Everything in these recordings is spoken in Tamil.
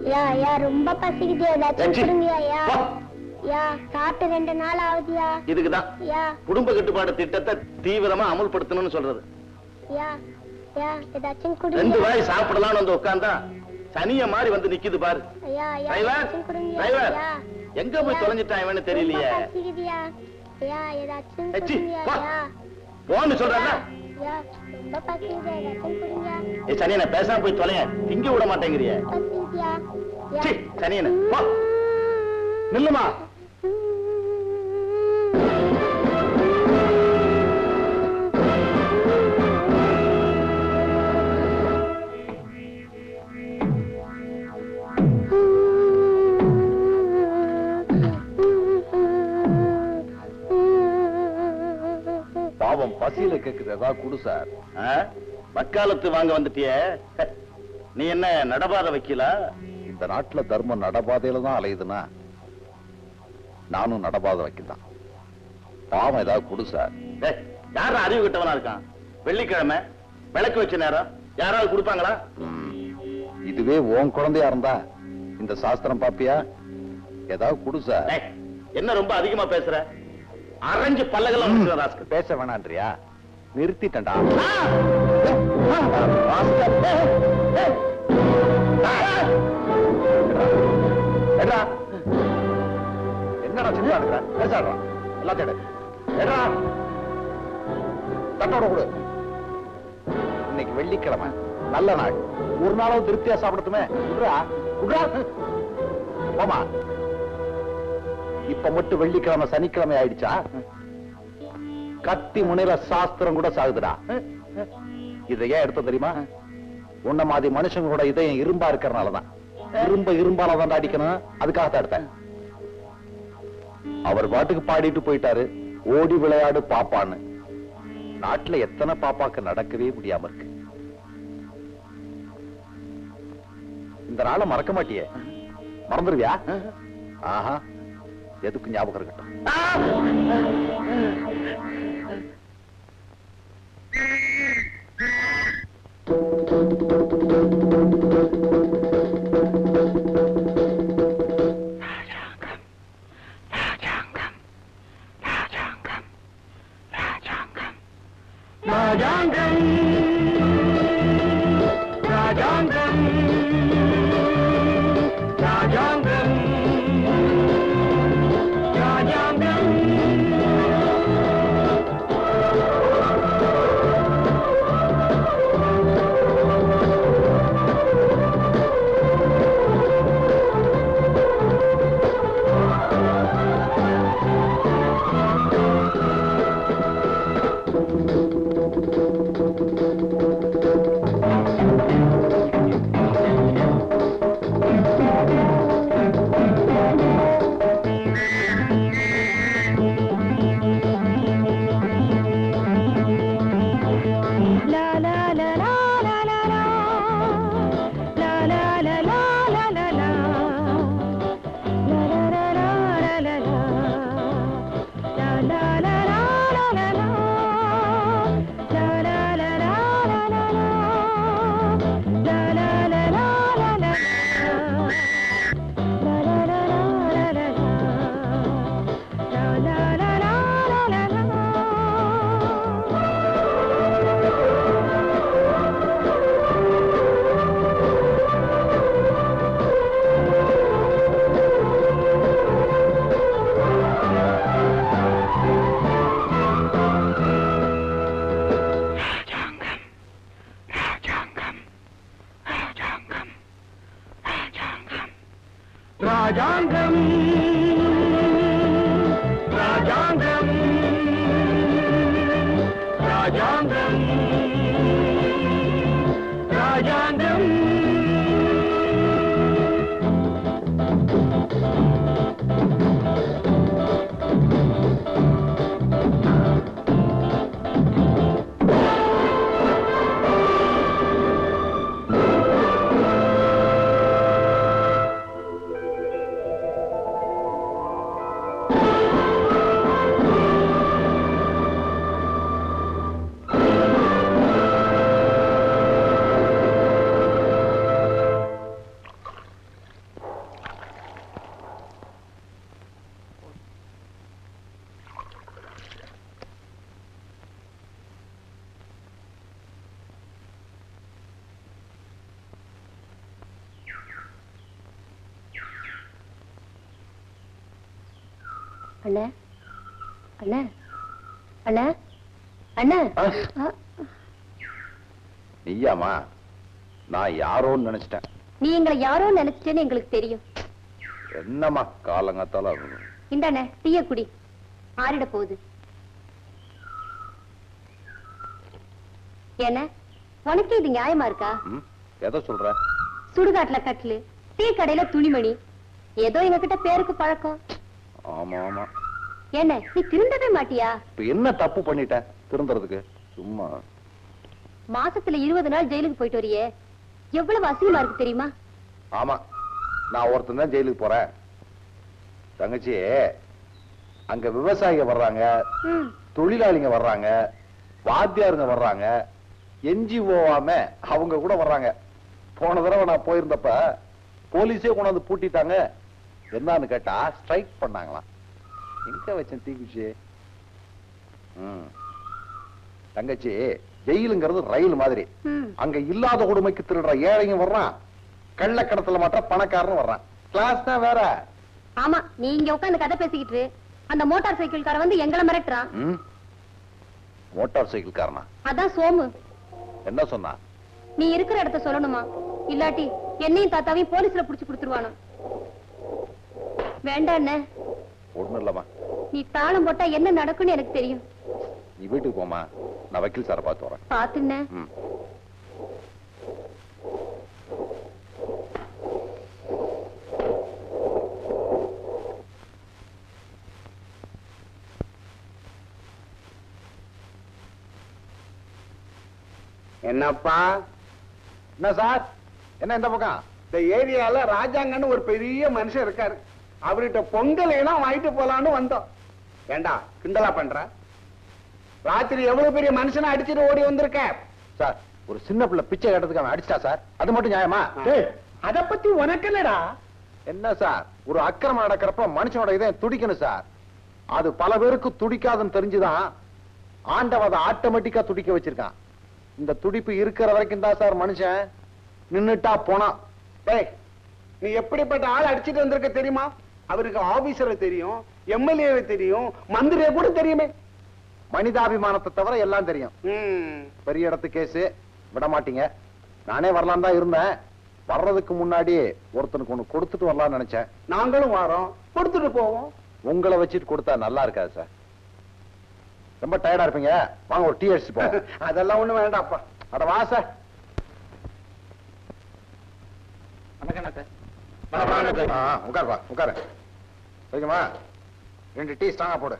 யா யா ரொம்ப பசிக்குது ஏதாச்சும் ஏச்சி. கொடுங்கயா யா போ. யா சாப்பிட்டு ரெண்டு நாள் ஆகுதுயா இதுக்குதான் யா குடும்ப கட்டுப்பாடு திட்டத்தை தீவிரமா அமல்படுத்தணும்னு சொல்றது யா யா ஏதாச்சும் ரெண்டு கொடுங்க வாய் சாப்பிடலாம்னு வந்து உட்கார்ந்தா சனிய மாதிரி வந்து நிக்குது பாரு யா யா டிரைவர் ஏதாச்சும் கொடுங்க டிரைவர் யா எங்க போய் யா. தொலைஞ்சிட்டான் இவனு தெரியலையே ரொம்ப பசிக்குதுயா யா ஏதாச்சும் ஏச்சி, கொடுங்க வா. யா போன்னு சொல்றல யா ரொம்ப பசிக்குது ஏதாச்சும் கொடுங்க ஏ சனியனை பேசாம போய் தொலைய திங்க விட மாட்டேங்கிறிய பசிக்குதுயா யா சி சனியனை போ நில்லுமா பாவம் பசியில கேக்குது ஏதாவது குடு சார் ஆ? வக்காலத்து வாங்க வந்துட்டியே நீ என்ன நடபாத வைக்கல இந்த நாட்டுல தர்மம் நடபாதையில தான் அலையுதுன்னா நானும் நடபாதை வைக்கலாம் பாவம் ஏதாவது குடு சார் டேய், யாரா அறிவு கிட்டவனா இருக்கான் வெள்ளிக்கிழமை விளக்கு வச்ச நேரம் யாராவது கொடுப்பாங்களா ம். இதுவே உன் குழந்தையா இருந்தா இந்த சாஸ்திரம் பாப்பியா ஏதாவது குடு சார் டேய், என்ன ரொம்ப அதிகமா பேசுற அரைஞ்சு பல்லகெல்லாம் வந்துடுவேன் ராஸ்கல். பேச வேணான்றியா நிறுத்திட்டேன்டா ஆ! ஆ! ராஸ்கல். ஏய், ஏய். ஆ! எட்ரா. என்னடா சின்ன இருக்கிற பேசாடுறா எல்லாத்தையும் எடு. எட்ரா. தட்டோட கொடு இன்னைக்கு வெள்ளிக்கிழமை நல்ல நாள் ஒரு நாளும் திருப்தியா சாப்பிடட்டுமே குடுறா குடுறா போமா இப்ப மட்டும் வெள்ளிக்கிழமை சனிக்கிழமை ஆயிடுச்சா கத்தி முனையில சாஸ்திரம் கூட சாகுதுடா இதை ஏன் எடுத்த தெரியுமா உன்ன மாதிரி மனுஷங்களோட இதயம் இரும்பா இருக்கறனாலதான் இரும்ப இரும்பால தான் அடிக்கணும் அதுக்காக தான் எடுத்தேன் அவர் பாட்டுக்கு பாடிட்டு போயிட்டாரு ஓடி விளையாடு பாப்பான்னு நாட்டுல எத்தனை பாப்பாக்கு நடக்கவே முடியாம இருக்கு இந்த நாளை மறக்க மாட்டியே மறந்துருவியா ஆஹா எதுக்கு ஞாபகம் இருக்கட்டும் ராஜாங்கம் ராஜாங்கம் ராஜாங்கம் ராஜாங்கம் ராஜாங்கம் ராஜாங்கம் ராஜாங்கம் ராஜாங்கம் அண்ணே அண்ணே அண்ணே அண்ணே ஆ? ஆ, நீயாமா நான் யாரோன்னு நினைச்சிட்டேன் நீ எங்களை யாரோ நினைச்சிட்டேன்னு எங்களுக்கு தெரியும் என்னம்மா காலங்காத்தால இந்தாண்ணே டீய குடி ஆறிட போகுது என்ன உனக்கு இது நியாயமா இருக்கா ம், எதை சொல்ற சுடுகாட்டுல கட்டிலு டீ கடையில துணிமணி ஏதோ எங்க கிட்ட பேருக்கு பழக்கம் ஆமா ஆமா என்ன நீ திருந்தவே மாட்டியா இப்ப என்ன தப்பு பண்ணிட்டேன் திருந்துறதுக்கு சும்மா மாசத்துல இருபது நாள் ஜெயிலுக்கு போயிட்டு வரியே எவ்வளவு அசிங்கமா இருக்கு தெரியுமா ஆமா நான் ஒருத்தன் தான் ஜெயிலுக்கு போறேன் தங்கச்சி அங்க விவசாயிங்க வர்றாங்க ம், தொழிலாளிங்க வர்றாங்க வாத்தியாருங்க வர்றாங்க என்ஜிஓவாம அவங்க கூட வர்றாங்க போன தடவை நான் போயிருந்தப்ப போலீஸே கொண்டாந்து பூட்டிட்டாங்க என்னன்னு கேட்டா ஸ்ட்ரைக் பண்ணாங்களாம் எங்க வச்சேன் தீக்குச்சி ம். தங்கச்சி ஜெயிலுங்கிறது ரயில் மாதிரி ம். அங்க இல்லாத கொடுமைக்கு திருடுற ஏழைங்க வர்றான் கள்ளக்கடத்துல மாற்ற பணக்காரனும் வர்றான் கிளாஸ் தான் வேற ஆமா நீ இங்க உட்கார்ந்து கதை பேசிக்கிட்டு இரு. அந்த மோட்டார் சைக்கிள்கார வந்து எங்களை மிரட்டுறான் ம்? மோட்டார் சைக்கிள் காரனா அதான் சோமு என்ன சொன்னா நீ இருக்கிற இடத்த சொல்லணுமா இல்லாட்டி என்னையும் தாத்தாவையும் போலீஸ்ல புடிச்சு கொடுத்துருவானோ வேண்டாம் அண்ணே. ஒண்ணும் இல்லம்மா நீ தாளம் போட்டா என்ன நடக்கும்னு எனக்கு தெரியும் நீ வீட்டுக்கு போமா நான் வக்கீல் சாரை பார்த்து வரேன் பாத்துண்ணே ம். என்னப்பா என்ன சார் என்ன இந்த பக்கம் இந்த ஏரியால ராஜாங்கன்னு ஒரு பெரிய மனுஷன் இருக்காரு அவர்கிட்ட பொங்கல் எல்லாம் வாங்கிட்டு போலான்னு வந்தோம் ஏண்டா கிண்டலா பண்ற ராத்திரி எவ்வளவு பெரிய மனுஷனை அடிச்சுட்டு ஓடி வந்திருக்க சார் ஒரு சின்ன பிள்ளை பிச்சை கேட்டதுக்கு அவன் அடிச்சிட்டா சார் அது மட்டும் நியாயமா அத பத்தி உனக்கு என்னடா என்ன சார் ஒரு அக்கிரமம் நடக்கிறப்ப மனுஷனோட இதயம் துடிக்கணும் சார் அது பல பேருக்கு துடிக்காதுன்னு தெரிஞ்சுதான் ஆண்டவன் அதை ஆட்டோமேட்டிக்கா துடிக்க வச்சிருக்கான் இந்த துடிப்பு இருக்கிற வரைக்கும் தான் சார் மனுஷன் நின்னுட்டா போனான் டேய் நீ எப்படிப்பட்ட ஆள் அடிச்சிட்டு வந்திருக்க தெரியுமா அவருக்கு ஆபீசரை தெரியும் எம்எல்ஏவை தெரியும் மந்திரியை கூட தெரியுமே மனிதாபிமானத்தை தவிர எல்லாம் தெரியும் ம். பெரிய இடத்து கேஸ் விட மாட்டீங்க நானே வரலாம் தான் இருந்தேன் வர்றதுக்கு முன்னாடி ஒருத்தனுக்கு ஒண்ணு கொடுத்துட்டு வரலாம்னு நினைச்சேன் நாங்களும் வரோம் கொடுத்துட்டு போவோம் உங்களை வச்சுட்டு கொடுத்தா நல்லா இருக்காது சார் ரொம்ப டயர்டா இருப்பீங்க வாங்க ஒரு டீ அடிச்சு போங்க அதெல்லாம் ஒண்ணு வேண்டாப்பா அட வா சார் ஆ, உட்காரு வா உட்காரு சரிங்கம்மா ரெண்டு டீ ஸ்ட்ராங்கா போடு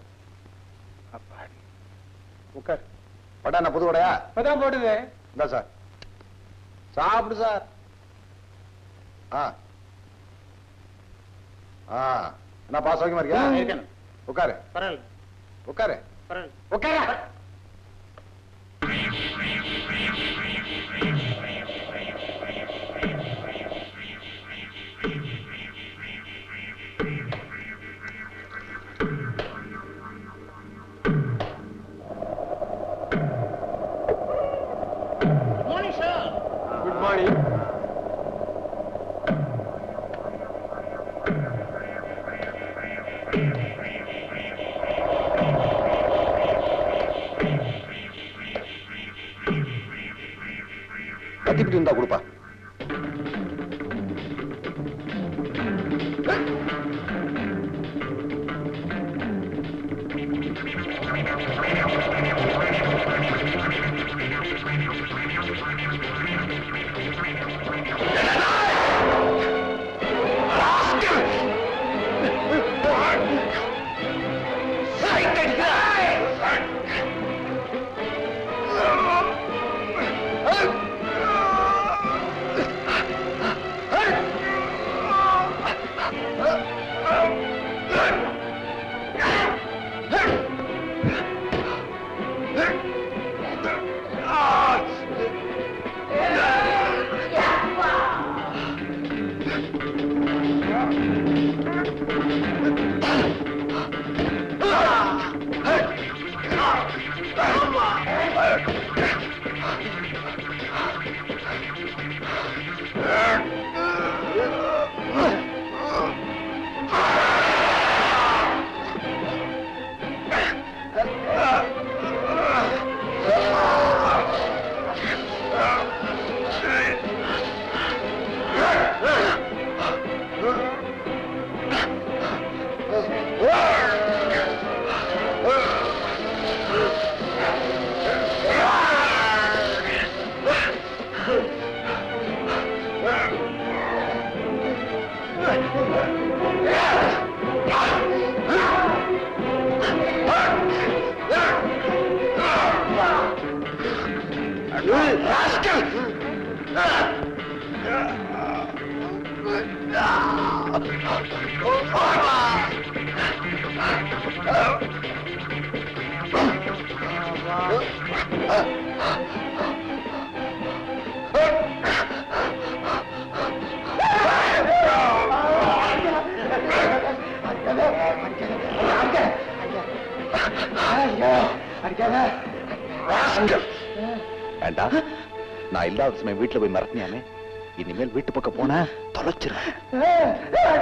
உட்கார் வடை என்ன புது வடையா இப்பதான் போடுது இந்த சார் சாப்பிடு சார் ஆ ஆ என்னப்பா சௌக்கியமா இருக்கியா இருக்கேன். உட்காரு பரவாயில்ல உட்காரு பரவாயில்ல உட்காரு குட் மார்னிங் கத்திப்பிட்டு இருந்தா கொடுப்பா வேண்டாம் நான் இல்லாத சமயம் வீட்டுல போய் மிரட்டினியாமே இனிமேல் வீட்டு பக்கம் போன தொலைச்சிருவேன்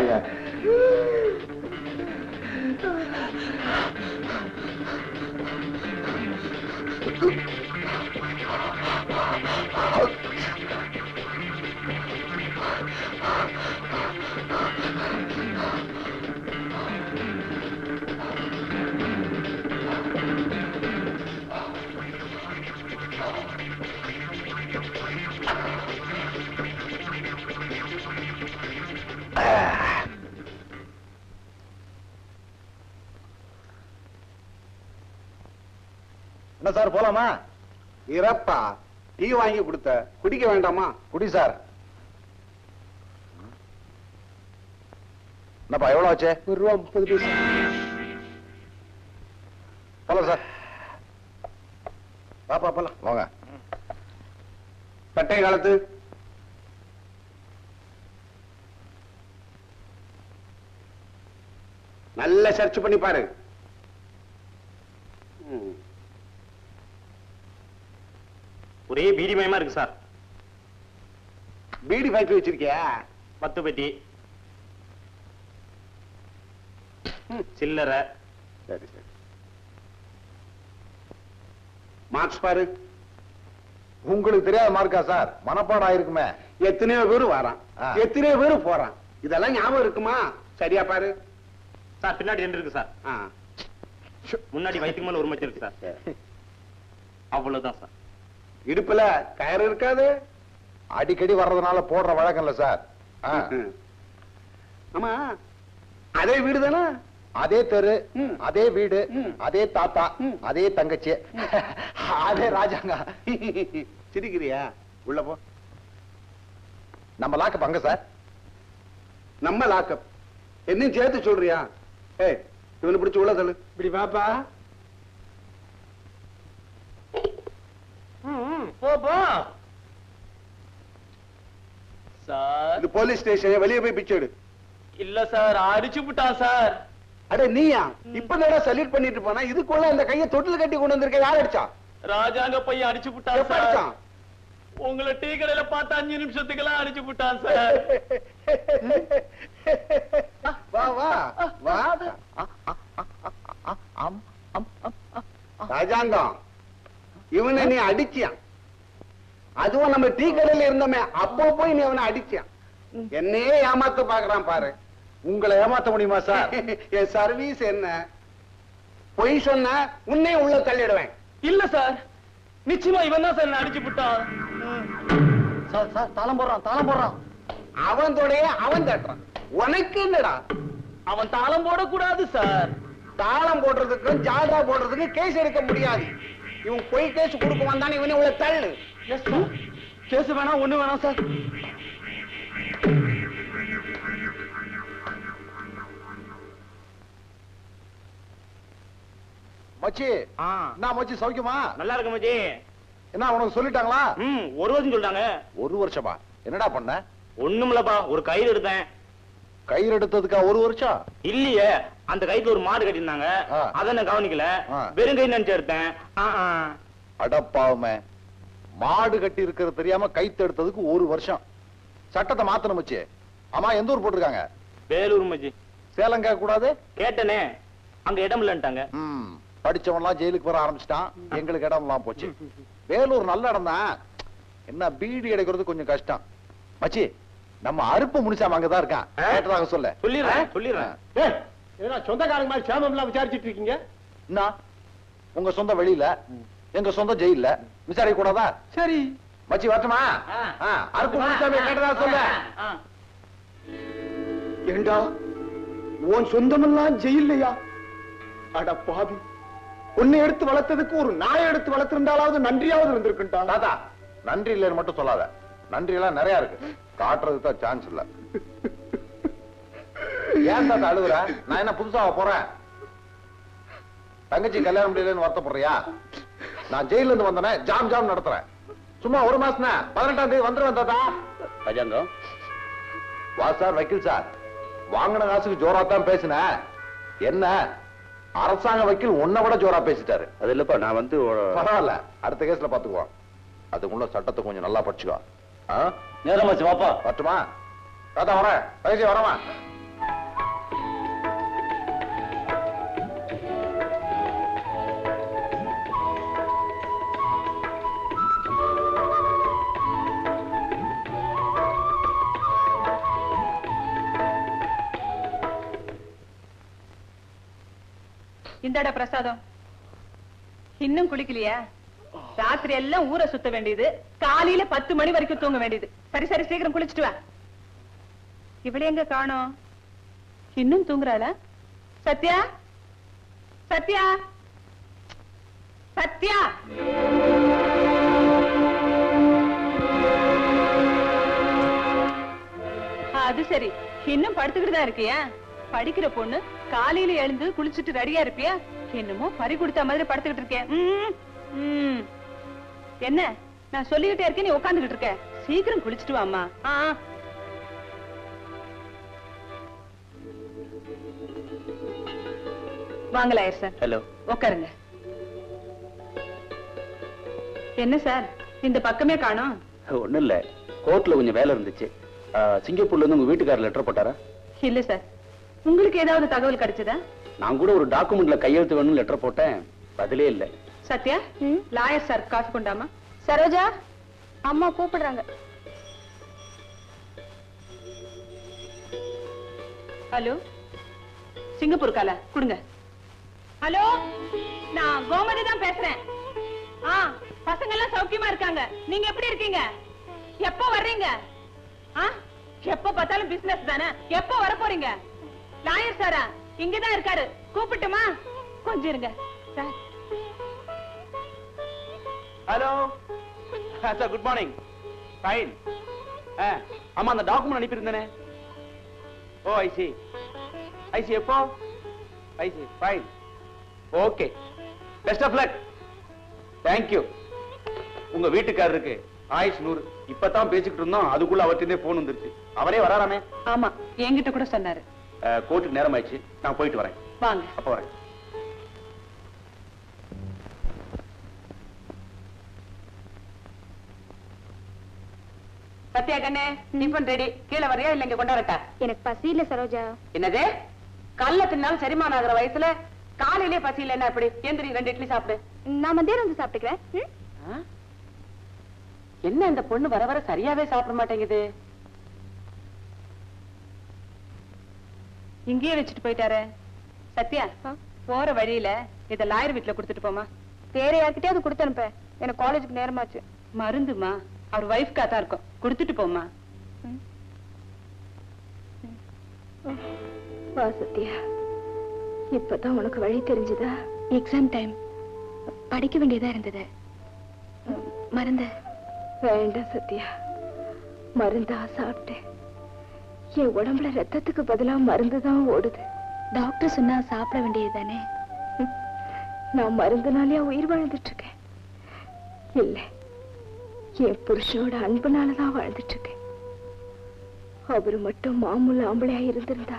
என்ன சார் போலாமா இறப்பா டீ வாங்கி கொடுத்த குடிக்க வேண்டாமா குடி சார் என்னப்பா எவ்வளவு ஆச்சு ஒரு ரூபா முப்பது பைசா போலாம் சார் பாப்பா போலாம் வாங்க பட்டை காலத்து நல்ல சர்ச் பண்ணி பாரு ம். ஒரே பீடிமயமா இருக்கு சார் பீடி ஃபேக்டரி வச்சிருக்கியா பத்து பெட்டி ம். சில்லறை சரி சரி மார்க்ஸ் பாரு உங்களுக்கு தெரியாத மார்க்கா சார் மனப்பாடம் ஆயிருக்குமே எத்தனையோ பேர் வரான் ஆ. எத்தனையோ பேர் போறான் இதெல்லாம் ஞாபகம் இருக்குமா சரியா பாரு சார் பின்னாடி ரெண்டு இருக்கு சார் ஆ. முன்னாடி வயிற்றுக்கு மேல ஒரு மச்சம் இருக்கு சார் அவ்வளவுதான் சார் இடுப்புல கயிறு இருக்காது அடிக்கடி வர்றதுனால போடுற வழக்கம் இல்ல சார் ஆ. ஆமா அதே வீடு தானே அதே தெரு ம். அதே வீடு ம். அதே தாத்தா ம். அதே தங்கச்சி அதே ராஜாங்க சிரிக்கிறியா உள்ள போ நம்ம லாக்க பங்க சார் நம்ம லாக்கப் என்னையும் சேர்த்து சொல்றியா ஏய் இவனை பிடிச்சு உள்ள தள்ளு இப்படி பாப்பா போ போ சார் இது போலீஸ் ஸ்டேஷன் வெளியே போய் பிச்சை எடு இல்ல சார் அடிச்சு விட்டான் சார் அட நீயா இப்ப நேரா சல்யூட் பண்ணிட்டு போனா இதுக்குள்ள அந்த கையை தொட்டில் கட்டி கொண்டு வந்திருக்க யார் அடிச்சா ராஜாங்க பையன் அடிச்சு விட்டான் எப்ப சார் அடிச்சான் உங்களை டீ கடையில பார்த்து அஞ்சு நிமிஷத்துக்கெல்லாம் அடிச்சு விட்டான் சார் வா வா வா ராஜாங்கம் இவனை நீ அடிச்சியான் அதுவும் நம்ம டீ கடையில இருந்தோமே அப்போ போய் நீ அவனை அடிச்சியான் என்னையே ஏமாத்த பாக்குறான் பாரு உங்களை ஏமாத்த முடியுமா சார் என் சர்வீஸ் என்ன பொய் சொன்ன உன்னை உள்ள தள்ளிடுவேன் இல்ல சார் நிச்சயமா இவன் தான் சார் என்ன அடிச்சு விட்டான் சார் சார் தாளம் போடுறான் தாளம் போடுறான் அவன் தொடைய அவன் தட்டுறான் உனக்கு என்னடா அவன் தாளம் போடக்கூடாது சார் தாளம் போடுறதுக்கும் ஜால்ரா போடுறதுக்கும் கேஸ் எடுக்க முடியாது இவன் பொய் கேஸ் கொடுக்க வந்தானே இவனை உள்ள தள்ளு எஸ் சார் கேஸ் வேணாம் ஒண்ணு வேணாம் சார் மச்சி ஆ என்ன மச்சி சௌக்கியமா நல்லா இருக்கு மச்சி என்ன உனக்கு சொல்லிட்டாங்களா ம் ஒரு வருஷம் சொல்லிட்டாங்க ஒரு வருஷமா என்னடா பண்ண ஒண்ணுமில்லப்பா ஒரு கயிறு எடுத்தேன் கயிறு எடுத்ததுக்கா ஒரு வருஷம் இல்லையே அந்த கயித்துல ஒரு மாடு கட்டியிருந்தாங்க ஆ. அதை நான் கவனிக்கல ஆ. வெறும் கை நினைச்சு எடுத்தேன் ஆ, ஆ. அடப்பாவுமே மாடு கட்டி இருக்கிறது தெரியாம கைத்து எடுத்ததுக்கு ஒரு வருஷம் சட்டத்தை மாத்தணும் மச்சி ஆமா எந்த ஊர் போட்டிருக்காங்க வேலூர் மச்சி சேலம் கேட்க கூடாது கேட்டனே அங்க இடம் இல்லன்ட்டாங்க ம் படிச்சவன்லாம் ஜெயிலுக்கு வர ஆரம்பிச்சிட்டான் எங்களுக்கு இடம் எல்லாம் போச்சு வேலூர் நல்ல இடம் தான் என்ன பீடி எடுக்கிறது கொஞ்சம் கஷ்டம் மச்சி நம்ம அறுப்பு முடிச்சாம அங்கதான் இருக்கான் ஆ? கேட்டதாக சொல்ல சொல்லிடுறேன் சொல்லிடுறேன் சொந்தக்காரங்க மாதிரி சேமம்லாம் விசாரிச்சிட்டு இருக்கீங்க என்ன உங்க சொந்த வெளியில எங்க சொந்த ஜெயில்ல விசாரிக்க கூடாதா சரி மச்சி வரட்டுமா ஆ. ஆ, அறுப்பு முடிச்சாம கேட்டதா சொல்ல ஆ. ஏண்டா உன் சொந்தமெல்லாம் ஜெயில்லையா அட பாவி உன்னை எடுத்து வளர்த்ததுக்கு ஒரு நாயை எடுத்து வளர்த்திருந்தாலாவது நன்றியாவது இருந்திருக்குண்டா தாத்தா நன்றி இல்லைன்னு மட்டும் சொல்லாத நன்றி எல்லாம் நிறைய இருக்கு காட்டுறதுக்கு தான் சான்ஸ் இல்ல ஏன் தாத்தா அழுகுற நான் என்ன புதுசாவா போறேன் தங்கச்சி கல்யாணம் முடியலன்னு வருத்தப்படுறியா நான் ஜெயில இருந்து வந்தனே ஜாம் ஜாம் நடத்துறேன் சும்மா ஒரு மாசம் பதினெட்டாம் தேதி வந்துருவேன் தாத்தா ராஜாங்கம் வா சார் வக்கீல் சார் வாங்கின காசுக்கு ஜோரா தான் பேசினேன் என்ன அரசாங்க வக்கீல் உன்னை விட ஜோரா பேசிட்டாரு அது இல்லப்பா நான் வந்து பரவாயில்ல அடுத்த கேஸ்ல பாத்துக்குவோம் அதுக்குள்ள சட்டத்தை கொஞ்சம் நல்லா படிச்சுக்கோ ஆ? நேரமாச்சு வாப்பா வரட்டுமா தாத்தா வரேன் தங்கச்சி வரமா இந்தாடா பிரசாதம் இன்னும் குளிக்கலையா ராத்திரி எல்லாம் ஊரை சுத்த வேண்டியது காலையில பத்து மணி வரைக்கும் தூங்க வேண்டியது சரி சரி சீக்கிரம் குளிச்சுட்டு வா இவளை எங்க காணோம் இன்னும் தூங்குறாளா சத்யா சத்யா சத்யா அது சரி இன்னும் படுத்துக்கிட்டு தான் இருக்கியா படிக்கிற பொண்ணு காலையில எழுந்து குளிச்சுட்டு ரெடியா இருப்பியா என்னமோ பறி கொடுத்த மாதிரி படுத்துக்கிட்டு இருக்கேன் ம், ம். என்ன நான் சொல்லிக்கிட்டே இருக்கேன் நீ உட்காந்துக்கிட்டு இருக்க சீக்கிரம் குளிச்சுட்டு வாம்மா ஆ ஆ. வாங்க லாயர் சார் ஹலோ உட்காருங்க என்ன சார் இந்த பக்கமே காணோம் ஒண்ணும் இல்ல கோர்ட்ல கொஞ்சம் வேலை இருந்துச்சு ஆ, சிங்கப்பூர்ல இருந்து உங்க வீட்டுக்காரர் லெட்டர் போட்டாரா இல்ல சார் உங்களுக்கு ஏதாவது தகவல் கிடைச்சதா நான் கூட ஒரு டாக்குமெண்ட்ல கையெழுத்து வேணும்னு லெட்டர் போட்டேன் பதிலே இல்ல சத்யா லாயர் சார் காஃபி கொண்டாமா சரோஜா அம்மா கூப்பிடுறாங்க ஹலோ சிங்கப்பூர் கால கொடுங்க ஹலோ நான் கோமதி தான் பேசுறேன் ஆ பசங்க எல்லாம் சௌக்கியமா இருக்காங்க நீங்க எப்படி இருக்கீங்க எப்போ வர்றீங்க ஆ எப்ப பார்த்தாலும் பிசினஸ் தானே எப்போ வர போறீங்க லாயர் சாரா இங்கதான் இருக்காரு கூப்பிட்டுமா கொஞ்சம் இருங்க sir hello sir good morning fine ஆமா அந்த டாக்குமெண்ட் அனுப்பியிருந்தேனே oh I see I see எப்போ I see fine okay best of luck thank you உங்க வீட்டுக்காரருக்கு ஆயுஷ் நூறு இப்பதான் பேசிக்கிட்டு இருந்தோம் அதுக்குள்ள அவர்கிட்டே போன் வந்துருச்சு அவரே வராராமே ஆமா என்கிட்ட கூட சொன்னாரு கோர்ட்டுக்கு நேரம் ஆயிடுச்சு நான் போயிட்டு வரேன் வாங்க அப்ப வரேன் சத்யா கண்ணே டிஃபன் ரெடி கீழே வரையா இல்ல இங்க கொண்டாடட்டா எனக்கு பசி இல்ல சரோஜா என்னது கல்ல தின்னாலும் செரிமானம் ஆகுற வயசுல காலையிலே பசி இல்ல என்ன அப்படி எந்திரி ரெண்டு இட்லி சாப்பிடு நான் மத்தியானம் வந்து சாப்பிட்டுக்கிறேன் ம்? ஆ? என்ன இந்த பொண்ணு வர வர சரியாவே சாப்பிட மாட்டேங்குது இங்கேயே வச்சுட்டு போயிட்டாரு சத்யா ஆ? போற வழியில இத லாயர் வீட்டுல கொடுத்துட்டு போமா வேற யார்கிட்டயாவது கொடுத்து அனுப்ப எனக்கு காலேஜுக்கு நேரமாச்சு மருந்துமா அவர் ஒய்ஃப்கா தான் இருக்கும் கொடுத்துட்டு போமா வா சத்யா இப்பதான் உனக்கு வழி தெரிஞ்சதா எக்ஸாம் டைம் படிக்க வேண்டியதா இருந்தது மருந்து வேண்டாம் சத்யா மருந்தா சாப்பிட்டேன் என் உடம்புல ரத்தத்துக்கு பதிலா மருந்து தான் ஓடுது டாக்டர் சொன்னா சாப்பிட வேண்டியது தானே நான் மருந்துனாலே உயிர் வாழ்ந்துட்டு இருக்கேன் இல்ல என் புருஷனோட அன்புனால தான் வாழ்ந்துட்டு இருக்கேன் அவரு மட்டும் மாமூல் ஆம்பளையா இருந்திருந்தா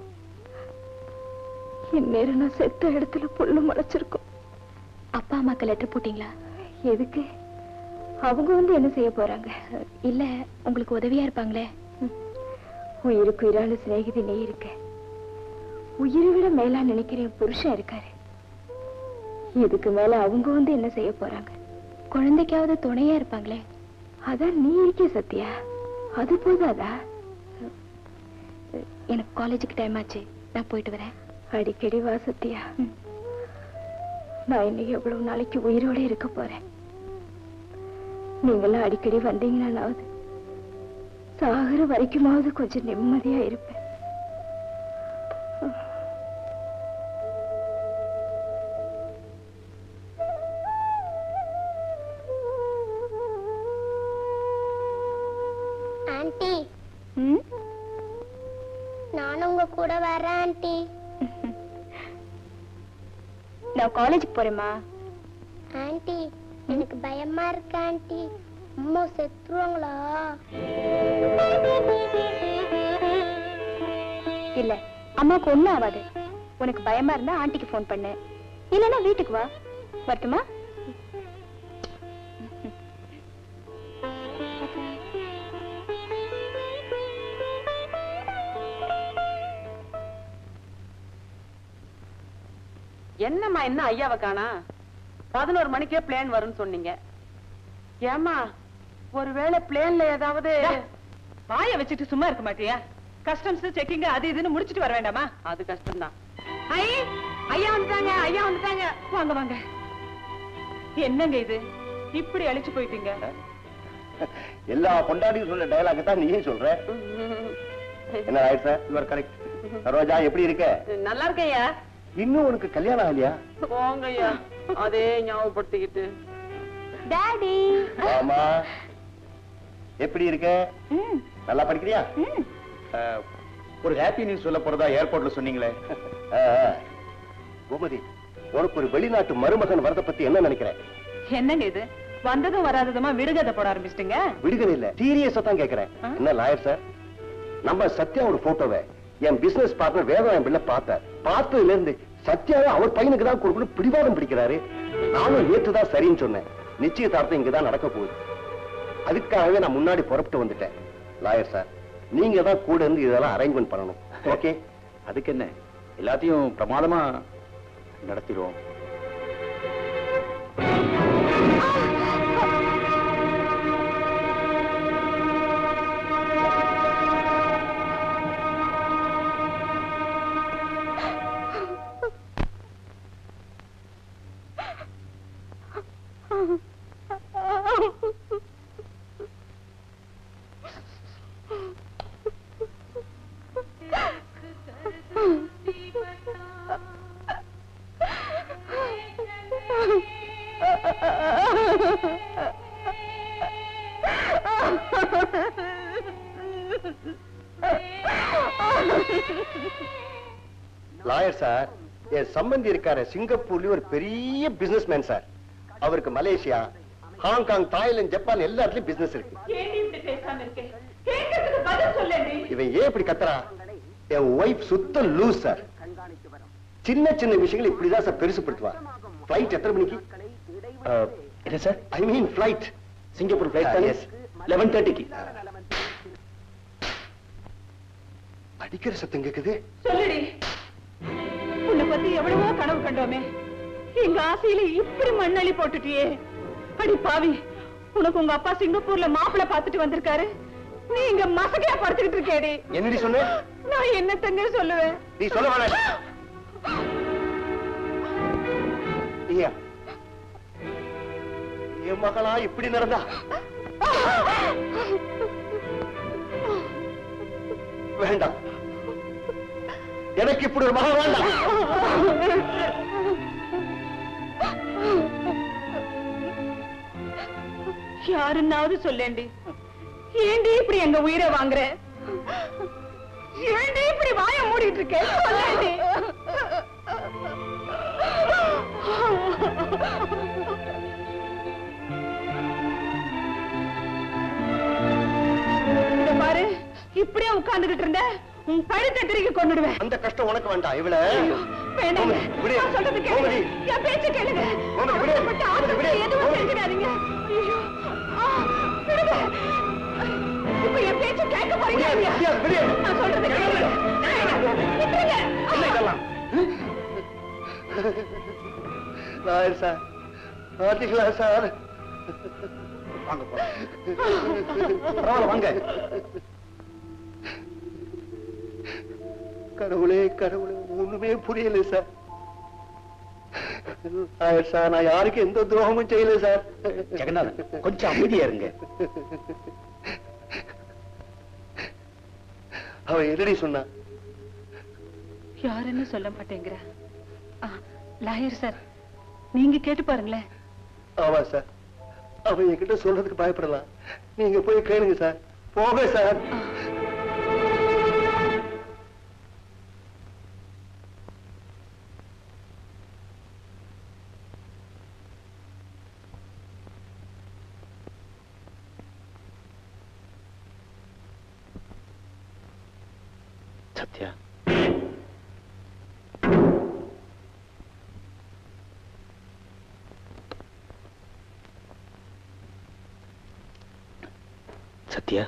இந்நேரம் நான் செத்த இடத்துல புல்லு முளைச்சிருக்கும் அப்பா அம்மாக்கு லெட்டர் போட்டீங்களா எதுக்கு அவங்க வந்து என்ன செய்ய போறாங்க இல்ல உங்களுக்கு உதவியா இருப்பாங்களே உயிருக்கு உயிரான சிநேகிதி நீ இருக்க உயிரை விட மேலா நினைக்கிறேன் புருஷன் இருக்காரு இதுக்கு மேல அவங்க வந்து என்ன செய்ய போறாங்க குழந்தைக்காவது துணையா இருப்பாங்களே அதான் நீ இருக்கிய சத்யா அது போதாதா எனக்கு காலேஜுக்கு டைம் ஆச்சு நான் போயிட்டு வரேன் அடிக்கடி வா சத்யா நான் இன்னைக்கு எவ்வளவு நாளைக்கு உயிரோட இருக்க போறேன் நீங்களாம் அடிக்கடி வந்தீங்கன்னாலாவது சாகுற வரைக்குமாவது கொஞ்சம் நிம்மதியா இருப்பேன் ஆன்ட்டி நானும் உங்க கூட வரேன் ஆண்டி நான் காலேஜுக்கு போறேம்மா ஆண்டி எனக்கு பயமா இருக்கு ஆண்டி அம்மா செத்துருவாங்களா இல்ல அம்மாவுக்கு ஒண்ணும் ஆகாது உனக்கு பயமா இருந்தா ஆண்டிக்கு ஃபோன் பண்ணு இல்லைன்னா வீட்டுக்கு வா வரட்டுமா என்னம்மா என்ன ஐயாவை காணா பதினோரு மணிக்கே பிளேன் வரும்னு சொன்னீங்க ஏமா ஒருவேளை பிளேன்ல ஏதாவது வாய வச்சுட்டு சும்மா இருக்க மாட்டியா கஸ்டம்ஸ் செக்கிங் அது இதுன்னு முடிச்சிட்டு வர வேண்டாமா அது கஷ்டம்தான் ஐ ஐயா வந்துட்டாங்க ஐயா வந்துட்டாங்க வாங்க வாங்க என்னங்க இது இப்படி அழிச்சு போயிட்டீங்க எல்லா பொண்டாட்டியும் சொல்ற டயலாக் தான் நீயும் சொல்ற என்ன ஆயிடுச்சு சார் யுவர் கரெக்ட் சரோஜா எப்படி இருக்க நல்லா இருக்கேயா இன்னும் உனக்கு கல்யாணம் ஆகலையா போங்க ஐயா அதே ஞாபகப்படுத்திக்கிட்டு டாடி ஆமா எப்படி இருக்க நல்லா படிக்கிறியா ஒரு ஹாப்பி நியூஸ் சொல்ல போறதா ஏர்போர்ட்ல சொன்னீங்களே ஆ, ஆ. கோமதி உனக்கு ஒரு வெளிநாட்டு மருமகன் வரத பத்தி என்ன நினைக்கிறேன் என்னங்க இது வந்ததும் வராததுமா விடுகதை போட ஆரம்பிச்சிட்டீங்க விடுதலை இல்ல சீரியஸா தான் கேக்குறேன் ஆ? என்ன லாயர் சார் நம்ம சத்யா ஒரு போட்டோவை என் பிசினஸ் பார்ட்னர் வேதம் என் பிள்ளை பார்த்தார் பார்த்ததுல இருந்து சத்யாவை அவர் பையனுக்கு தான் கொடுக்கணும் பிடிவாதம் பிடிக்கிறாரு நானும் நேற்று தான் சரின்னு சொன்னேன் நிச்சயதார்த்தம் இங்கதான் நடக்க போகுது அதுக்காகவே நான் முன்னாடி புறப்பட்டு வந்துட்டேன் லாயர் சார் நீங்க தான் கூட இருந்து இதெல்லாம் அரேஞ்ச்மெண்ட் பண்ணணும் ஓகே அதுக்கு என்ன எல்லாத்தையும் பிரமாதமா நடத்திடுவோம் லாயர் சார் என் சம்பந்தி இருக்காரு சிங்கப்பூர்ல ஒரு பெரிய பிசினஸ் மேன் சார் அவருக்கு மலேசியா ஹாங்காங் தாய்லாந்து ஜப்பான் எல்லா இடத்துலயும் பிசினஸ் இருக்கு ஏண்டி இப்படி பேசாம இருக்கே கேட்கறதுக்கு பதில் சொல்லேண்டி இவன் ஏன் இப்படி கத்துறா என் ஒய்ஃப் சுத்த லூஸ் சார் சின்ன சின்ன விஷயங்களை இப்படிதான் சார் பெருசுப்படுத்துவா ஃபிளைட் எத்தனை மணிக்கு என்ன sir I mean flight Singapore flight Ah, தானே yes. லெவன் தேர்ட்டிக்கு அடிக்கிற சத்தம் கேக்குது சொல்லுடி உன்னை பத்தி எவ்வளவோ கனவு கண்டோமே எங்க ஆசையில இப்படி மண்ணள்ளி போட்டுட்டியே அடி பாவி உனக்கு உங்க அப்பா சிங்கப்பூர்ல மாப்பிள்ளை பார்த்துட்டு வந்திருக்காரு நீ இங்க மசகையா படுத்துக்கிட்டு இருக்கேடி என்னடி சொன்ன நான் என்னத்தங்க சொல்லுவேன் நீ சொல்ல வேணாம் நீயா என் மகளா இப்படி நடந்தா வேண்டாம் எனக்கு இப்படி ஒரு மகன் வேண்டாம் யாருன்னாவது சொல்லேண்டி ஏண்டி இப்படி எங்க உயிரை வாங்குற ஏண்டி இப்படி வாய மூடிட்டு இருக்க சொல்லேண்டி இங்க பாரு இப்படியே உட்கார்ந்துகிட்டு இருந்த உன் கழுத்தை திருக்கி கொண்டுடுவேன் அந்த கஷ்டம் உனக்கு வேண்டாம் இவள வேண்டாங்க கோமதி, விடு. நான் சொல்றது கேளுங்க கோமதி. என் பேச்ச கேளுங்க கோமதி, விடு. அவசரப்பட்டு ஆத்திரப்பட்டு விடு. எதுவும் கோமதி. செஞ்சிடாதீங்க ஐயோ ஆ, விடுங்க இப்ப என் பேச்ச கேட்க போறீங்க முடியாது, இல்லையா? முடியாது, விடு. நான் சொல்றது கேளுங்க விட்டுருங்க. என்ன இதெல்லாம் லாயர் சார் பாத்தீங்களா சார் வாங்க போலாம் பரவாயில்ல வாங்க கடவுளே கடவுளே ஒண்ணுமே புரியல சார் லாயர் சார் நான் யாருக்கும் எந்த துரோகமும் செய்யல சார் ஜெகநாதன் கொஞ்சம் அமைதியா இருங்க அவ என்னடி சொன்னா யாருன்னு சொல்ல மாட்டேங்கிற ஆ, லாயர் சார் நீங்க கேட்டு பாருங்களேன் ஆமா சார் அவ என்கிட்ட சொல்றதுக்கு பயப்படலாம் நீங்க போய் கேளுங்க சார் போங்க sir Sathya Sathya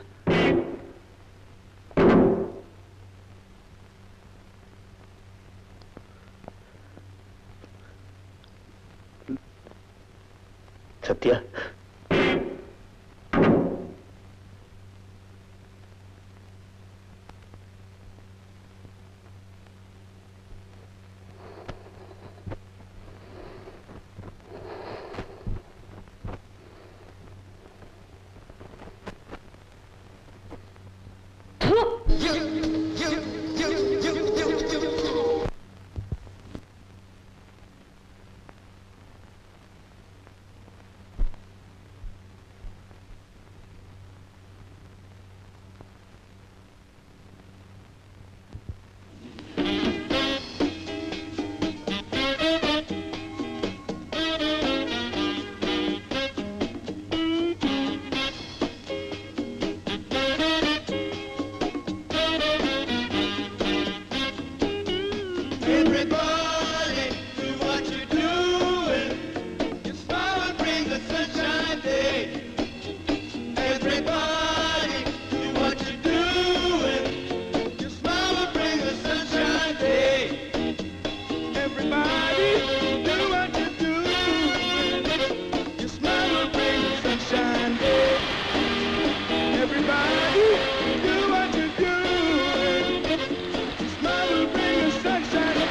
Sathya Everybody, do what you're doing. Your smile will bring the sunshine day. Everybody, do what you're doing. Your smile will bring the sunshine day. Everybody, do what you're doing. Your smile will bring the sunshine day. Everybody, do what you're doing. Your smile will bring the sunshine day.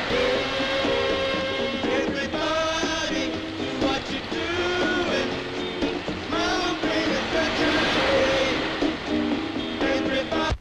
Everybody, do what you're doing. Smile will bring the sunshine day. Everybody.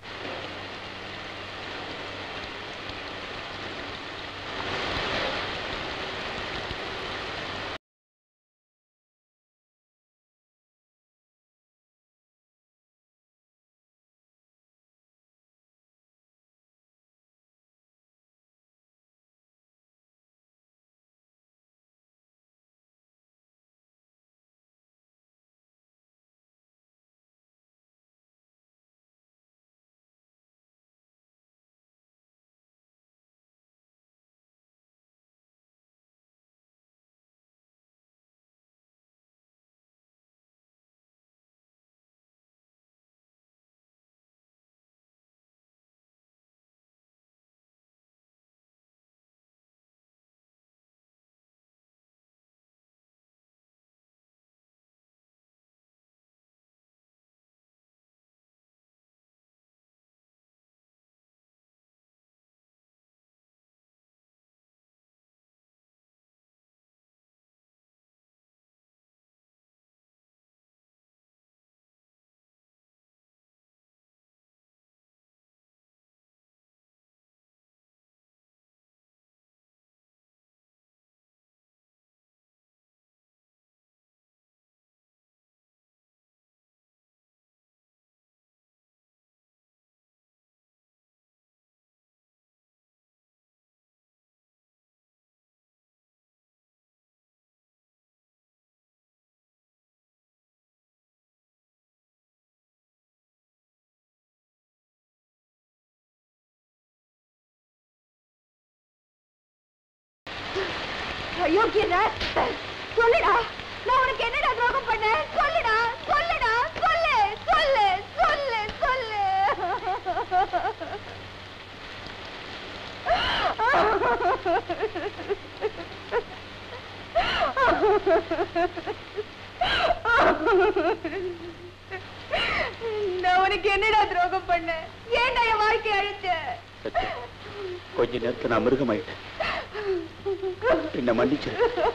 அயோக்கிய ராஸ்கல். சொல்லுடா நான் உனக்கு என்னடா துரோகம் பண்ணேன் சொல்லுடா சொல்லுடா சொல்லு சொல்லு சொல்லு சொல்லு நான் உனக்கு என்னடா துரோகம் பண்ணேன் ஏன்டா என் வாழ்க்கை அழிச்ச சத்யா கொஞ்ச நேரத்துல நான் மிருகமாயிட்டேன் என்ன மன்னிச்சு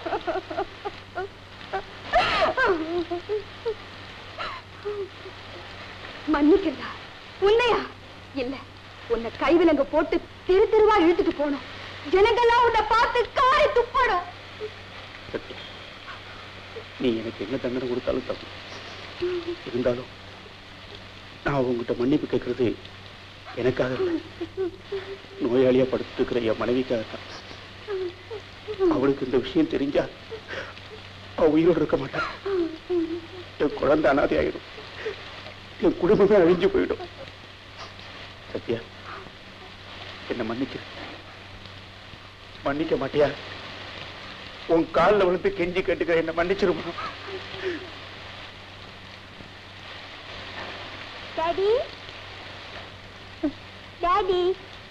மன்னிக்கிறதா உன்னையா இல்ல உன்னை கைவிலங்க போட்டு திரு திருவா இழுத்துட்டு போனோம் ஜனங்கள்லாம் உன்னை பார்த்து காரி துப்பணும் சத்யா நீ எனக்கு என்ன தண்டனை கொடுத்தாலும் தப்பு இருந்தாலும் நான் உங்ககிட்ட மன்னிப்பு கேட்கறது எனக்காக இல்லை நோயாளியா படுத்துட்டு இருக்கிற என் மனைவிக்காக தான் அவளுக்கு இந்த விஷயம் தெரிஞ்சா அவ உயிரோடு இருக்க மாட்டான் என் குழந்தை அனாதை ஆயிடும் என் குடும்பமே அழிஞ்சு போயிடும் சத்யா என்ன மன்னிச்சு மன்னிக்க மாட்டியா உன் கால்ல விழுந்து கெஞ்சி கேட்டுக்க என்ன மன்னிச்சிருமா டாடி டாடி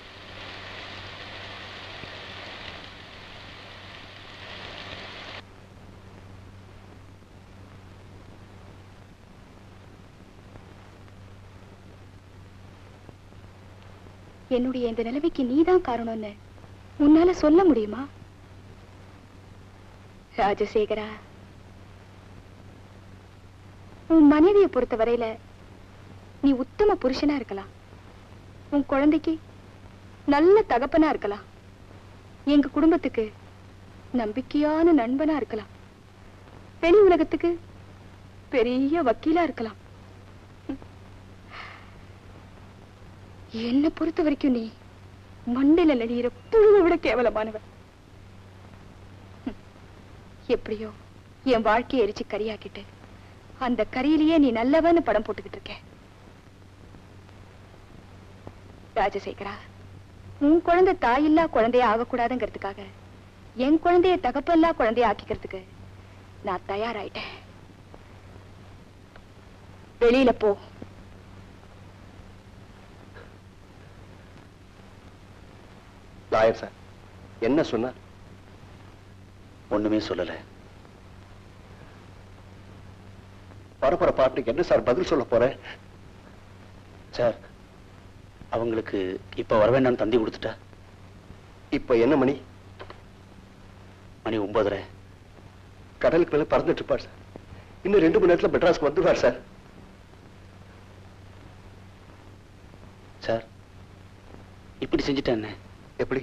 என்னுடைய இந்த நிலைமைக்கு நீதான் காரணம்னு உன்னால சொல்ல முடியுமா ராஜசேகரா உன் மனைவியை பொறுத்த வரையில நீ உத்தம புருஷனா இருக்கலாம் உன் குழந்தைக்கு நல்ல தகப்பனா இருக்கலாம் எங்க குடும்பத்துக்கு நம்பிக்கையான நண்பனா இருக்கலாம் வெளி உலகத்துக்கு பெரிய வக்கீலா இருக்கலாம் என்ன பொறுத்த வரைக்கும் நீ மண்டையில நடிகிற புழுவை விட கேவலமானவன் ஹம். எப்படியோ என் வாழ்க்கையை எரிச்சு கரியாக்கிட்டு அந்த கரியிலேயே நீ நல்லவன்னு படம் போட்டுக்கிட்டு இருக்க ராஜசேகரா உன் குழந்தை தாயில்லா குழந்தைய ஆகக்கூடாதுங்கிறதுக்காக என் குழந்தைய தகப்பல்லா குழந்தைய ஆக்கிக்கிறதுக்கு நான் தயாராயிட்டேன் வெளியில போ லாயர் சார் என்ன சொன்னார் ஒண்ணுமே சொல்லல பரப்புற பாட்டுக்கு என்ன சார் பதில் சொல்ல போறேன் சார் அவங்களுக்கு இப்ப வர வேண்டாம்னு தந்தி கொடுத்துட்டா இப்ப என்ன மணி மணி ஒன்பதரை கடலுக்கு மேல பறந்துட்டு இருப்பார் சார் இன்னும் ரெண்டு மணி நேரத்துல மெட்ராஸ்க்கு வந்துடுவார் சார் சார் இப்படி செஞ்சுட்டேன் என்ன எப்படி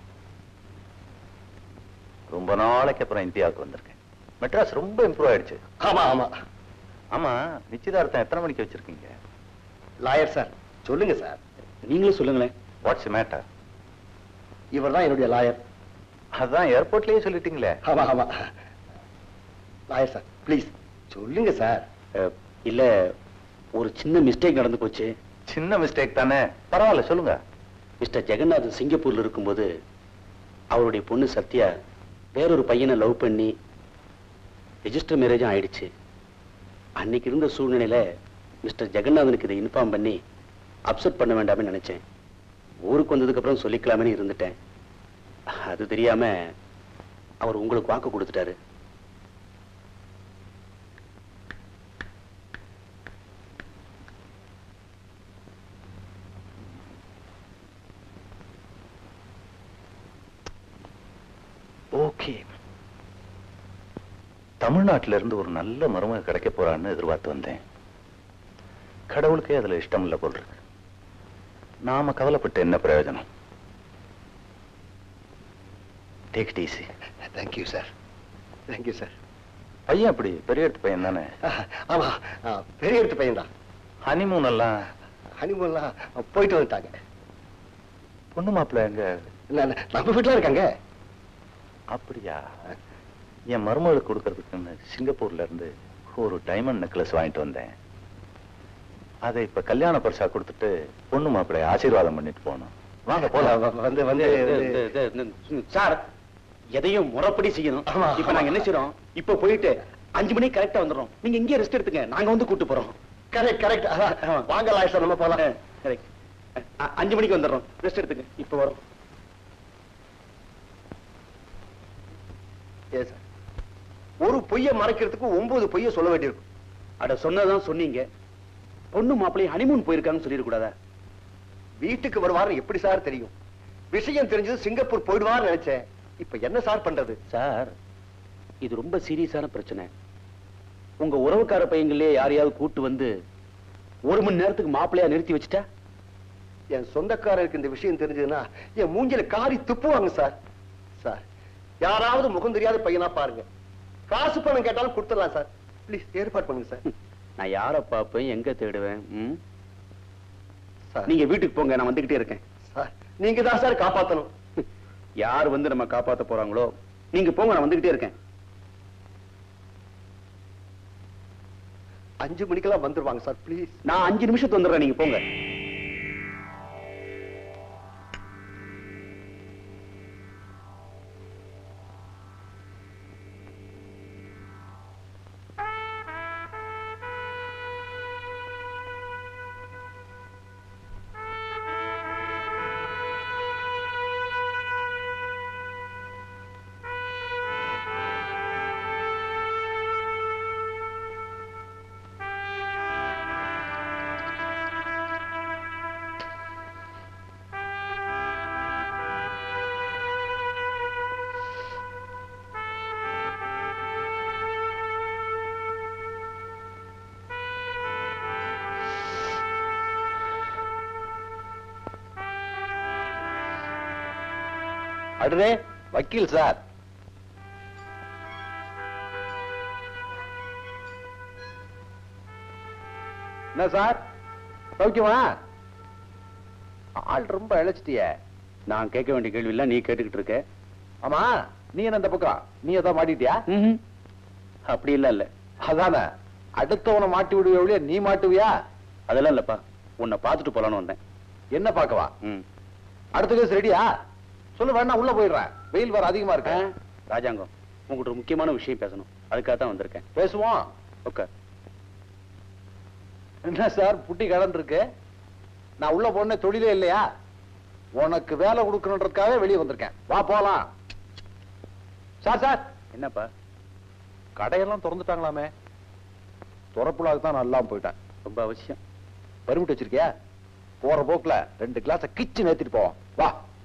ரொம்ப நாளைக்கு அப்புறம் இந்தியாவுக்கு வந்திருக்கேன் மெட்ராஸ் ரொம்ப இம்ப்ரூவ் ஆயிடுச்சு ஆமா ஆமா ஆமா நிச்சயதார்த்தம் எத்தனை மணிக்கு வச்சிருக்கீங்க லாயர் சார் சொல்லுங்க சார் நீங்களும் சொல்லுங்களேன் வாட்ஸ் மேட்டர் இவர் தான் என்னுடைய லாயர் அதான் ஏர்போர்ட்லயே சொல்லிட்டீங்களே ஆமா ஆமா லாயர் சார் ப்ளீஸ் சொல்லுங்க சார் அஹ், இல்ல ஒரு சின்ன மிஸ்டேக் நடந்து போச்சு சின்ன மிஸ்டேக் தானே பரவாயில்ல சொல்லுங்க மிஸ்டர் ஜெகநாதன் சிங்கப்பூர்ல இருக்கும்போது அவருடைய பொண்ணு சத்யா வேறொரு பையனை லவ் பண்ணி ரெஜிஸ்டர் மேரேஜும் ஆயிடுச்சு அன்னைக்கு இருந்த சூழ்நிலையில மிஸ்டர் ஜெகநாதனுக்கு இதை இன்ஃபார்ம் பண்ணி அப்செட் பண்ண வேண்டாம்னு நினைச்சேன் ஊருக்கு வந்ததுக்கு அப்புறம் சொல்லிக்கலாமேன்னு இருந்துட்டேன் அது தெரியாம அவர் உங்களுக்கு வாக்கு கொடுத்துட்டாரு ஓகே தமிழ்நாட்டுல இருந்து ஒரு நல்ல மருமக கிடைக்க போறான்னு எதிர்பார்த்து வந்தேன் கடவுளுக்கே அதுல இஷ்டம் இல்ல போல் இருக்கு நாம கவலைப்பட்டு என்ன பிரயோஜனம் take it easy thank you sir thank you sir பையன் அப்படி பெரிய எடுத்து பையன் தானே ஆமா ஆ, பெரிய எடுத்து பையன் தான் ஹனிமூன் எல்லாம் ஹனிமூன்லாம் போயிட்டு வந்துட்டாங்க பொண்ணு மாப்பிள்ள எங்க இல்ல, இல்ல, நம்ம வீட்டுல இருக்காங்க அப்படியா என் மருமகளுக்கு கொடுக்கறதுக்குன்னு சிங்கப்பூர்ல இருந்து ஒரு டைமண்ட் நெக்லஸ் வாங்கிட்டு வந்தேன் அதை இப்ப கல்யாண பரிசா கொடுத்துட்டு பொண்ணு மாப்பிள்ளை ஆசீர்வாதம் பண்ணிட்டு போகணும் வாங்க போலாம் வ- வந்து வந்து சார் எதையும் முறைப்படி செய்யணும் ஆமா. இப்ப நாங்க என்ன செய்யறோம் இப்ப போயிட்டு அஞ்சு மணிக்கு கரெக்டா வந்துடுறோம் நீங்க இங்கே ரெஸ்ட் எடுத்துங்க நாங்க வந்து கூட்டு போறோம் கரெக்ட் கரெக்ட் வாங்க லாயர் சார் நம்ம போலாம் கரெக்ட் அஞ்சு மணிக்கு வந்துடுறோம் ரெஸ்ட் எடுத்துங்க இப்ப வரோம் Yes, sir. ஒரு பொய்ய மறைக்கிறதுக்கு ஒன்பது பொய்ய சொல்ல வேண்டியிருக்கும் அட சொன்னதான் சொன்னீங்க பொண்ணு மாப்பிள்ளை ஹனிமூன் போயிருக்காங்கன்னு சொல்லிடக்கூடாதா வீட்டுக்கு வருவாருன்னு எப்படி சார் தெரியும் விஷயம் தெரிஞ்சது சிங்கப்பூர் போயிடுவார்னு நினைச்சேன் இப்ப என்ன சார் பண்றது சார் இது ரொம்ப சீரியஸான பிரச்சனை உங்க உறவுக்கார பையங்களே யாரையாவது கூட்டு வந்து ஒரு மணி நேரத்துக்கு மாப்பிள்ளையா நிறுத்தி வச்சுட்டா என் சொந்தக்காரருக்கு இந்த விஷயம் தெரிஞ்சதுன்னா என் மூஞ்சில காரி துப்புவாங்க சார் சார் யாராவது முகம் தெரியாத பையனா பாருங்க காசு பணம் கேட்டாலும் கொடுத்துடலாம் சார் ப்ளீஸ் ஏற்பாடு பண்ணுங்க சார் நான் யார பாப்பேன் எங்க தேடுவேன் ம்? சார் நீங்க வீட்டுக்கு போங்க நான் வந்துகிட்டே இருக்கேன் சார் நீங்க தான் சார் காப்பாத்தணும் யார் வந்து நம்ம காப்பாத்த போறாங்களோ நீங்க போங்க நான் வந்துகிட்டே இருக்கேன் அஞ்சு மணிக்கெல்லாம் வந்துருவாங்க சார் ப்ளீஸ் நான் அஞ்சு நிமிஷத்து வந்துடுறேன் நீங்க போங்க அடுரே வக்கீல் சார் என்ன சார் சௌக்கியமா ஆள் ரொம்ப இழைச்சிட்டிய நான் கேட்க வேண்டிய கேள்வி எல்லாம் நீ கேட்டுக்கிட்டு இருக்க ஆமா நீ என்ன இந்த பக்கம் நீ ஏதோ மாட்டிட்டியா ம்ஹும். அப்படி இல்ல இல்ல அதானே அடுத்தவனை மாட்டி விடுவிய ஒழிய நீ மாட்டுவியா அதெல்லாம் இல்லப்பா உன்னை பார்த்துட்டு போலான்னு வந்தேன் என்ன பார்க்கவா ம். அடுத்த கேஸ் ரெடியா சொல்லு வேணா உள்ள போயிடுறேன் வெயில் வர அதிகமா ஆ, இருக்கு ராஜாங்கம் உங்ககிட்ட ஒரு முக்கியமான விஷயம் பேசணும் அதுக்காக தான் வந்திருக்கேன் பேசுவோம் ஓகே என்ன சார் புட்டி கடன் இருக்கு நான் உள்ள போன தொழிலே இல்லையா உனக்கு வேலை கொடுக்கணுன்றதுக்காக வெளியே வந்திருக்கேன் வா போலாம் சார் சார் என்னப்பா கடையெல்லாம் திறந்துட்டாங்களாமே துறப்புலாக்கு தான் நல்லா போயிட்டேன் ரொம்ப அவசியம் பர்மிட் வச்சிருக்கியா போற போக்குல ரெண்டு கிளாஸ கிச்சு நேத்திட்டு போவோம் வா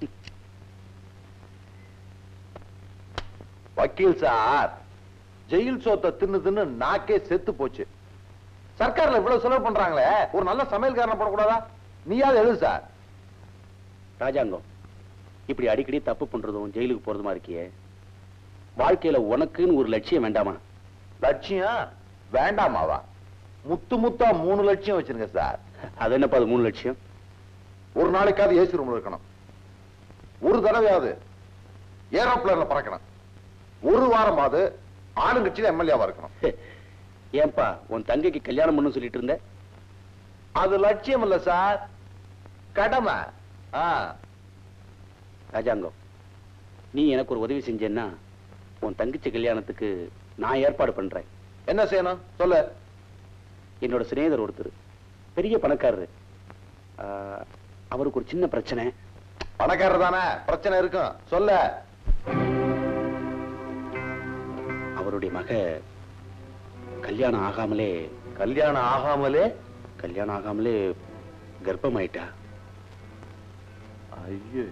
வக்கீல் சார் ஜெயில் சோத்தை தின்னு தின்னு நாக்கே செத்து போச்சு சர்க்கார்ல இவ்வளவு செலவு பண்றாங்களே ஒரு நல்ல சமையல்காரனை போடக்கூடாதா நீயாவது எழுது சார் ராஜாங்கம் இப்படி அடிக்கடி தப்பு பண்றதும் ஜெயிலுக்கு போறதுமா இருக்கியே வாழ்க்கையில உனக்குன்னு ஒரு லட்சியம் வேண்டாமா லட்சியம் வேண்டாமாவா முத்து முத்தா மூணு லட்சியம் வச்சிருங்க சார் அது என்னப்பா அது மூணு லட்சியம் ஒரு நாளைக்காவது ஏசி ரூம்ல இருக்கணும் ஒரு தடவையாவது ஏரோப்ளேன்ல பறக்கணும் ஒரு வாரமாவது ஆளுங்கட்சியில எம்எல்ஏவா இருக்கணும் ஏன்பா உன் தங்கைக்கு கல்யாணம் பண்ணு சொல்லிட்டு இருந்த அது லட்சியம் இல்ல சார் கடமை ஆ, ராஜாங்கம் நீ எனக்கு ஒரு உதவி செஞ்சேன்னா உன் தங்கச்சி கல்யாணத்துக்கு நான் ஏற்பாடு பண்றேன் என்ன செய்யணும் சொல்லு என்னோட சிநேகிதர் ஒருத்தர் பெரிய பணக்காரரு ஆ, அவருக்கு ஒரு சின்ன பிரச்சனை பணக்காரர் தானே பிரச்சனை இருக்கும் சொல்ல அவருடைய மக கல்யாணம் ஆகாமலே கல்யாணம் ஆகாமலே கல்யாணம் ஆகாமலே கர்ப்பமாயிட்டா ஐயோ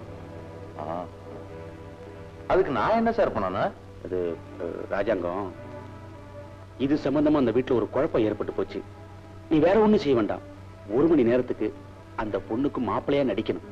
அதுக்கு நான் என்ன சார் பண்ணணும் அது அஹ், ராஜாங்கம் இது சம்பந்தமா அந்த வீட்டுல ஒரு குழப்பம் ஏற்பட்டு போச்சு நீ வேற ஒண்ணும் செய்ய வேண்டாம் ஒரு மணி நேரத்துக்கு அந்த பொண்ணுக்கு மாப்பிள்ளையா நடிக்கணும்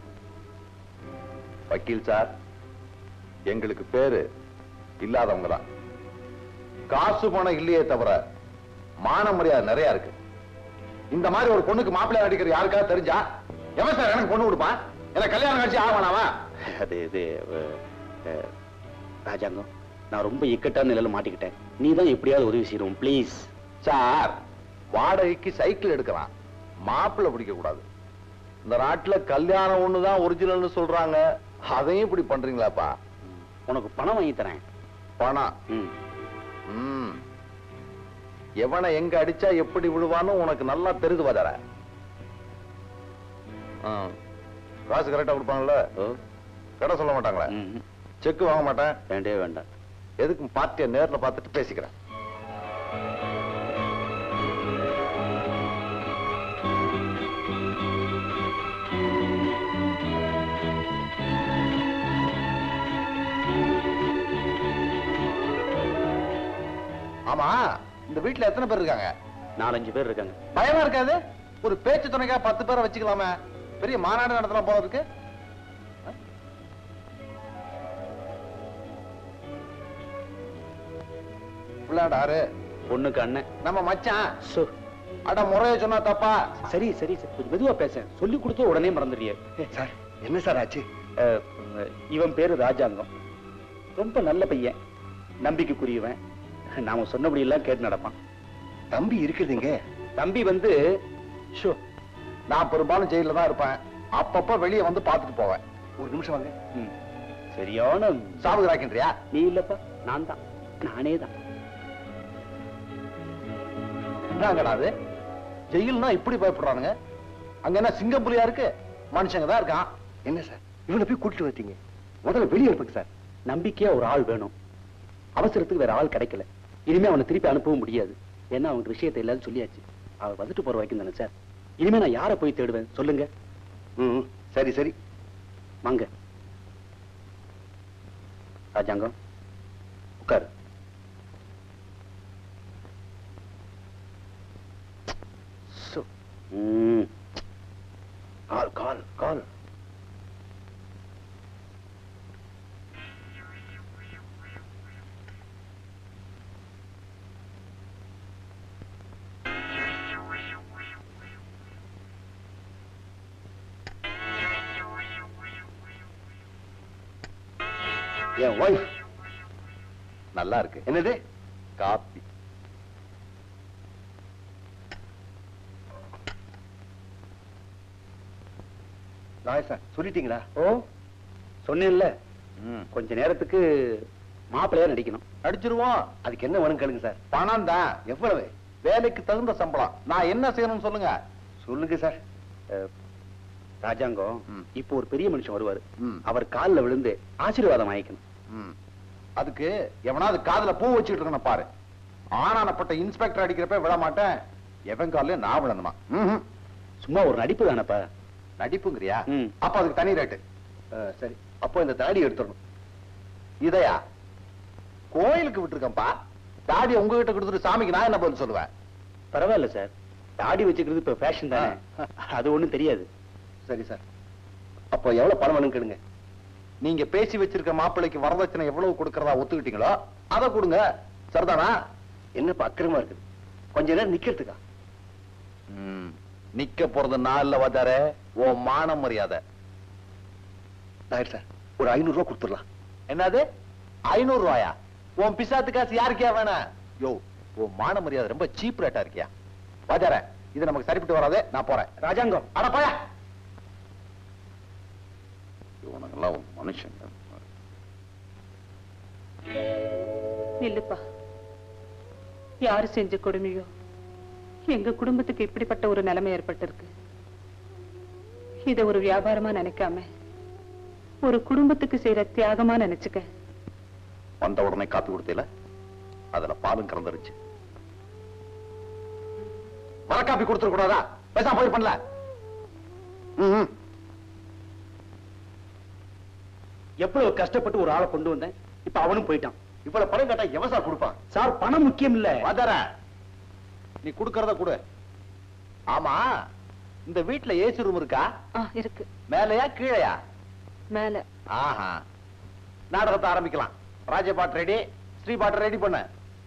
வக்கீல் சார் எங்களுக்கு பேரு இல்லாதவங்க தான் காசு பணம் இல்லையே தவிர மான மரியாதை நிறைய இருக்கு இந்த மாதிரி ஒரு பொண்ணுக்கு மாப்பிள்ளை நடிக்கிற யாருக்காவது தெரிஞ்சா எவன் சார் எனக்கு பொண்ணு கொடுப்பான் எனக்கு கல்யாணம் கட்சி ஆகணாவா அது இது அஹ், அஹ், ராஜாங்கம் நான் ரொம்ப இக்கட்டான நிலையில மாட்டிக்கிட்டேன் நீ தான் எப்படியாவது உதவி செய்யணும் ப்ளீஸ் சார் வாடகைக்கு சைக்கிள் எடுக்கலாம் மாப்பிள்ளை பிடிக்க கூடாது இந்த நாட்டுல கல்யாணம் ஒண்ணுதான் ஒரிஜினல்னு சொல்றாங்க அதையும் இப்படி பண்றீங்களாப்பா உனக்கு பணம் வாங்கி தரேன் பணம் ம். ம். எவனை எங்க அடிச்சா எப்படி விழுவான்னு உனக்கு நல்லா தெரிது வதற காசு கரெக்டா கொடுப்பாங்கல்ல ஓ கடை சொல்ல மாட்டாங்களே ம். செக் வாங்க மாட்டேன் வேண்டவே வேண்டாம் எதுக்கும் பார்ட்டியை நேர்ல பார்த்துட்டு பேசிக்கிறேன் ஆமா இந்த வீட்டுல எத்தனை பேர் இருக்காங்க நாலஞ்சு பேர் இருக்காங்க பயமா இருக்காது ஒரு பேச்சு துணைக்கா பத்து பேரை வச்சுக்கலாமே பெரிய மாநாடு நடத்தலாம் போல இருக்கு பிள்ளாடாரு பொண்ணுக்கு அண்ணன் நம்ம மச்சான் சோ அட முறைய சொன்னா தப்பா சரி சரி சரி கொஞ்சம் மெதுவா பேச சொல்லி கொடுத்து உடனே மறந்துடுறிய சார் என்ன சார் ஆச்சு இவன் பேரு ராஜாங்கம் ரொம்ப நல்ல பையன் நம்பிக்கைக்குரியவன் நாம சொன்னபடி எல்லாம் கேட்டு நடப்பான் தம்பி இருக்குதுங்க தம்பி வந்து ஷோ நான் பெரும்பாலும் ஜெயில தான் இருப்பேன் அப்பப்ப வெளியே வந்து பார்த்துட்டு போவேன் ஒரு நிமிஷம் வாங்க ம், சரியான சாவுகிறாக்கின்றியா நீ இல்லப்பா நான் தான் நானே தான் என்னங்கடா அது ஜெயில்னா இப்படி பயப்படுறானுங்க அங்க என்ன சிங்கப்புலியா இருக்கு மனுஷங்க தான் இருக்கான் என்ன சார் இவனை போய் கூட்டிட்டு வந்தீங்க முதல்ல வெளியே இருப்பேங்க சார் நம்பிக்கையா ஒரு ஆள் வேணும் அவசரத்துக்கு வேற ஆள் கிடைக்கல இனிமே அவனை திருப்பி அனுப்பவும் முடியாது ஏன்னா அவங்க விஷயத்தை எல்லாரும் சொல்லியாச்சு அவர் வந்துட்டு போற வரைக்கும் தானே சார் இனிமே நான் யாரை போய் தேடுவேன் சொல்லுங்க ம் சரி சரி வாங்க ராஜாங்கம் உட்காரு சு. ம். கால் கால் கால் என் ஒய்ஃப் நல்லா இருக்கு என்னது காப்பி நாய் சார் சொல்லிட்டீங்களா ஓ சொன்னேன்ல ம் கொஞ்ச நேரத்துக்கு மாப்பிள்ளையா நடிக்கணும் அடிச்சிருவோம் அதுக்கு என்ன வேணும் கேளுங்க சார் பணம் தான் எவ்வளவு வேலைக்கு தகுந்த சம்பளம் நான் என்ன செய்யணும்னு சொல்லுங்க சொல்லுங்க சார் அஹ், ராஜாங்கம் ம். இப்போ ஒரு பெரிய மனுஷன் வருவாரு ம். அவர் கால்ல விழுந்து ஆசீர்வாதம் வாங்கிக்கணும் ம். அதுக்கு எவனாவது காதுல பூ வச்சுட்டு இருக்கணும் பாரு ஆனானப்பட்ட இன்ஸ்பெக்டர் அடிக்கிறப்ப விட மாட்டேன் எவன் காலையும் நான் விழணுமா ம்ஹும். சும்மா ஒரு நடிப்பு தானப்பா நடிப்புங்கிறியா ம். அப்ப அதுக்கு தனி ரேட்டு சரி அப்போ இந்த தாடி எடுத்துடணும் இதையா கோயிலுக்கு விட்டுருக்கேன்ப்பா தாடி உங்ககிட்ட கொடுத்துட்டு சாமிக்கு நான் என்ன பதில் சொல்லுவேன் பரவாயில்ல சார் தாடி வச்சுக்கிறது இப்ப ஃபேஷன் தானே அது ஒண்ணும் தெரியாது சரி சார் அப்போ எவ்வளவு பணம் வேணும் கேளுங்க நீங்க பேசி வச்சிருக்க மாப்பிள்ளைக்கு வரதட்சணை எவ்வளவு கொடுக்கறதா ஒத்துக்கிட்டீங்களோ அதை கொடுங்க சரிதானா என்னப்பா அக்கிரமா இருக்குது கொஞ்ச நேரம் நிக்கிறதுக்கா நிக்க போறது நாள்ல வந்தார ஓ மான மரியாதை சார் ஒரு ஐநூறு ரூபா கொடுத்துடலாம் என்னது ஐநூறு ரூபாயா உன் பிசாத்து காசு யாருக்கே வேணாம் யோ உன் மான மரியாதை ரொம்ப சீப் ரேட்டா இருக்கியா வாஜார இது நமக்கு சரிப்பட்டு வராதே நான் போறேன் ராஜாங்கம் அட போயா இவனுங்கெல்லாம் ஒரு மனுஷன் நில்லுப்பா யாரு செஞ்ச கொடுமையோ எங்க குடும்பத்துக்கு இப்படிப்பட்ட ஒரு நிலைமை ஏற்பட்டிருக்கு இத ஒரு வியாபாரமா நினைக்காம ஒரு குடும்பத்துக்கு செய்யற தியாகமா நினைச்சுக்க வந்த உடனே காப்பி கொடுத்தீல அதுல பாலும் கலந்துருச்சு வர காப்பி கொடுத்துட கூடாதா பேசாம போய் பண்ணல ம் எவ்வளவு கஷ்டப்பட்டு ஒரு ஆளை கொண்டு வந்தேன் இப்ப அவனும் போயிட்டான் இவ்வளவு பணம் கேட்டா எவன் சார் கொடுப்பான் சார் பணம் முக்கியம் இல்ல வதர நீ குடுக்கறத கொடு ஆமா இந்த வீட்ல ஏசி ரூம் இருக்கா ஆ இருக்கு மேலையா கீழையா மேல ஆஹா நாடகத்தை ஆரம்பிக்கலாம் ராஜபாட் ரெடி ஸ்ரீபாட் ரெடி பண்ண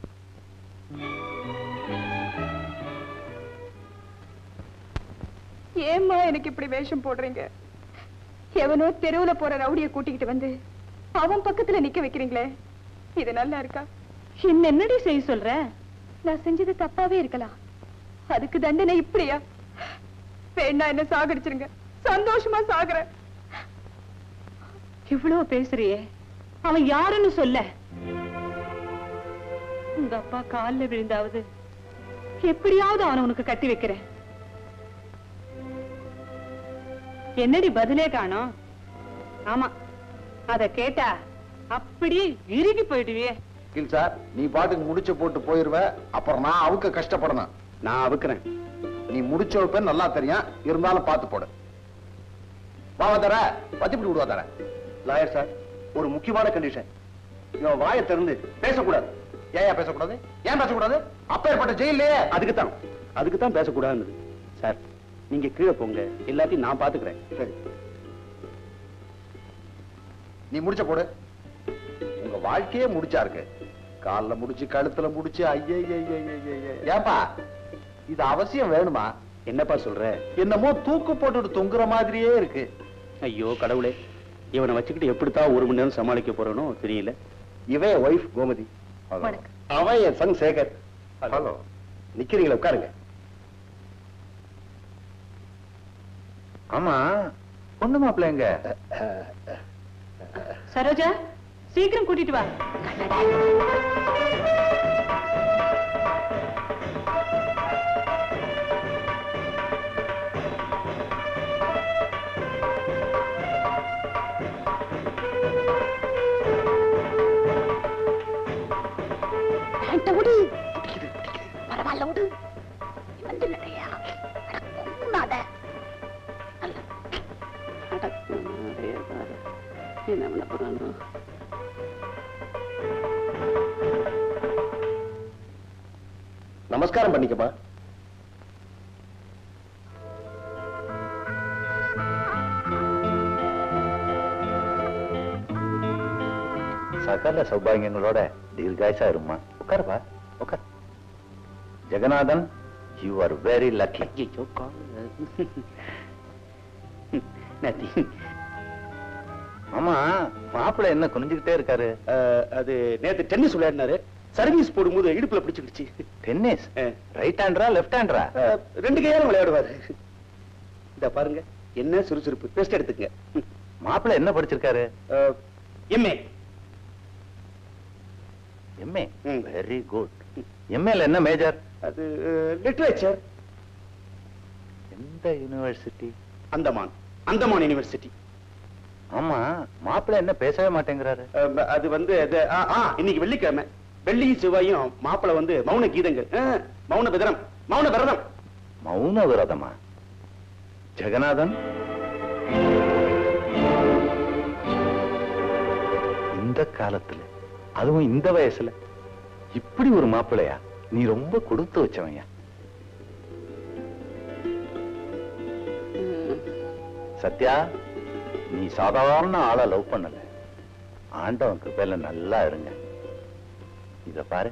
ஏம்மா எனக்கு இப்படி வேஷம் போடுறீங்க எவனோ தெருவுல போற ரவுடிய கூட்டிக்கிட்டு வந்து அவன் பக்கத்துல நிக்க வைக்கிறீங்களே இது நல்லா இருக்கா என்ன என்னடி செய்ய சொல்ற நான் செஞ்சது தப்பாவே இருக்கலாம் அதுக்கு தண்டனை இப்படியா வேணா என்ன சாகடிச்சிருங்க சந்தோஷமா சாகுறேன் இவ்வளவு பேசுறியே அவன் யாருன்னு சொல்ல உங்க அப்பா கால்ல விழுந்தாவது எப்படியாவது அவனை உனக்கு கட்டி வைக்கிறேன் என்னடி பதிலே காணோம் ஆமா அத கேட்டா அப்படியே இறுகி போயிடுவியே கில் சார் நீ பாட்டுக்கு முடிச்ச போட்டு போயிருவ அப்புறம் நான் அவுக்க கஷ்டப்படணும் நான் அவுக்குறேன் நீ முடிச்ச வைப்பேன்னு நல்லா தெரியும் இருந்தாலும் பார்த்து போடு வாவ தர பத்திப்படி விடுவா தர லாயர் சார் ஒரு முக்கியமான கண்டிஷன் இவன் வாயை திறந்து பேசக்கூடாது ஏன் பேசக்கூடாது ஏன் பேசக்கூடாது அப்பேற்பட்ட ஜெயிலே அதுக்கு தான் அதுக்கு தான் பேசக்கூடாதுன்னு சார் நீங்க கீழே போங்க எல்லாத்தையும் நான் பாத்துக்கிறேன் சரி நீ முடிச்ச போடு உங்க வாழ்க்கையே முடிச்சா இருக்கு கால்ல முடிச்சு கழுத்துல முடிச்சு ஐயே ஏப்பா இது அவசியம் வேணுமா என்னப்பா சொல்ற என்னமோ தூக்கு போட்டுட்டு தொங்குற மாதிரியே இருக்கு ஐயோ கடவுளே இவனை வச்சுக்கிட்டு எப்படித்தான் ஒரு மணி நேரம் சமாளிக்க போறேனோ தெரியல இவன் ஒய்ஃப் கோமதி வணக்கம். அவன் என் சன் சேகர் ஹலோ நிக்கிறீங்களா உட்காருங்க ஆமா பொண்ணு மாப்பிள்ள எங்க சரோஜா சீக்கிரம் கூட்டிட்டு வா என்கிட்ட விடு பரவாயில்ல விடு வந்துடலையா கூடாத என்ன பண்ண போறானோ நமஸ்காரம் பண்ணிக்கமா சகல சௌபாகியங்களோட தீர்காயசா இருமா உட்காருப்பா உட்கார் Jaganathan you are very lucky ஐயோ நதி ஆமா மாப்பிள்ளை என்ன குனிஞ்சுக்கிட்டே இருக்காரு அஹ், அது நேத்து டென்னிஸ் விளையாடினாரு சர்வீஸ் போடும்போது இடுப்புல பிடிச்சிக்கிடுச்சு டென்னிஸ் ஆ. ரைட் ஹேண்டரா லெஃப்ட் ஹேண்டரா அஹ், ரெண்டு கையாலும் விளையாடுவாரு இந்த பாருங்க என்ன சுறுசுறுப்பு பெஸ்ட் எடுத்துங்க மாப்பிள்ளை என்ன படிச்சிருக்காரு எம்ஏ எம்ஏ ம். வெரி குட் எம்ஏல என்ன மேஜர் அது லிட்ரேச்சர் எந்த யூனிவர்சிட்டி அந்தமான் அந்தமான் யூனிவர்சிட்டி ஆமா மாப்பிள்ளை என்ன பேசவே மாட்டேங்கிறாரு அஹ், அது வந்து அது, ஆ, ஆ, இன்னைக்கு வெள்ளிக்கிழமை வெள்ளியும் செவ்வாயும் மாப்பிளை வந்து மௌன கீதங்கள் அஹ், மௌன விதரம் மௌன விரதம் மௌன விரதமா ஜெகநாதன் இந்த காலத்துல அதுவும் இந்த வயசுல இப்படி ஒரு மாப்பிள்ளையா நீ ரொம்ப கொடுத்து வச்சவன்யா சத்யா நீ சாதாரண ஆளை லவ் பண்ணல ஆண்டவன் கிருபையில நல்லா இருங்க இத பாரு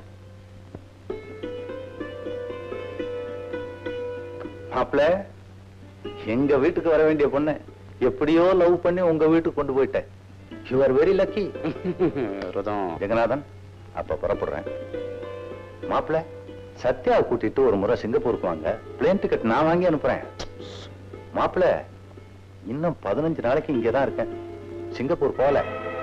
மாப்பிள எங்க வீட்டுக்கு வர வேண்டிய பொண்ணு எப்படியோ லவ் பண்ணி உங்க வீட்டுக்கு கொண்டு போயிட்டேன் யூ ஆர் வெரி லக்கி விரதம் ஜெகநாதன் அப்ப புறப்படுறேன் மாப்பிள சத்யாவை கூட்டிட்டு ஒரு முறை சிங்கப்பூருக்கு வாங்க பிளேன் டிக்கெட் நான் வாங்கி அனுப்புறேன் மாப்பிள இன்னும் பதினஞ்சு நாளைக்கு இங்கதான் இருக்கேன் சிங்கப்பூர் போல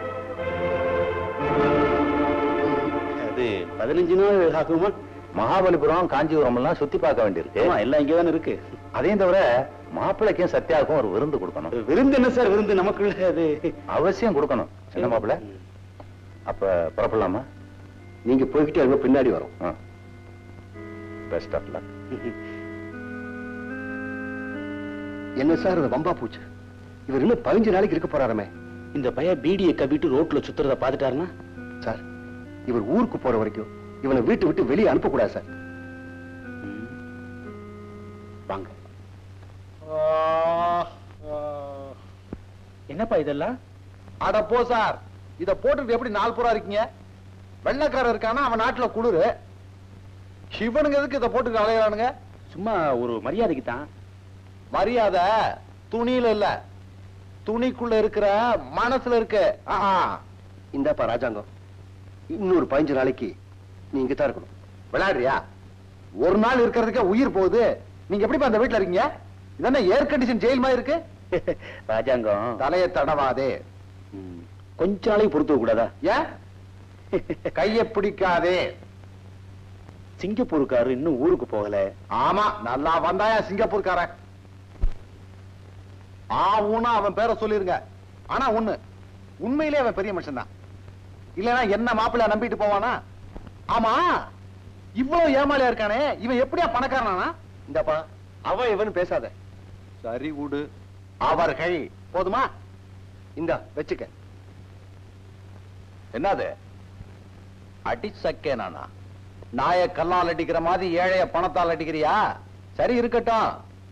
அது பதினஞ்சு நாள் ஆகுமா மகாபலிபுரம் காஞ்சிபுரம் எல்லாம் சுத்தி பார்க்க வேண்டியிருக்கு ஆமா எல்லாம் இங்கதானே இருக்கு அதையும் தவிர மாப்பிள்ளைக்கும் சத்யாவுக்கும் ஒரு விருந்து கொடுக்கணும் விருந்து என்ன சார் விருந்து நமக்குள்ள அது அவசியம் கொடுக்கணும் என்ன மாப்பிள்ள அப்ப புறப்படலாமா நீங்க போய்கிட்டே இருங்க பின்னாடி வரும் பெஸ்ட் ஆஃப் லக் என்ன சார் இது வம்பா பூச்சு இவர் இன்னும் பதினஞ்சு நாளைக்கு இருக்க போறாருமே இந்த பைய பீடியை கவிட்டு ரோட்ல சுத்துறத பாத்துட்டாருன்னா சார் இவர் ஊருக்கு போற வரைக்கும் இவனை வீட்டு விட்டு வெளியே அனுப்பக்கூடாது சார் வாங்க என்னப்பா இதெல்லாம் அட போ சார் இத போட்டுட்டு எப்படி நாலு புறா இருக்கீங்க வெள்ளக்காரன் இருக்கானா அவன் நாட்டுல குளிரு சிவனுங்க எதுக்கு இத போட்டு அலையானுங்க சும்மா ஒரு மரியாதைக்கு தான் மரியாதை துணியில இல்ல துணிக்குள்ள இருக்கிற மனசுல இருக்கு இந்தப்பா ராஜாங்கம் இன்னொரு பதினஞ்சு நாளைக்கு நீங்க தான் இருக்கணும் விளையாடுறியா ஒரு நாள் இருக்கிறதுக்கே உயிர் போகுது நீங்க எப்படிப்பா அந்த வீட்டுல இருக்கீங்க இதென்ன ஏர் கண்டிஷன் ஜெயில் மாதிரி இருக்கு ராஜாங்கம் தலையை தடவாதே ம், கொஞ்ச நாளைக்கு பொறுத்து கூடாதா ஏன் கைய பிடிக்காதே சிங்கப்பூருக்காரு இன்னும் ஊருக்கு போகல ஆமா நல்லா வந்தாயா சிங்கப்பூர்காரன் ஆ ஊனா அவன் பேரை சொல்லிருங்க ஆனா ஒண்ணு உண்மையிலே அவன் பெரிய மனுஷன் தான் இல்லனா என்ன மாப்பிள்ளை நம்பிட்டு போவானா ஆமா இவ்வளவு ஏமாளியா இருக்கானே இவன் எப்படியா பணக்காரனா இந்தப்பா அவன் இவன் பேசாத சரி விடு அவர்கள் போதுமா இந்த வச்சுக்க என்னது அடிச்சக்கே நானா நாய கல்லால் அடிக்கிற மாதிரி ஏழைய பணத்தால் அடிக்கிறியா சரி இருக்கட்டும்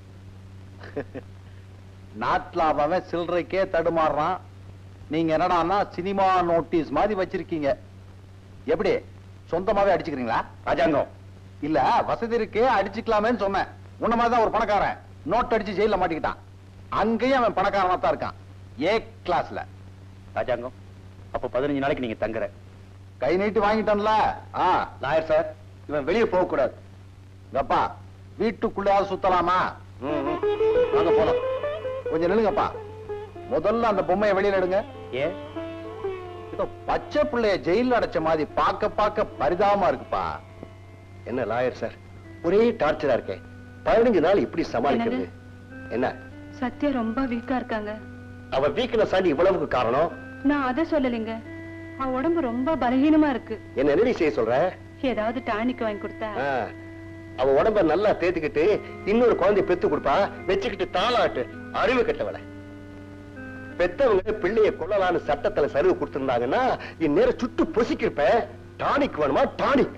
நாட்டுல அவன் சில்லறைக்கே தடுமாறுறான் நீங்க என்னடான்னா சினிமா நோட்டீஸ் மாதிரி வச்சிருக்கீங்க எப்படி சொந்தமாவே அடிச்சுக்கிறீங்களா ராஜாங்கம் இல்ல வசதி இருக்கே அடிச்சுக்கலாமேன்னு சொன்னேன் உன்ன மாதிரி தான் ஒரு பணக்காரன் நோட் அடிச்சு ஜெயில மாட்டிக்கிட்டான் அங்கேயும் அவன் பணக்காரனா தான் இருக்கான் ஏ கிளாஸ்ல ராஜாங்கம் அப்ப பதினஞ்சு நாளைக்கு நீங்க தங்குற கை நீட்டி வாங்கிட்டான்ல ஆ லாயர் சார் இவன் வெளியே போக கூடாது அப்பா வீட்டுக்குள்ளேயாவது சுத்தலாமா ம், ம். வாங்க போலாம் கொஞ்சம் நில்லுங்கப்பா முதல்ல அந்த பொம்மையை வெளியில எடுங்க ஏ ஏதோ பச்சை பிள்ளைய ஜெயில அடைச்ச மாதிரி பார்க்க பார்க்க பரிதாபமா இருக்குப்பா என்ன லாயர் சார் ஒரே டார்ச்சரா இருக்கே பதினஞ்சு நாள் இப்படி சமாளிக்கிறது என்ன சத்யா ரொம்ப வீக்கா இருக்காங்க அவ வீக்னஸ் ஆண்டி இவ்வளவுக்கு காரணம் நான் அதை சொல்லலைங்க அவ உடம்பு ரொம்ப பலகீனமா இருக்கு என்ன என்னடி செய்ய சொல்ற ஏதாவது டானிக் வாங்கி கொடுத்தா ஆ, அவ உடம்ப நல்லா தேத்துக்கிட்டு இன்னொரு குழந்தை பெத்து கொடுப்பா வச்சுக்கிட்டு தாளாட்டு அறிவு கெட்டவளை பெத்தவங்க பிள்ளைய கொள்ளலான்னு சட்டத்துல சரிவு கொடுத்திருந்தாங்கன்னா இந்நேரம் சுட்டு பொசிக்கிருப்ப டானிக் வேணுமா டானிக்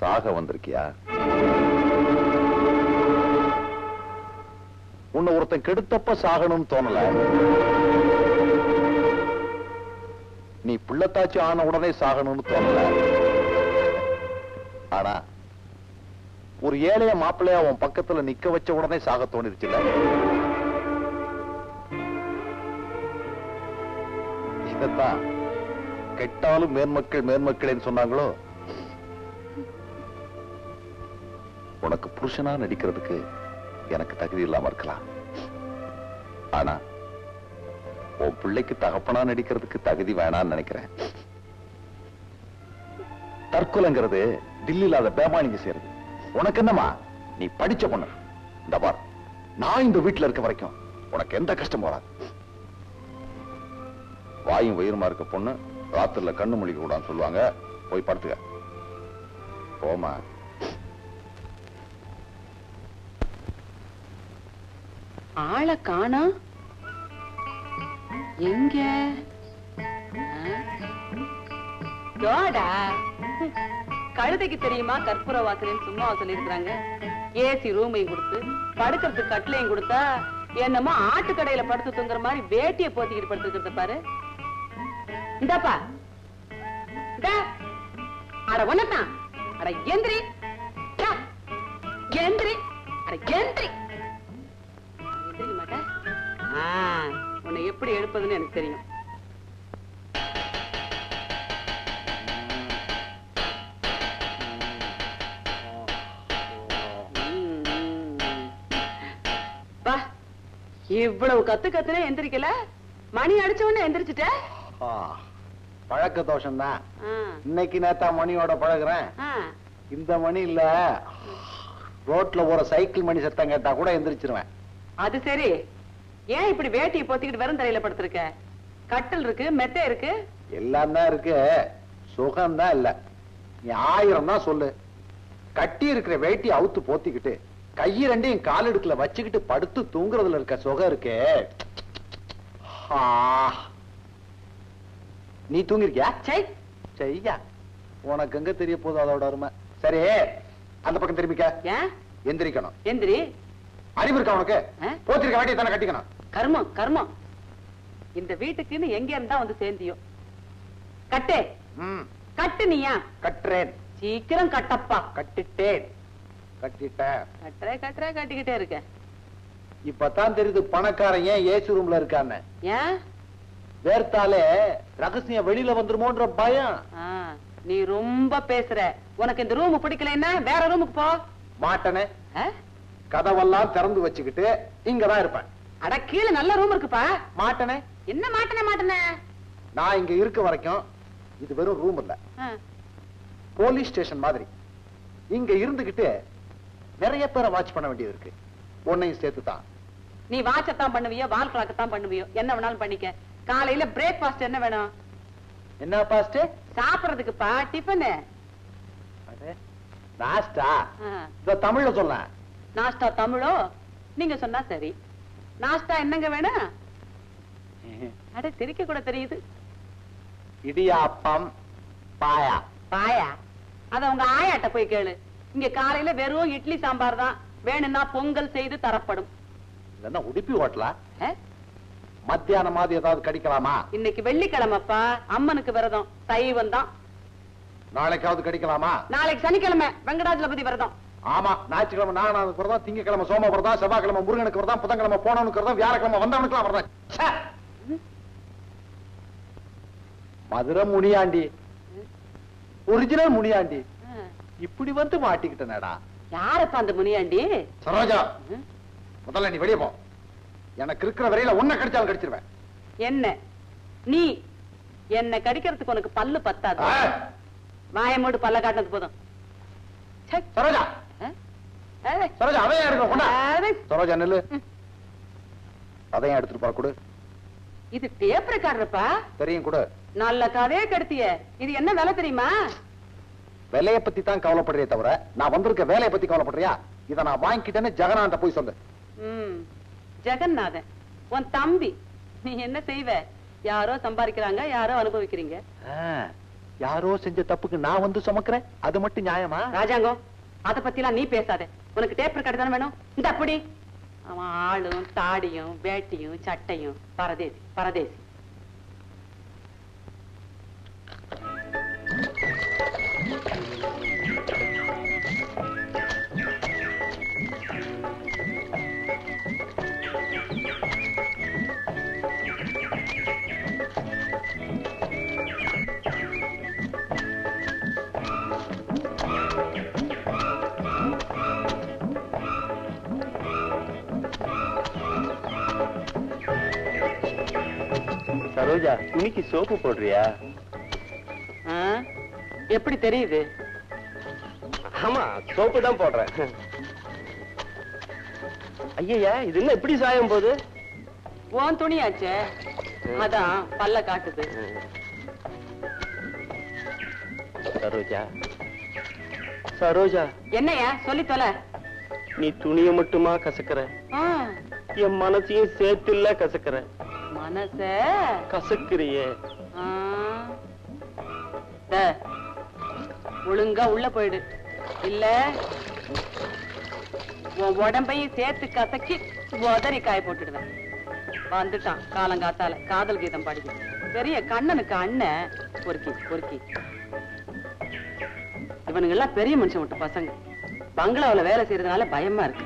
சாக வந்திருக்கியா உன்னை ஒருத்தன் கெடுத்தப்ப சாகணும்னு தோணல நீ பிள்ளைத்தாச்சி ஆன உடனே சாகணும்னு தோணல ஆனா ஒரு ஏழைய மாப்பிள்ளைய அவன் பக்கத்துல நிக்க வச்ச உடனே சாக தோணிருச்சுல இதத்தான் கெட்டாலும் மேன்மக்கள் மேன்மக்களேன்னு சொன்னாங்களோ உனக்கு புருஷனா நடிக்கிறதுக்கு எனக்கு தகுதி இல்லாம இருக்கலாம் ஆனா உன் பிள்ளைக்கு தகப்பனா நடிக்கிறதுக்கு தகுதி வேணாம்னு நினைக்கிறேன் தற்கொலைங்கிறது டில்லியில அதை பேமானிங்க செய்யறது உனக்கு என்னமா நீ படிச்ச பொண்ணு இந்த பார் நான் இந்த வீட்டுல இருக்க வரைக்கும் உனக்கு எந்த கஷ்டமும் வராது வாயும் வயிறுமா இருக்க பொண்ணு ராத்திரில கண்ணு முழிக்க கூடாதுன்னு சொல்லுவாங்க போய் படுத்துக்க போமா ஆளை காணா எங்க ஜோடா கழுதைக்கு தெரியுமா கற்பூர வாசலின்னு சும்மா சொல்லியிருக்கிறாங்க ஏசி ரூமையும் கொடுத்து படுக்கிறதுக்கு கட்டிலையும் கொடுத்தா என்னமோ ஆட்டு கடையில படுத்து தூங்குற மாதிரி வேட்டியை போத்திக்கிட்டு படுத்துக்கிறத பாரு இந்தாப்பா இந்தா. அட ஒன்னதான் அட எந்திரி ச்சா. எந்திரி அட எந்திரி எந்திரிக்க மாட்டே? ஆ, உன்னை எப்படி எழுப்பதுன்னு எனக்கு தெரியும் ம், ம். பா, இவ்வளவு கத்து கத்துனே எந்திரிக்கல மணி அடிச்ச உடனே எந்திரிச்சிட்ட பழக்க தோஷம் தான் ஆ, இன்னைக்கு நேத்தா மணியோட பழகுறேன் ஆ. இந்த மணி இல்ல ரோட்ல போற சைக்கிள் மணி சத்தம் கேட்டா கூட எந்திரிச்சிருவேன் அது சரி ஏன் இப்படி வேட்டியை போத்திக்கிட்டு வெறும் தரையில படுத்திருக்க கட்டில் இருக்கு மெத்தை இருக்கு எல்லாம் தான் இருக்கு சுகம் தான் இல்ல நீ ஆயிரம் தான் சொல்லு கட்டி இருக்கிற வேட்டி அவுத்து போத்திக்கிட்டு கையை ரெண்டையும் கால் இடுக்குல வச்சுக்கிட்டு படுத்து தூங்குறதுல இருக்க சுகம் இருக்கே ஆ. நீ தூங்கிருக்கியா சை செய்யா உனக்கு எங்க தெரிய போகுது அதோட அருமை சரி அந்த பக்கம் திரும்பிக்க ஏன் எந்திரிக்கணும் எந்திரி அறிவு இருக்கா உனக்கு ஆ? போத்திருக்க வேட்டியை தானே கட்டிக்கணும் கர்மம் கர்மம் இந்த வீட்டுக்குன்னு எங்க இருந்தா வந்து சேர்ந்தியோ கட்டு ம் கட்டு நீயா கட்டுறேன் சீக்கிரம் கட்டப்பா கட்டிட்டேன் கட்டிட்டேன் கட்டுற கட்டுற கட்டிக்கிட்டே இருக்க இப்பதான் தெரியுது பணக்காரன் ஏன் ஏசி ரூம்ல இருக்கான்னு ஏன் வேர்த்தாலே ரகசியம் வெளியில வந்துருமோன்ற பயம் ஆ, நீ ரொம்ப பேசுற உனக்கு இந்த ரூம் பிடிக்கலைன்னா வேற ரூமுக்கு போ மாட்டனே ஆ? கதவெல்லாம் திறந்து வச்சுக்கிட்டு இங்கதான் இருப்பேன் அட கீழே நல்ல ரூம் இருக்குப்பா மாட்டனே என்ன மாட்டனே மாட்டனே நான் இங்க இருக்க வரைக்கும் இது வெறும் ரூம் இல்ல ஆ, போலீஸ் ஸ்டேஷன் மாதிரி இங்க இருந்துகிட்டு நிறைய பேரை வாட்ச் பண்ண வேண்டியது இருக்கு உன்னையும் சேர்த்து தான் நீ வாட்சத்தான் பண்ணுவியோ வால் கிளாக்கத்தான் பண்ணுவியோ என்ன வேணாலும் பண்ணிக்க காலையில பிரேக்ஃபாஸ்ட் என்ன வேணும் என்ன பாஸ்ட் சாப்பிடுறதுக்குப்பா டிஃபனு நாஸ்டா இத தமிழ்ல சொல்ல நாஸ்டா தமிழோ நீங்க சொன்னா சரி நாஸ்டா என்னங்க வேணும் அட சிரிக்க கூட தெரியுது இடியாப்பம் பாயா பாயா அத உங்க ஆயாட்ட போய் கேளு இங்க காலையில வெறும் இட்லி சாம்பார் தான் வேணும்னா பொங்கல் செய்து தரப்படும் இல்லன்னா உடுப்பி ஓட்டலா ஆ? மத்தியானம் மாதிரி ஏதாவது கடிக்கலாமா இன்னைக்கு வெள்ளிக்கிழமைப்பா அம்மனுக்கு விரதம் சைவம் தான் நாளைக்காவது கடிக்கலாமா நாளைக்கு சனிக்கிழமை வெங்கடாஜலபதி விரதம் ஆமா ஞாயிற்றுக்கிழமை நாகநாதனுக்கு வரதான் திங்கக்கிழமை சோம வரதா செவ்வாய்க்கிழமை முருகனுக்கு வரதான் புதன்கிழமை போனவனுக்கு வரதான் வியாழக்கிழமை வந்தவனுக்குலாம் வரதான் ச்சே! மதுரை முனியாண்டி ஒரிஜினல் முனியாண்டி ஆ. இப்படி வந்து மாட்டிக்கிட்டனடா யாரப்பா அந்த முனியாண்டி சரோஜா ம்? முதல்ல நீ வெளியே போ எனக்கு இருக்கிற வரையில உன்னை கடிச்சாலும் கடிச்சிருவேன் என்ன நீ என்ன கடிக்கிறதுக்கு உனக்கு பல்லு பத்தாது ஆ! வாய மூடு பல்ல காட்டினது போதும் ச்சே. சரோஜா ஆ? ஏய். சரோஜா அதையும் எடுக்க கொண்டா அது- சரோஜா நெல்லு அதையும் எடுத்துட்டு போற கொடு இது டேப் ரெக்கார்டர்ப்பா தெரியும் கொடு நல்ல கதையே கெடுத்திய இது என்ன விலை தெரியுமா விலைய பத்தி தான் கவலைப்படுறியே தவிர நான் வந்திருக்க வேலையை பத்தி கவலைப்படுறியா இத நான் வாங்கிக்கிட்டேன்னு ஜெகனாண்ட போய் சொல்லு ம் ஜெகநாதன் உன் தம்பி நீ என்ன செய்வ யாரோ சம்பாதிக்கிறாங்க யாரோ அனுபவிக்கிறீங்க ஆ, யாரோ செஞ்ச தப்புக்கு நான் வந்து சுமக்கிறேன் அது மட்டும் நியாயமா ராஜாங்கம் அத பத்திலாம் நீ பேசாத உனக்கு டேப் ரெக்கார்டு தானே வேணும் இந்த அப்படி அவன் ஆளும் தாடியும் வேட்டியும் சட்டையும் பரதேசி பரதேசி சரோஜா துணிக்கு சோப்பு போடுறியா ஆ? எப்படி தெரியுது ஆமா சோப்பு தான் போடுறேன் ஐயா இது என்ன எப்படி சாயம் போகுது உன் துணியாச்சே அதான் பல்ல காட்டுது சரோஜா சரோஜா என்னையா சொல்லி தொலை நீ துணியை மட்டுமா கசக்குற ஆ, என் மனசையும் சேர்த்துல கசக்குற மனச கசக்குறியே ஆ. டே, ஒழுங்கா உள்ள போயிடு இல்ல உன் உடம்பையும் சேர்த்து கசக்கி உதறி காய போட்டுடுவேன் வந்துட்டான் காலங்காத்தால காதல் கீதம் பாடுது பெரிய கண்ணனுக்கு அண்ணன் பொறுக்கி பொறுக்கி இவனுங்க எல்லாம் பெரிய மனுஷன் விட்டு பசங்க பங்களாவுல வேலை செய்யறதுனால பயமா இருக்கு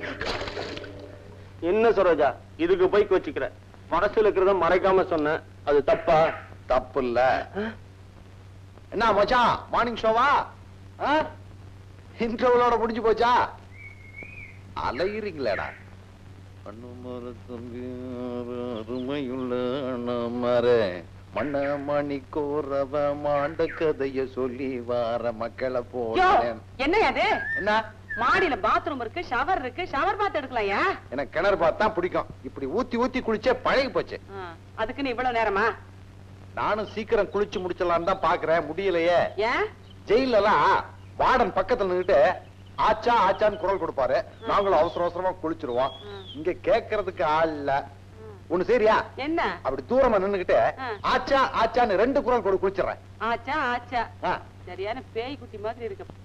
என்ன சரோஜா இதுக்கு போய் கோச்சிக்கிற மனசுல இருக்கிறத மறைக்காம சொன்னேன் அது தப்பா தப்பு இல்ல என்ன மச்சான் மார்னிங் ஷோவா இன்டர்வலோட முடிஞ்சு போச்சா அலையிறீங்களேடா பண்ணுமர தம்பி அருமையுள்ள அண்ணாமரே மண்ண மணி கோரவ மாண்ட கதைய சொல்லி வார மக்களை யோ, போல என்ன அது என்ன மாடியில பாத்ரூம் இருக்கு ஷவர் இருக்கு ஷவர் பாத் எடுக்கலாம்யா எனக்கு கிணறு பார்த்தா பிடிக்கும் இப்படி ஊத்தி ஊத்தி குளிச்சே பழகி போச்சு ஆ, அதுக்குன்னு இவ்வளவு நேரமா நானும் சீக்கிரம் குளிச்சு முடிச்சிடலான்னு தான் பாக்குறேன் முடியலையே ஏன் ஜெயில எல்லாம் வார்டன் பக்கத்துல நின்னுட்டு ஆச்சா ஆச்சான்னு குரல் கொடுப்பாரு நாங்களும் அவசர அவசரமா குளிச்சிருவோம் ம். இங்க கேட்கறதுக்கு ஆள் இல்ல ஒண்ணு சரியா என்ன அப்படி தூரமா நின்னுகிட்டு ஆ. ஆச்சா ஆச்சான்னு ரெண்டு குரல் கொடு குளிச்சிடுறேன் ஆச்சா ஆச்சா ஆ. சரியான பேய் குட்டி மாதிரி இருக்கு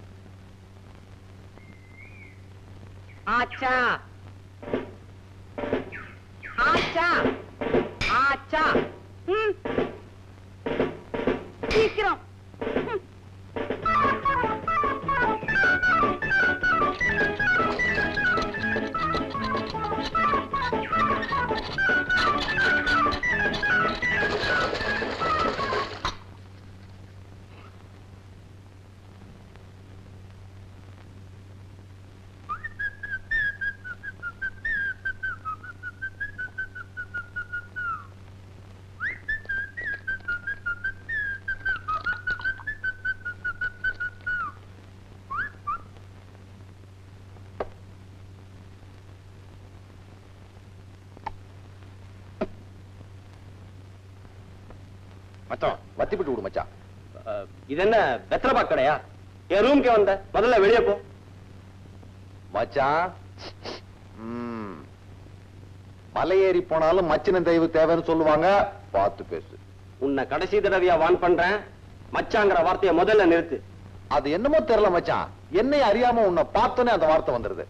ஆச்சா ஆச்சா ஆச்சா ம். சீக்கிரம் ம். மச்சான் வத்திப்பிட்டு விடு மச்சான் இது என்ன வெத்தலை கடையா என் ரூம்க்கு வந்த முதல்ல வெளியே போ மச்சான் ம். மலை ஏறி போனாலும் மச்சின தெய்வ தேவைன்னு சொல்லுவாங்க பார்த்து பேசு உன்னை கடைசி தடவையா வான் பண்றேன் மச்சாங்கிற வார்த்தையை முதல்ல நிறுத்து அது என்னமோ தெரியல மச்சான் என்னை அறியாம உன்னை பார்த்தோன்னே அந்த வார்த்தை வந்துருது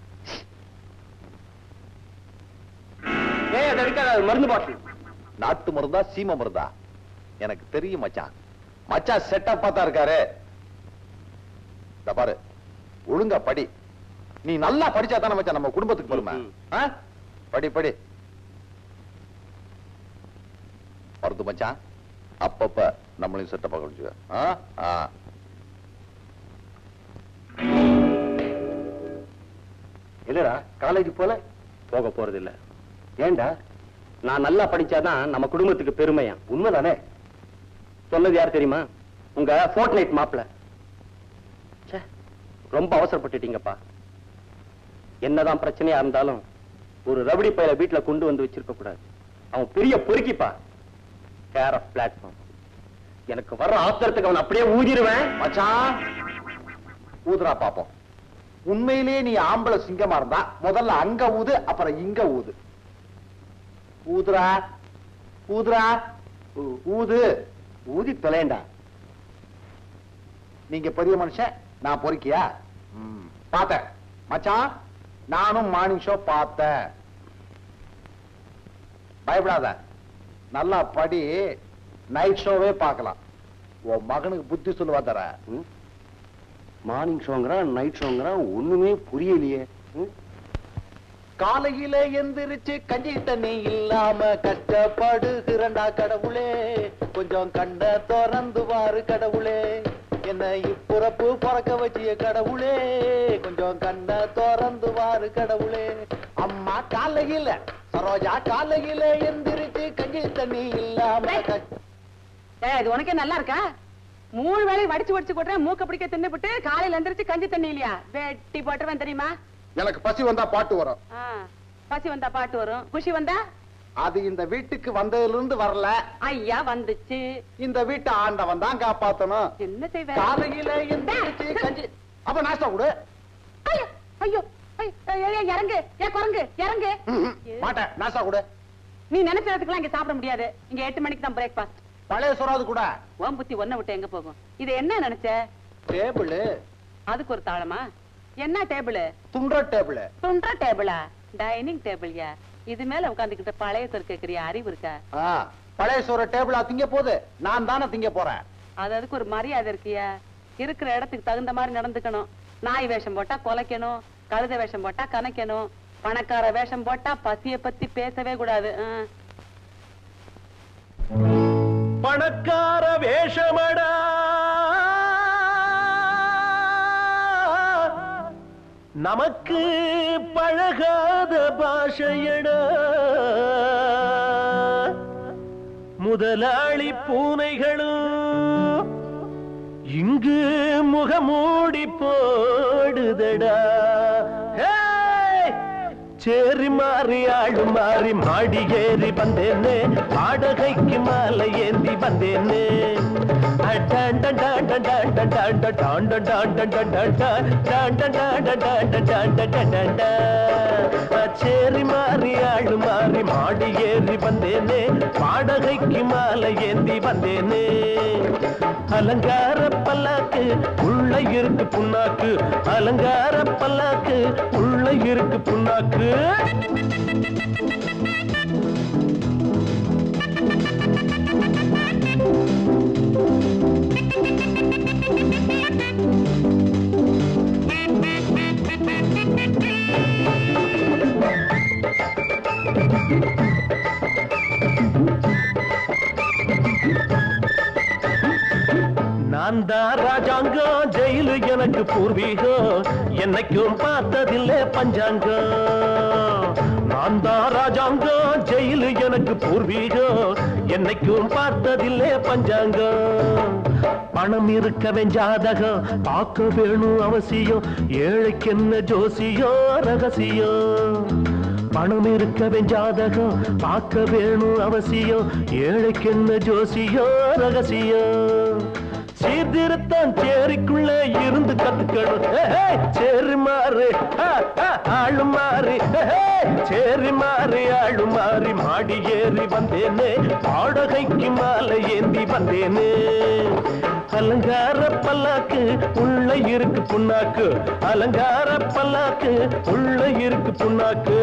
ஏய் அதை எடுக்காத அது மருந்து பாட்டில் நாட்டு மருந்தா சீம மருந்தா எனக்கு தெரியும் மச்சான் மச்சான் செட்டப் பார்த்தா இருக்காரு இந்த பாரு ஒழுங்கா படி நீ நல்லா படிச்சா தானே மச்சான் நம்ம குடும்பத்துக்கு பெருமை ம். ஆ? படி படி வருது மச்சான் அப்பப்ப நம்மளையும் செட்டப்பா கழிச்சுக்க ஆ? ஆ. இல்லடா காலேஜ் போல போக போறது இல்ல ஏண்டா நான் நல்லா படிச்சாதான் நம்ம குடும்பத்துக்கு பெருமையா உண்மைதானே சொன்னது யார் தெரியுமா உங்க ஃபோர்ட்நைட் மாப்பிள ரொம்ப அவசரப்பட்டுட்டீங்கப்பா என்னதான் பிரச்சனையா இருந்தாலும் ஒரு ரபடி பையில வீட்டுல கொண்டு வந்து வச்சிருக்க கூடாது அவன் பெரிய பொறுக்கிப்பா கேர் ஆஃப் பிளாட்ஃபார்ம் எனக்கு வர்ற ஆத்திரத்துக்கு அவன் அப்படியே ஊதிருவேன் மச்சான் ஊதுரா பாப்போம் உண்மையிலேயே நீ ஆம்பளை சிங்கமா இருந்தா முதல்ல அங்க ஊது அப்புறம் இங்க ஊது ஊதுரா ஊதுரா ஊ- ஊது ஊதி தொலைண்டா நீங்க பெரிய மனுஷன் நான் பொறுக்கியா ம், பார்த்தேன் மச்சான் நானும் மார்னிங் ஷோ பார்த்தேன் பயப்படாத நல்லா படி நைட் ஷோவே பார்க்கலாம் உன் மகனுக்கு புத்தி சொல்லுவா தர மார்னிங் ஷோங்கிறான் நைட் ஷோங்கிறான் ஒண்ணுமே புரியலையே ம்? காலையில எந்திரிச்சு கஞ்சி தண்ணி இல்லாம கஷ்டப்படுகிறண்டா கடவுளே கொஞ்சம் கண்ட திறந்து பாரு கடவுளே என்ன இப்புறப்பு பிறக்க வச்சிய கடவுளே கொஞ்சம் கண்ண திறந்து பாரு கடவுளே அம்மா காலையில சரோஜா காலையில எந்திரிச்சு கஞ்சி தண்ணி இல்லாம கஷ்ட ஏய் இது உனக்கே நல்லா இருக்கா மூணு வேளையும் வடிச்சு வடிச்சு கொட்டுறேன் மூக்க பிடிக்க தின்னுபிட்டு காலையில எந்திரிச்சு கஞ்சி தண்ணி இல்லையா வெட்டி போட்டுருவேன் தெரியுமா எனக்கு பசி வந்தா பாட்டு வரும் ஆ, பசி வந்தா பாட்டு வரும் குஷி வந்தா அது இந்த வீட்டுக்கு வந்ததுல இருந்து வரல ஐயா வந்துச்சு இந்த வீட்டை ஆண்டவன் தான் காப்பாத்தணும் என்ன செய்வேன் காலையில எந்திரிச்சு கஞ்சி அப்ப நாஸ்டா கொடு ஐயோ ஐயோ ஐயோ, ஐயோ, இறங்கு ஏ குரங்கு இறங்கு ம்ஹும். மாட்டேன் நாஸ்டா கொடு நீ நினைச்ச இடத்துக்குலாம் இங்க சாப்பிட முடியாது இங்க எட்டு மணிக்கு தான் பிரேக்ஃபாஸ்ட் பழைய சொராது கூட ஓம் புத்தி ஒன்ன விட்டு எங்க போகும் இது என்ன நினைச்ச டேபிள் அதுக்கு ஒரு தாளமா என்ன டேபிள் துண்ட டேபிள் துண்ட டேபிளா டைனிங் டேபிள்யா இது மேல உட்காந்துக்கிட்ட பழைய சொல் கேக்குறிய அறிவு இருக்கா பழைய சோற டேபிளா திங்க போகுது நான் தானே திங்க போறேன் அது அதுக்கு ஒரு மரியாதை இருக்கியா இருக்கிற இடத்துக்கு தகுந்த மாதிரி நடந்துக்கணும் நாய் வேஷம் போட்டா கொலைக்கணும் கழுத வேஷம் போட்டா கணக்கணும் பணக்கார வேஷம் போட்டா பசிய பத்தி பேசவே கூடாது ஆ. பணக்கார வேஷமடா நமக்கு பழகாத பாஷையடா முதலாளி பூனைகளும் இங்கு முகமூடி போடுதடா ஹேய்! சேரி மாறி ஆடு மாறி மாடி ஏறி வந்தேனே வாடகைக்கு மாலை ஏந்தி வந்தேனே சேரி மாறி ஆடு மாறி மாடி ஏறி வந்தேனே வாடகைக்கு மாலை ஏந்தி வந்தேனே அலங்கார பல்லாக்கு உள்ள இருக்கு புண்ணாக்கு அலங்கார பல்லாக்கு உள்ள இருக்கு புண்ணாக்கு நான் தான் ராஜாங்கம் ஜெயிலு எனக்கு பூர்வீகம் என்னைக்கும் பார்த்ததில்லை பஞ்சாங்கம் நான் தான் ராஜாங்கம் ஜெயிலு எனக்கு பூர்வீகம் என்னைக்கும் பார்த்ததில்லை பஞ்சாங்கம் பணம் இருக்கவன் ஜாதகம் பார்க்க வேணும் அவசியம் ஏழைக்கு என்ன ஜோசியம் ரகசியம் பணம் இருக்கவே ஜாதகம் பார்க்க வேணும் அவசியம் ஏழைக்கு என்ன ஜோசியம் ரகசியம் சீர்திருத்தம் சேரிக்குள்ள இருந்து கத்துக்கணும் ஏய், சேரி மாறு ஆ, ஆ, ஆளு மாறி ஏய், சேரி மாறி ஆளு மாறி மாடி ஏறி வந்தேனே பாடகைக்கு மாலை ஏந்தி வந்தேனே அலங்கார பல்லாக்கு உள்ள இருக்கு புண்ணாக்கு அலங்கார பல்லாக்கு உள்ள இருக்கு புண்ணாக்கு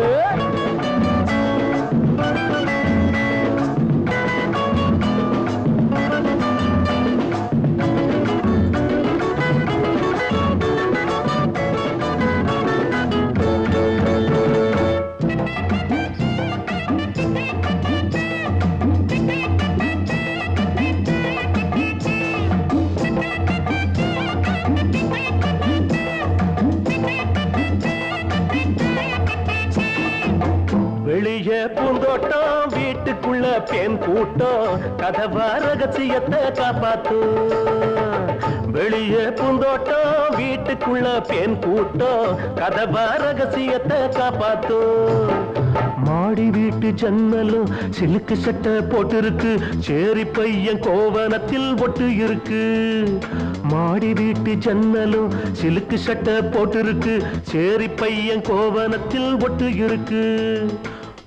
வெளியே பூந்தோட்டம் வீட்டுக்குள்ள பெண் கூட்டம் கதவா ரகசியத்தை காப்பாத்தும் வெளியே பூந்தோட்டம் வீட்டுக்குள்ள பெண் கூட்டம் கதவா ரகசியத்தை காப்பாத்தும் மாடி வீட்டு ஜன்னலும் சிலுக்கு சட்டை போட்டிருக்கு சேரி பையன் கோவனத்தில் ஒட்டு இருக்கு மாடி வீட்டு ஜன்னலும் சிலுக்கு சட்டை போட்டிருக்கு சேரி பையன் கோவனத்தில் ஒட்டு இருக்கு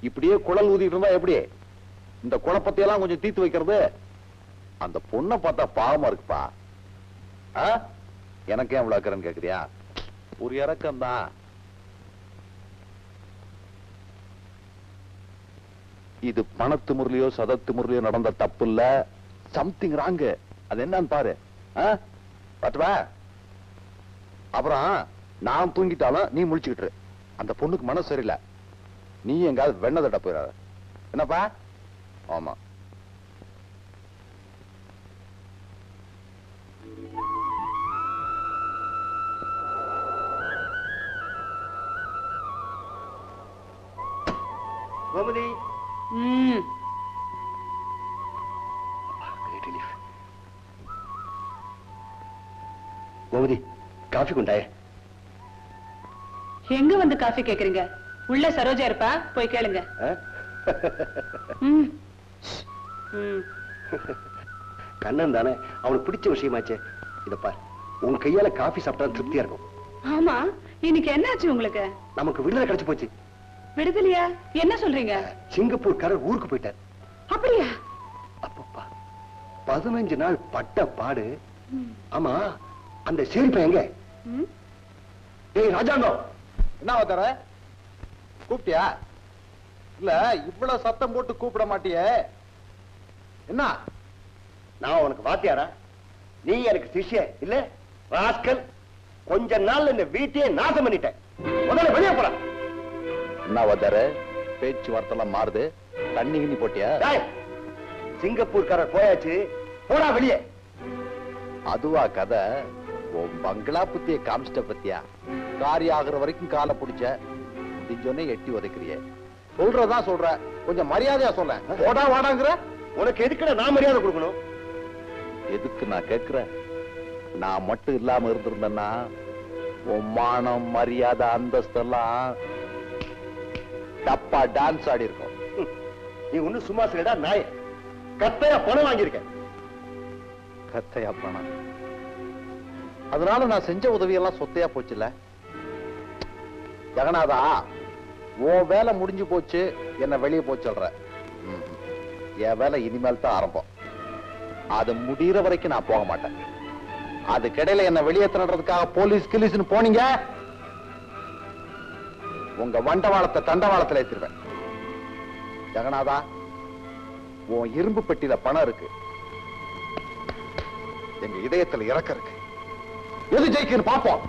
இப்படியே குழல் ஊதிட்டு இருந்தா எப்படி இந்த குழப்பத்தை எல்லாம் கொஞ்சம் தீர்த்து வைக்கிறது அந்த பொண்ணை பார்த்தா பாவமா இருக்குப்பா ஆ? எனக்கு ஏன் விளக்குறேன்னு கேக்குறியா ஒரு இறக்கம் தான் இது பணத்து முரளியோ சதத்து முரளியோ நடந்த தப்பு இல்ல சம்திங் ராங்கு அது என்னன்னு பாரு ஆ? பாத்துவா அப்புறம் நான் தூங்கிட்டாலும் நீ முழிச்சுக்கிட்டு இரு. அந்த பொண்ணுக்கு மனசு சரியில்லை நீ எங்காவது வெண்ண தட்ட போயிடாத என்னப்பா ஆமா கோமதி ம் கிரேட் ரிலீஃப் கோமதி காஃபி கொண்டாயே எங்க வந்து காஃபி கேக்குறீங்க உள்ள சரோஜா இருப்பா போய் கேளுங்க ஆ? ம் ம் கண்ணன் தானே அவனுக்கு பிடிச்ச விஷயமாச்சே இத பார் உன் கையால காஃபி சாப்பிட்டா திருப்தியா இருக்கும் ஆமா இன்னைக்கு என்னாச்சு உங்களுக்கு நமக்கு விடுதலை கிடைச்சு போச்சு விடுதலையா என்ன சொல்றீங்க சிங்கப்பூர்காரர் ஊருக்கு போயிட்டார் அப்படியா அப்பப்பா பதினஞ்சு நாள் பட்ட பாடு ஆமா அந்த சேரிப்பா எங்க ம் ஏய் ராஜாங்கம் என்ன தர கூப்பிட்டியா இல்ல இவ்வளவு சத்தம் போட்டு கூப்பிட மாட்டியே என்ன நான் உனக்கு வாத்தியாரா நீ எனக்கு சிஷ்ய இல்ல ராஸ்கல் கொஞ்ச நாள்ல இந்த வீட்டையே நாசம் பண்ணிட்டேன் முதல்ல வெளியே போலாம் என்ன வந்தார பேச்சுவார்த்தைலாம் மாறுது தண்ணி கிண்ணி போட்டியா டேய், சிங்கப்பூர்காரர் போயாச்சு போடா வெளியே அதுவா கதை உன் பங்களா புத்திய காமிச்சிட்ட பத்தியா காரியம் ஆகுற வரைக்கும் காலை பிடிச்ச முடிஞ்சோன்னே எட்டி உதைக்கிறிய சொல்றதா சொல்ற கொஞ்சம் மரியாதையா சொல்ல போடா வாடாங்கிற உனக்கு எதுக்குடா நான் மரியாதை கொடுக்கணும் எதுக்கு நான் கேக்குறேன் நான் மட்டும் இல்லாம இருந்திருந்தேன்னா உன் மானம் மரியாதை அந்தஸ்தெல்லாம் டப்பா டான்ஸ் ஆடி இருக்கும் நீ ஒண்ணு சும்மா சொல்லடா நாய கத்தையா பணம் வாங்கியிருக்க கத்தையா பணம் அதனால நான் செஞ்ச உதவியெல்லாம் சொத்தையா போச்சுல ஜெகநாதா உன் வேலை முடிஞ்சு போச்சு என்ன வெளியே போய் சொல்ற ம்ம். என் வேலை இனிமேல் தான் ஆரம்பம் அது முடியிற வரைக்கும் நான் போக மாட்டேன் அதுக்கிடையில என்ன வெளியேற்றுறதுக்காக போலீஸ் கிலீஸ்னு போனீங்க உங்க வண்டவாளத்தை தண்டவாளத்துல ஏத்திருவேன் ஜெகநாதா உன் இரும்பு பெட்டியில பணம் இருக்கு எங்க இதயத்துல இறக்க இருக்கு எது ஜெயிக்குன்னு பாப்போம்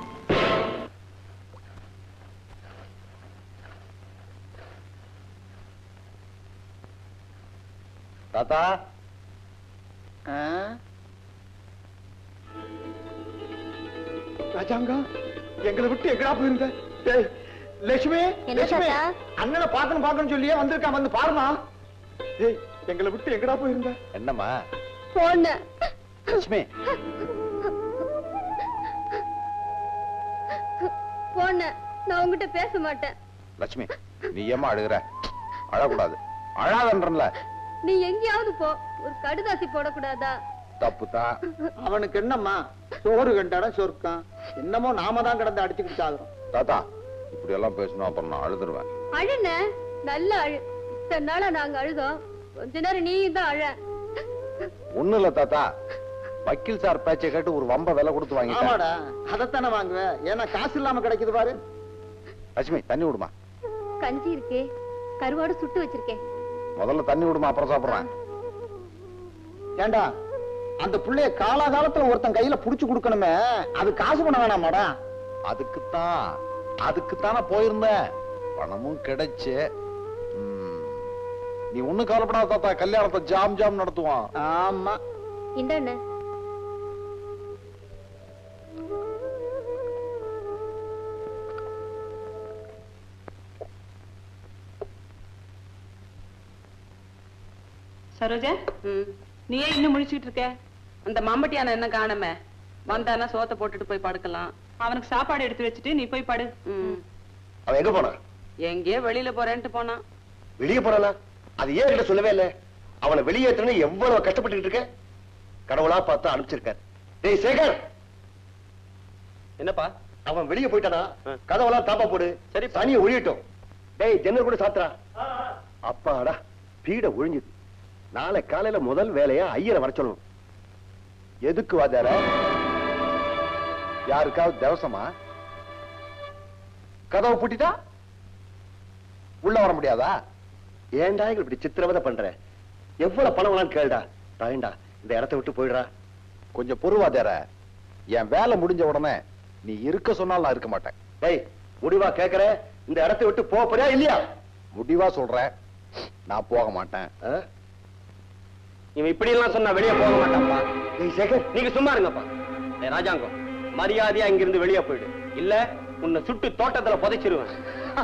தாத்தா ராஜாங்கா எங்களை விட்டு எங்கடா போயிருந்த டேய், லட்சுமி என்ன லட்சுமி தாத்தா? அண்ணனை பாக்கணும் பாக்கணும் சொல்லியே வந்திருக்கான் வந்து பாருமா ஏய் எங்களை விட்டு எங்கடா போயிருந்த என்னம்மா போன லட்சுமி போன நான் உங்ககிட்ட பேச மாட்டேன் லட்சுமி நீ ஏம்மா அழுகுற அழக்கூடாது அழாதன்றல நீ எங்கேயாவது போ ஒரு கடுதாசி போடக்கூடாதா தப்பு தான் அவனுக்கு என்னம்மா சோறு கண்டாட சொர்க்கம் என்னமோ நாம தான் கிடந்து அடிச்சுக்கிட்டு சாகுறோம் தாத்தா இப்படி எல்லாம் பேசணும் அப்புறம் நான் அழுதுருவேன் அழுன நல்ல அழு இத்தனை நாளா நாங்க அழுதோம் கொஞ்ச நேரம் நீயும் தான் அழ ஒண்ணு இல்ல தாத்தா வக்கீல் சார் பேச்சை கேட்டு ஒரு வம்ப விலை கொடுத்து வாங்கிட்டேன் ஆமாடா அதைத்தானே வாங்குவேன் ஏன்னா காசு இல்லாம கிடைக்குது பாரு லட்சுமி தண்ணி விடுமா கஞ்சி இருக்கே கருவாடு சுட்டு வச்சிருக்கேன் முதல்ல தண்ணி விடுமா அப்புறம் சாப்பிடுறேன் ஏண்டா அந்த புள்ளைய காலாகாலத்துல ஒருத்தன் கையில புடிச்சு கொடுக்கணுமே அது காசு பண்ண வேணாமாடா அதுக்குத்தான் அதுக்குத்தானே போயிருந்தேன் பணமும் கிடைச்சு ம். நீ ஒண்ணும் கவலைப்படாத தாத்தா கல்யாணத்தை ஜாம் ஜாம் நடத்துவான் ஆமா இந்த என்ன சரோஜா நீ ஏன் இன்னும் முழிச்சுக்கிட்டு இருக்க அந்த மம்பட்டியான என்ன காணாம வந்தானா சோத்தை போட்டுட்டு போய் படுக்கலாம் அவனுக்கு சாப்பாடு எடுத்து வச்சுட்டு நீ போய் படு அவன் எங்க போனான் எங்கேயோ வெளியில போறேன்ட்டு போனான் வெளியே போறானா அது ஏன் கிட்ட சொல்லவே இல்ல அவனை வெளியேற்றணும் எவ்வளவு கஷ்டப்பட்டுக்கிட்டு இருக்க கடவுளா பார்த்து அனுப்பிச்சிருக்காரு டேய் சேகர் என்னப்பா அவன் வெளியே போயிட்டானா கதவெல்லாம் தாப்பா போடு சரி தனியை ஒழியட்டும் டேய் ஜன்னல் கூட சாத்துறா அப்பாடா பீட ஒழிஞ்சுது நாளை காலையில முதல் வேலையா ஐயரை வர சொல்லணும் எதுக்கு வாத்தியார யாருக்காவது தவசமா கதவை பூட்டிட்டா உள்ள வர முடியாதா ஏன்டா எங்களை இப்படி சித்திரவதை பண்ற எவ்வளவு பணம் வேணாலும் கேளுடா தாயண்டா இந்த இடத்த விட்டு போயிடுறா கொஞ்சம் பொறுவாத்தியார என் வேலை முடிஞ்ச உடனே நீ இருக்க சொன்னால் நான் இருக்க மாட்டேன் டேய் முடிவா கேக்குற இந்த இடத்த விட்டு போக போறியா இல்லையா முடிவா சொல்றேன் நான் போக மாட்டேன் ஆ? இவன் இப்படி எல்லாம் சொன்னா வெளியே போக மாட்டான்ப்பா டேய் சேகர் நீங்க சும்மா இருங்கப்பா டேய் ராஜாங்கம் மரியாதையா இங்கிருந்து வெளியே போயிடு இல்ல உன்னை சுட்டு தோட்டத்துல புதைச்சிருவேன்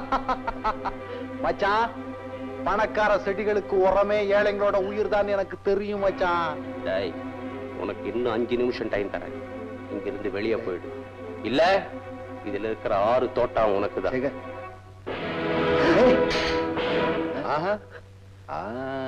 மச்சான் பணக்கார செடிகளுக்கு உரமே ஏழைங்களோட உயிர் தான் எனக்கு தெரியும் மச்சான் டேய் உனக்கு இன்னும் அஞ்சு நிமிஷம் டைம் தரேன் இங்கிருந்து வெளியே போயிடு இல்ல இதுல இருக்கிற ஆறு தோட்டம் உனக்கு தான் சேகர் ஆஹா. ஆ.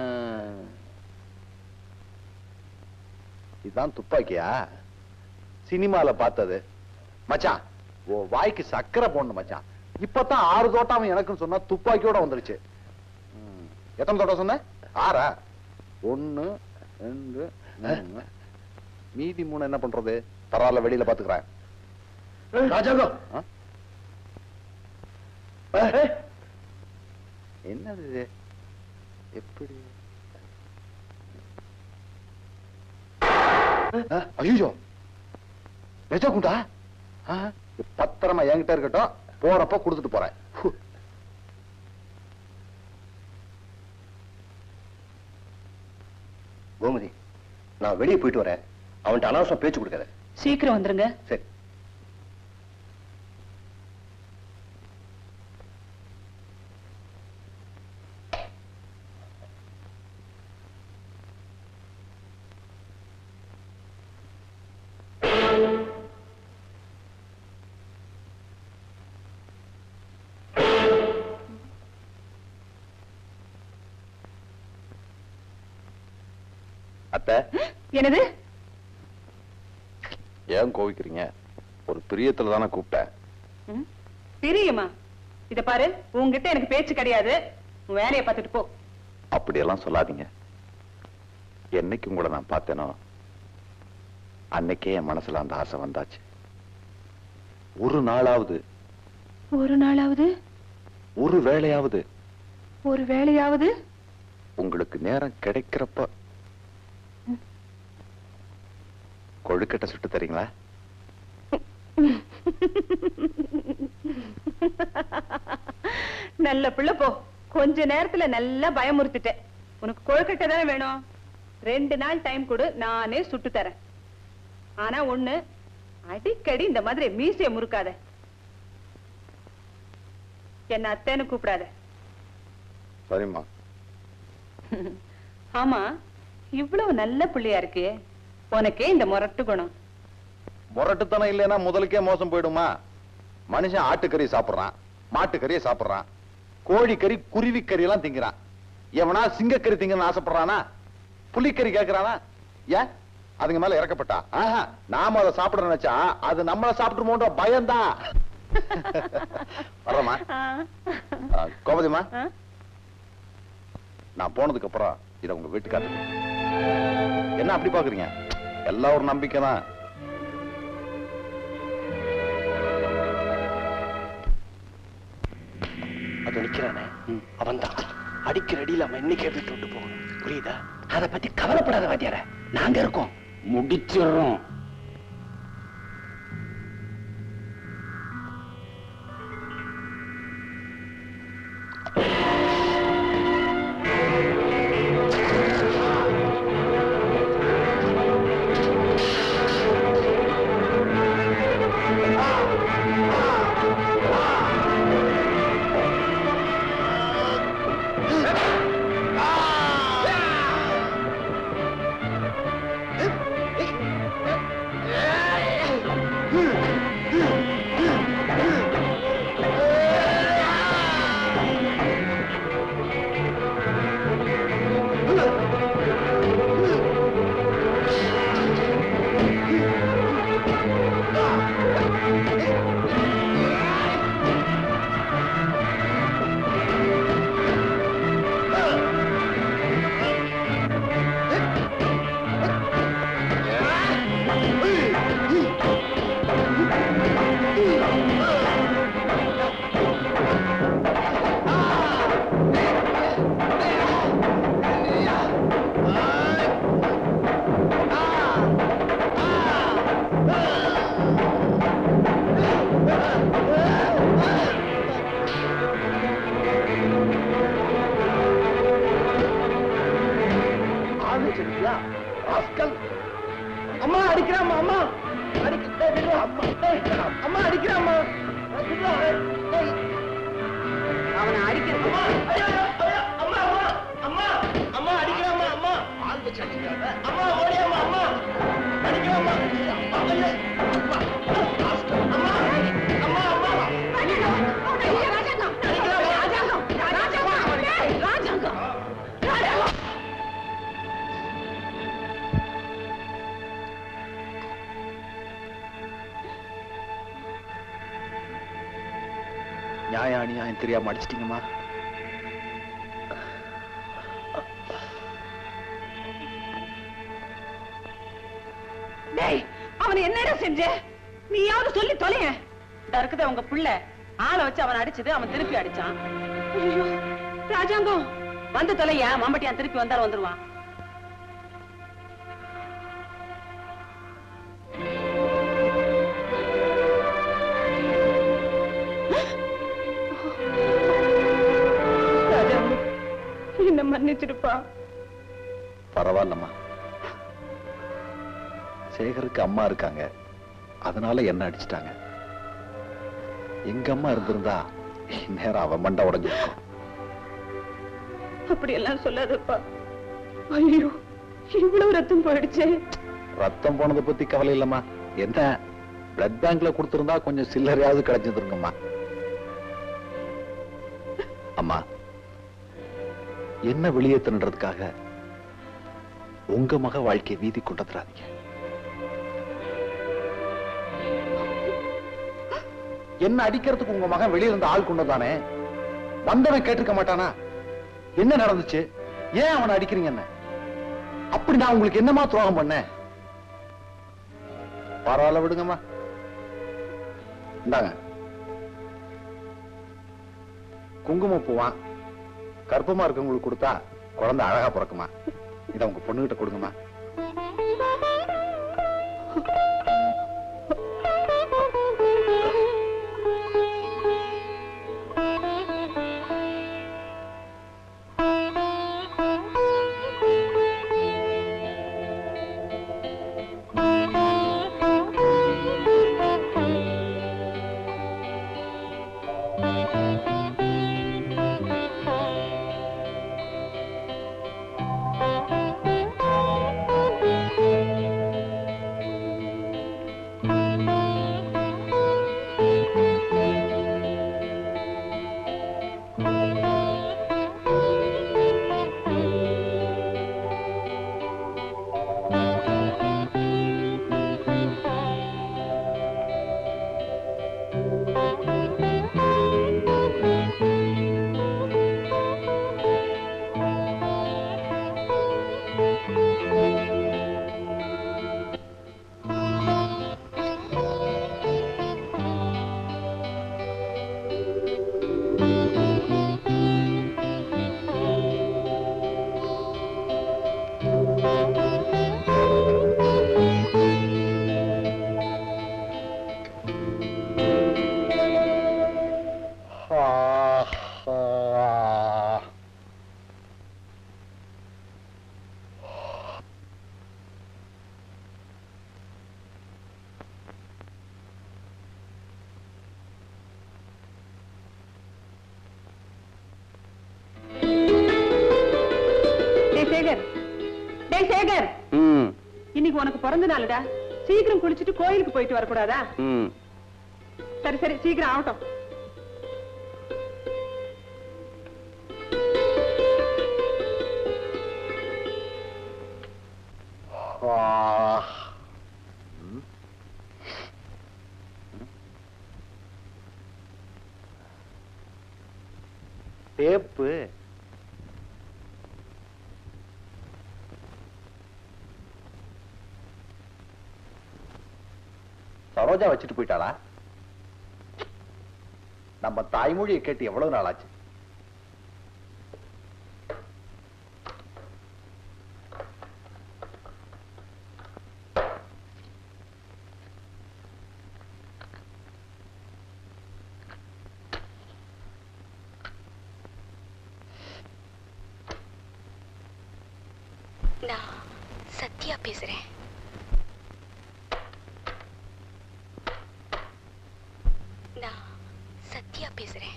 இதான் துப்பாக்கியா சினிமால பார்த்தது மச்சான் ஓ வாய்க்கு சக்கரை போடணும் மச்சான் இப்பதான் ஆறு தோட்டம் அவன் எனக்குன்னு சொன்னா துப்பாக்கியோட வந்துருச்சு ம். எத்தனை தோட்டம் சொன்ன ஆறா ஒண்ணு ரெண்டு மூணு. மீதி மூணு என்ன பண்றது பரவாயில்ல வெளியில பாத்துக்கிறேன் ராஜாங்கம் ஆ? என்னது இது எப்படி ஐயோ வெஜா குண்டா ஆ, இது பத்திரமா என்கிட்ட இருக்கட்டும் போறப்ப கொடுத்துட்டு போறேன் ஹு. கோமதி நான் வெளியே போயிட்டு வரேன் அவன்கிட்ட அனாவசம் பேச்சு கொடுக்காத சீக்கிரம் வந்துருங்க சரி அத்தை என்னது ஏன் கோவிக்கிறீங்க ஒரு பிரியத்துல தானே கூப்பிட்டேன் ம்? பிரியுமா இத பாரு உன்கிட்ட எனக்கு பேச்சு கிடையாது உன் வேலையை பார்த்துட்டு போ அப்படியெல்லாம் சொல்லாதீங்க என்னைக்கு உங்களை நான் பார்த்தேனோ அன்னைக்கே என் மனசுல அந்த ஆசை வந்தாச்சு ஒரு நாளாவது ஒரு நாளாவது ஒரு வேளையாவது ஒரு வேளையாவது உங்களுக்கு நேரம் கிடைக்கிறப்ப கொழுக்கட்டை சுட்டு தரீங்களா நல்ல பிள்ளை போ கொஞ்ச நேரத்துல நல்லா பயமுறுத்திட்டேன் உனக்கு கொழுக்கட்டை தானே வேணும் ரெண்டு நாள் டைம் கொடு நானே சுட்டு தரேன் ஆனா ஒண்ணு அடிக்கடி இந்த மாதிரி மீசைய முறுக்காத என்ன அத்தைன்னு கூப்பிடாத சரிம்மா ஆமா இவ்வளவு நல்ல பிள்ளையா இருக்கே உனக்கே இந்த முரட்டு குணம் முரட்டுத்தனம் இல்லைன்னா முதலுக்கே மோசம் போயிடுமா மனுஷன் ஆட்டுக்கறி சாப்பிடுறான் மாட்டுக்கறியை சாப்பிடுறான் கோழிக்கறி குருவிக்கறி எல்லாம் திங்கிறான் எவனா சிங்கக்கறி திங்கன்னு ஆசைப்படுறானா புலிக்கறி கேட்கறானா ஏன் அதுங்க மேல இறக்கப்பட்டா ஆஹா நாம அதை சாப்பிட நினைச்சா அது நம்மள சாப்பிட்டுமோன்ற பயம்தான் வர்றோமா ஆ, கோமதிமா ஆ? நான் போனதுக்கு அப்புறம் இத உங்க வீட்டுக்காரர் என்ன அப்படி பாக்குறீங்க எல்லாம் ஒரு நம்பிக்கை தான் அது நிக்கிறானே அவன் தான் அடிக்கிற அடியில் அவன் இன்னைக்கே விட்டு விட்டு போகணும் புரியுதா அதை பத்தி கவலைப்படாத வாத்தியார நாங்க இருக்கோம் முடிச்சிடுறோம் ஆ ராஸ்கல். அம்மா அடிக்கிறாம்மா அம்மா அடிக்க டேய், விட்றா, அம்மா டேய், அம்மா அடிக்கிறாம்மா விட்றா, டேய். அவனை அடிக்கிறது அம்மா, ஐயோ, ஐயோ, ஐயோ, அம்மா, அம்மா, அம்மா, அம்மா, அடிக்கிறாம்மா, அம்மா. அம்மா, ஓடியாம்மா, அம்மா. அடிக்கிறாம்மா. அம்மா, ஐயோ, அம்மா, ராஸ்கல். அம்மா, அம்மா, அம்மா. நியாயம் அநியாயம் தெரியாம அடிச்சிட்டீங்கம்மா டேய் அவனை என்னடா செஞ்ச நீயாவது சொல்லி தொலைய இருக்குது அவங்க புள்ள ஆளை வச்சு அவனை அடிச்சது அவன் திருப்பி அடிச்சான் ஐயோ ராஜாங்கம் வந்து தொலையா மம்பட்டியான் திருப்பி வந்தாலும் வந்துருவான் ராஜாங்கம் என்ன மன்னிச்சிருப்பா பரவாயில்லம்மா சேகருக்கு அம்மா இருக்காங்க அதனால என்ன அடிச்சிட்டாங்க எங்க அம்மா இருந்திருந்தா இந்நேரம் அவன் மண்டை உடைஞ்சிருக்கும் அப்படி எல்லாம் சொல்லாதப்பா ஐயோ இவ்வளவு ரத்தம் போயிடுச்சே ரத்தம் போனதை பத்தி கவலை இல்லம்மா என்ன பிளட் பேங்க்ல கொடுத்திருந்தா கொஞ்சம் சில்லறையாவது கிடைச்சிருந்துருங்கம்மா அம்மா என்ன வெளியே தின்றதுக்காக உங்க மக வாழ்க்கையை வீதி கொண்டதுறாதீங்க என்ன அடிக்கிறதுக்கு உங்க மகன் வெளியே இருந்த ஆள் கொண்டதானே வந்தவன் கேட்டிருக்க மாட்டானா என்ன நடந்துச்சு ஏன் அவனை அடிக்கிறீங்க என்ன அப்படி நான் உங்களுக்கு என்னமா துரோகம் பண்ணேன் பரவாயில்ல விடுங்கம்மா இந்தாங்க குங்குமம் பூவான் கர்ப்பமா இருக்கவங்களுக்கு கொடுத்தா குழந்தை அழகா பிறக்குமா இத உங்க பொண்ணுகிட்ட கொடுங்கம்மா டேய் சேகர் டேய் சேகர் இன்னைக்கு உனக்கு பிறந்த நாளுடா சீக்கிரம் குளிச்சுட்டு கோயிலுக்கு போயிட்டு வரக்கூடாதா சரி சரி சீக்கிரம் ஆகட்டும் டேப்பு சரோஜா வச்சுட்டு போயிட்டாளா நம்ம தாய்மொழியை கேட்டு எவ்வளவு நாள் ஆச்சு நான் சத்யா சத்யா பேசுறேன் நான் சத்யா பேசுறேன்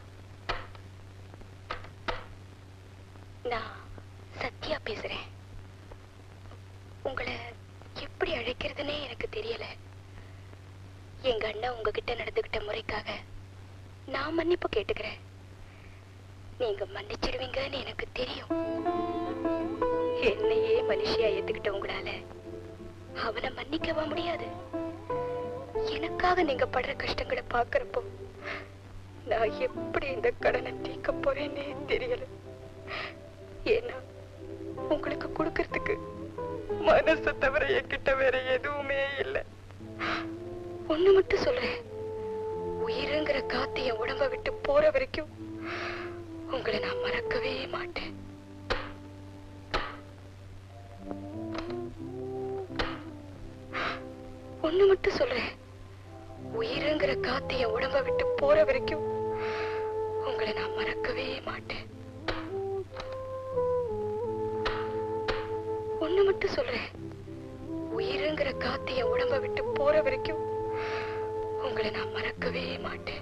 நான் சத்யா பேசுறேன் உங்களை எப்படி அழைக்கிறதுனே எனக்கு தெரியல எங்க அண்ணன் உங்ககிட்ட நடந்துகிட்ட முறைக்காக நான் மன்னிப்பு கேட்டுக்கிறேன் நீங்க மன்னிச்சிடுவீங்கன்னு எனக்கு தெரியும் என்னையே மனுஷியா ஏத்துக்கிட்ட உங்களால அவனை மன்னிக்கவா முடியாது எனக்காக நீங்க படுற கஷ்டங்களை பாக்குறப்போ நான் எப்படி இந்த கடனை தீர்க்க போறேன்னே தெரியல ஏன்னா உங்களுக்கு கொடுக்கறதுக்கு மனசை தவிர என்கிட்ட வேற எதுவுமே இல்லை ஒண்ணு மட்டும் சொல்றேன் உயிருங்கிற காத்து என் உடம்ப விட்டு போற வரைக்கும் உங்களை நான் மறக்கவே மாட்டேன் ஒண்ணு மட்டும் சொல்றேன் உயிருங்கிற காத்து என் உடம்ப விட்டு போற வரைக்கும் உங்களை நான் மறக்கவே மாட்டேன் ஒண்ணு மட்டும் சொல்றேன் உயிருங்கிற காத்து என் உடம்ப விட்டு போற வரைக்கும் உங்களை நான் மறக்கவே மாட்டேன்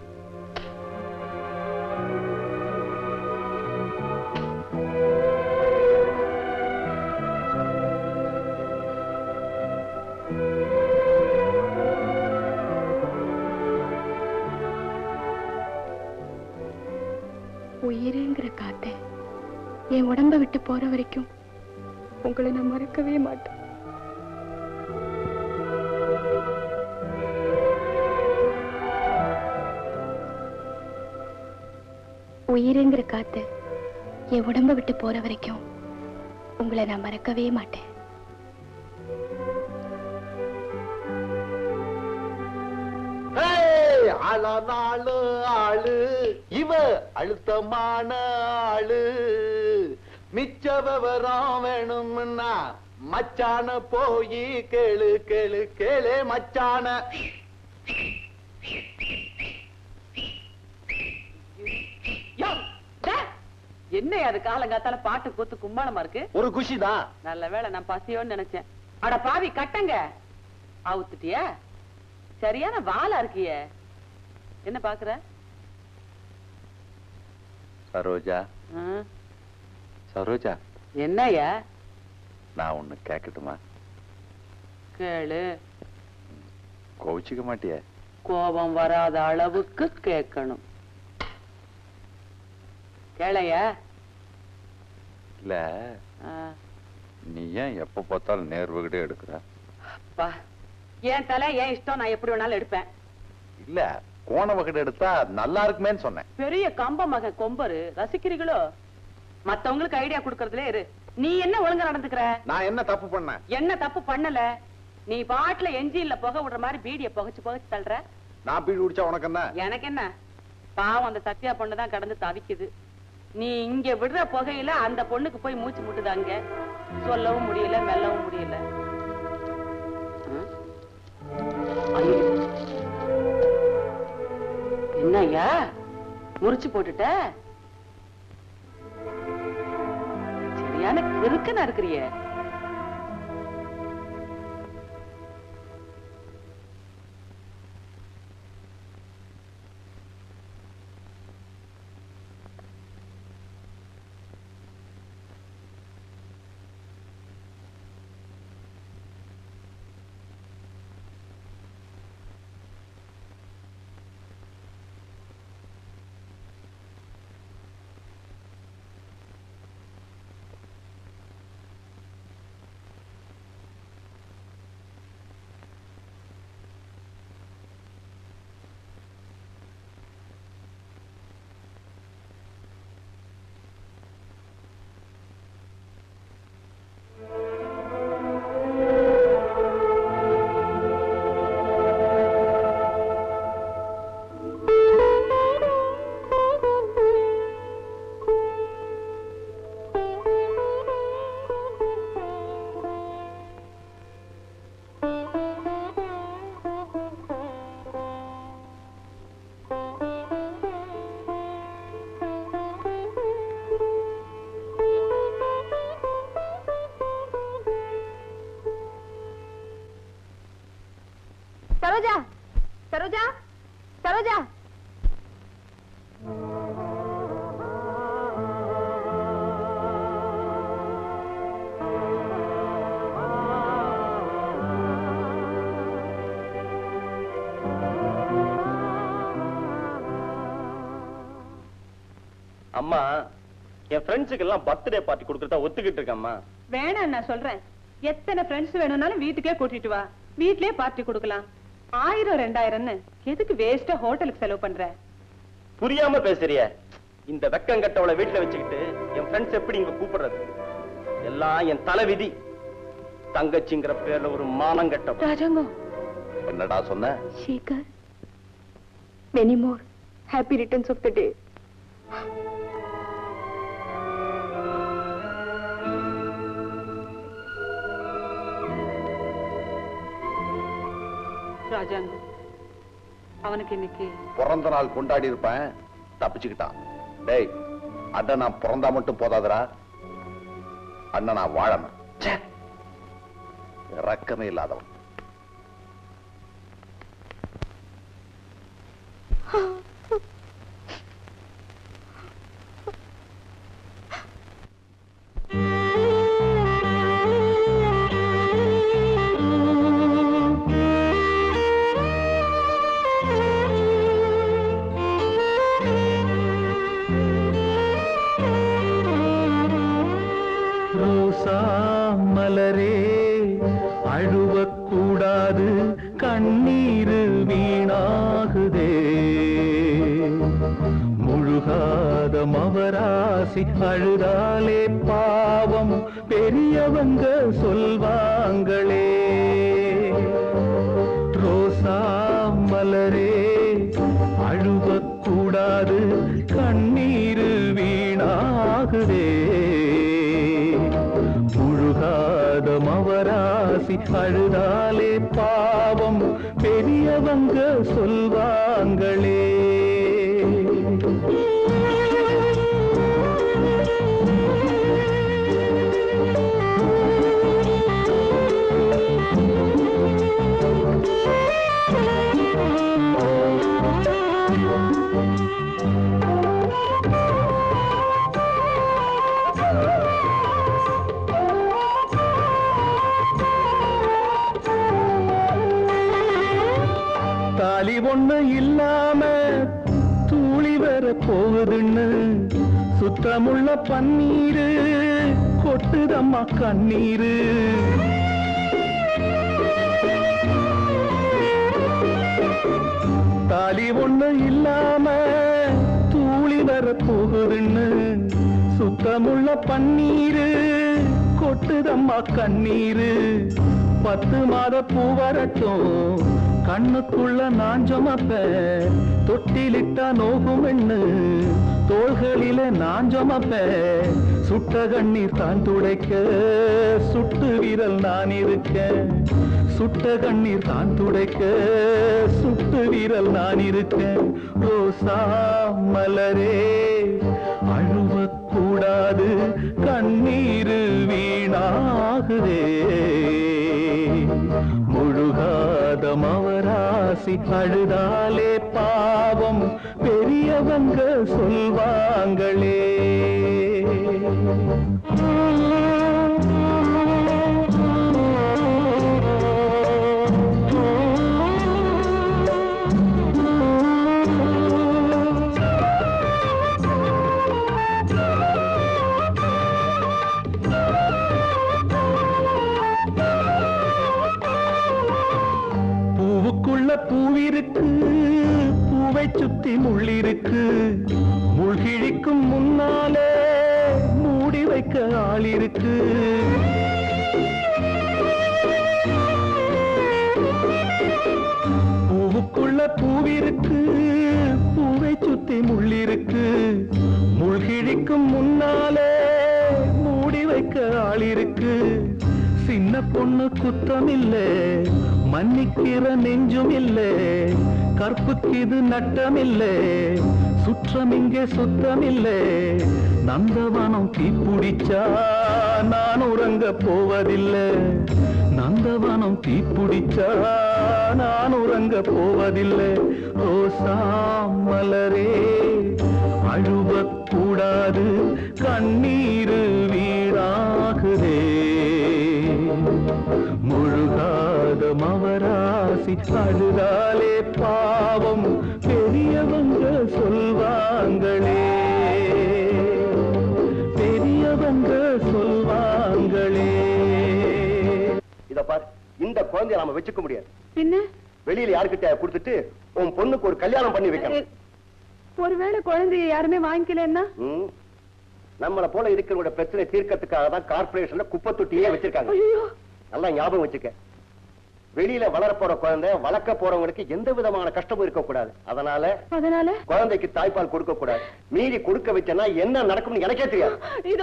உயிருங்கிற காத்து என் உடம்ப விட்டு போற வரைக்கும் உங்களை நான் மறக்கவே மாட்டேன் உயிருங்கிற காத்து என் உடம்ப விட்டு போற வரைக்கும் உங்களை நான் மறக்கவே மாட்டேன் ஏய், அழனாளு ஆளு இவ அழுத்தமான ஆளு மிச்ச விவரம் வேணும்னா மச்சான போய் கேளு கேளு கேளு மச்சான யோ, டே, என்ன அது காலங்காத்தால பாட்டு கூத்து கும்மாளமா இருக்கு ஒரு குஷி தான் நல்ல வேளை நான் பசியோன்னு நினைச்சேன் அட பாவி கட்டங்க அவுத்துட்டியா சரியான வாளா இருக்கியே என்ன பாக்குற சரோஜா ஆ? சரோஜா என்னய்யா நான் ஒண்ணு கேட்கட்டுமா கேளு கோவிச்சுக்க மாட்டியே கோபம் வராத அளவுக்கு கேட்கணும் கேளையா இல்ல நீ ஏன் எப்ப பார்த்தாலும் நேர்வகிட்டே எடுக்கிற அப்பா என் தலை என் இஷ்டம் நான் எப்படி வேணாலும் எடுப்பேன் இல்ல கோண வகடு எடுத்தா நல்லா இருக்குமேன்னு சொன்னேன் பெரிய கம்ப மகன் கொம்பரு ரசிக்கிறீங்களோ மத்தவங்களுக்கு ஐடியா கொடுக்கறதுல இரு நீ என்ன ஒழுங்கா நடந்துக்கிற நான் என்ன தப்பு பண்ணேன் என்ன தப்பு பண்ணல நீ பாட்டுல என்ஜின்ல புகை விடுற மாதிரி பீடிய புகைச்சு புகைச்சு தள்ளுற நான் பீடி குடிச்சா உனக்கு என்ன எனக்கு என்ன பாவம் அந்த சத்யா பொண்ணு தான் கடந்து தவிக்குது நீ இங்க விடுற புகையில அந்த பொண்ணுக்கு போய் மூச்சு முட்டுது அங்க சொல்லவும் முடியல மெல்லவும் முடியல ம்? ஐயோ. என்னய்யா முறிச்சு போட்டுட்ட சரியான கிறுக்கனா இருக்கிறியே சரோஜா சரோஜா சரோஜா அம்மா என் ஃப்ரெண்ட்ஸுக்கு எல்லாம் பர்த்டே பார்ட்டி கொடுக்கறதா ஒத்துக்கிட்டு இருக்கேம்மா வேணாம் நான் சொல்றேன் எத்தனை ஃப்ரெண்ட்ஸ் வேணும்னாலும் வீட்டுக்கே கூட்டிட்டு வா வீட்லயே பார்ட்டி கொடுக்கலாம் ஆயிரம் ரெண்டாயிரம்னு எதுக்கு வேஸ்டா ஹோட்டலுக்கு செலவு பண்ற புரியாம பேசுறிய இந்த வெக்கம் கட்டவளை வீட்டுல வச்சுக்கிட்டு என் ஃப்ரெண்ட்ஸ் எப்படி இங்க கூப்பிடுறது எல்லாம் என் தலை விதி தங்கச்சிங்கிற பேர்ல ஒரு மானம் கட்டவ ராஜாங்கம் என்னடா சொன்ன Sekar many more happy returns of the day Rajangam அவனுக்கு இன்னைக்கு பிறந்த நாள் கொண்டாடி இருப்பேன் தப்பிச்சுக்கிட்டான் டேய் அண்ணன் நான் பிறந்தா மட்டும் போதாதுடா அண்ணன் நான் வாழணும் ச்சே. இரக்கமே இல்லாதவன் ரோசா மலரே அழுவக்கூடாது கண்ணீரு வீணாகுதே முழுகாத மவராசி அழுதாலே பாவம் பெரியவங்க சொல்வாங்களே ரோசா மலரே அழுவக்கூடாது கண்ணீரு வீணாகுதே முழுகாத மவராசி அழுதாலே பாவம் பெரியவங்க சொல்வாங்களே தாலி ஒண்ணு இல்லாம தூளி வர போகுதுன்னு சுத்தமுள்ள பன்னீரு கொட்டுதம்மா கண்ணீரு தாலி ஒண்ணு இல்லாம தூளி வர போகுதுன்னு சுத்தமுள்ள பன்னீரு கொட்டுதம்மா கண்ணீரு பத்து மாத பூ வரட்டும் கண்ணுக்குள்ள நான் சுமப்பேன் தொட்டிலிட்டா நோகும் எண்ணு தோள்களில நான் சுமப்பேன் சுட்ட கண்ணீர் தான் துடைக்க சுட்டு விரல் நான் இருக்கேன் சுட்ட கண்ணீர் தான் துடைக்க சுட்டு விரல் நான் இருக்கேன் ரோசா மலரே அழுவக்கூடாது கண்ணீரு வீணாகுதே முழுகாத மவராசி அழுதாலே பாவம் பெரியவங்க சொல்வாங்களே பூவுக்குள்ள பூவிருக்கு பூவை சுத்தி முள்ளிருக்கு முள்கிழிக்கும் முன்னாலே மூடி வைக்க ஆள் இருக்கு பூவுக்குள்ள பூவிருக்கு பூவை சுத்தி முள்ளிருக்கு முள்கிழிக்கும் முன்னாலே மூடி வைக்க ஆள் இருக்கு சின்ன பொண்ணு குத்தம் இல்லே மன்னிக்கிற நெஞ்சும் இல்லே கற்புக்கு இது நட்டம் இல்லே சுற்றம் இங்கே சுத்தம் இல்லே நந்தவனம் தீப்புடிச்சா நான் உறங்க போவதில்லை நந்தவனம் தீப்புடிச்சா நான் உறங்க போவதில்லை ரோசாம் மலரே அழுவக்கூடாது கண்ணீரு வீணாகுதே முழுகாத மவராசி அழுதாலே பாவம் பெரியவங்க சொல்வாங்களே பெரியவங்க சொல்வாங்களே இத பார் இந்த குழந்தைய நாம வச்சுக்க முடியாது பின்ன வெளியில யாருக்கிட்ட கொடுத்துட்டு உன் பொண்ணுக்கு ஒரு கல்யாணம் பண்ணி வைக்கணும் ஒருவேளை குழந்தைய யாருமே வாங்கிக்கலன்னா ம். நம்மள போல இருக்கிறவங்க பிரச்சனை தீர்க்கறதுக்காக தான் கார்பரேஷன்ல குப்பை தொட்டியே வச்சிருக்காங்க நல்லா ஞாபகம் வச்சுக்க வெளியில வளர போற குழந்தை வளர்க்க போறவங்களுக்கு எந்த விதமான கஷ்டமும் இருக்க கூடாது அதனால அதனால குழந்தைக்கு தாய்ப்பால் கொடுக்க கூடாது மீறி கொடுக்க வச்சேன்னா என்ன நடக்கும்னு எனக்கே தெரியாது இது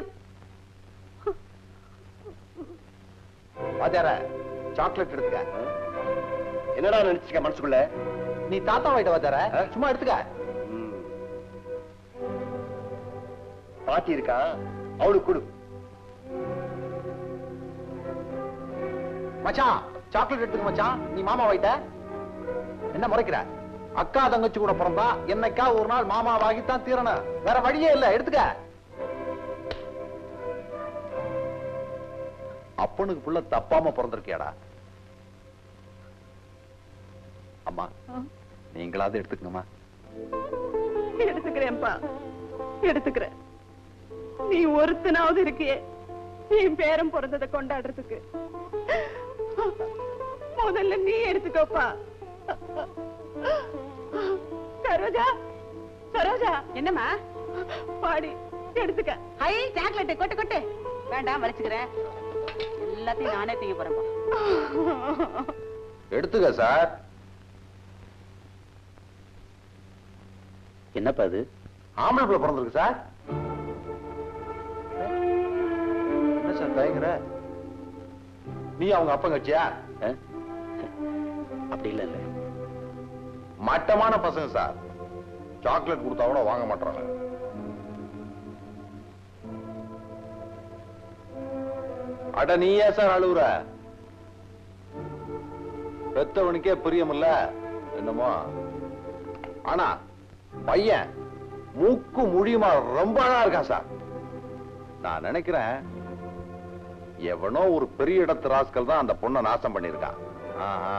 வாத்தியார சாக்லேட் எடுத்துக்க என்னடா நினைச்சுக்க மனசுக்குள்ள நீ தாத்தா வாயிட்ட வாத்தியார சும்மா எடுத்துக்க ம். பாட்டி இருக்கா அவளுக்கு கொடு மச்சான் சாக்லேட் எடுத்துக்க மச்சான் நீ மாமா வாயிட்ட என்ன முறைக்கிற அக்கா தங்கச்சி கூட பிறந்தா என்னைக்கா ஒரு நாள் மாமா வாங்கித்தான் தீரணும் வேற வழியே இல்ல எடுத்துக்க அப்பனுக்கு புள்ள தப்பாம பிறந்திருக்கியாடா அம்மா நீங்களாவது எடுத்துக்கங்கம்மா எடுத்துக்கிறேன்ப்பா எடுத்துக்கிறேன் நீ ஒருத்தனாவது இருக்கியே என் பேரம் பிறந்ததை கொண்டாடுறதுக்கு முதல்ல நீ எடுத்துக்கோப்பா சரோஜா சரோஜா என்னம்மா பாடி எடுத்துக்க ஹை சாக்லேட் கொட்டு கொட்டு வேண்டாம் வலிச்சுக்கிறேன் எல்லாத்தையும் நானே தீங்க போறேன் எடுத்துக்க சார் என்னப்பா அது ஆம்பளை பிள்ளை பிறந்திருக்கு சார் என்ன சார் தயங்குற நீ அவங்க அப்பங்கச்சியா அஹ்? அப்படி இல்ல இல்ல மட்டமான பசங்க சார் சாக்லேட் கொடுத்தா கூட வாங்க மாட்டாங்க அட நீ ஏன் சார் அழுவுற பெத்தவனுக்கே பிரியமில்ல என்னமோ ஆனா பையன் மூக்கு முடியுமா ரொம்ப அழகா இருக்கான் சார் நான் நினைக்கிறேன் எவனோ ஒரு பெரிய இடத்து ராஸ்கல் தான் அந்த பொண்ணை நாசம் பண்ணிருக்கான் ஆஹா.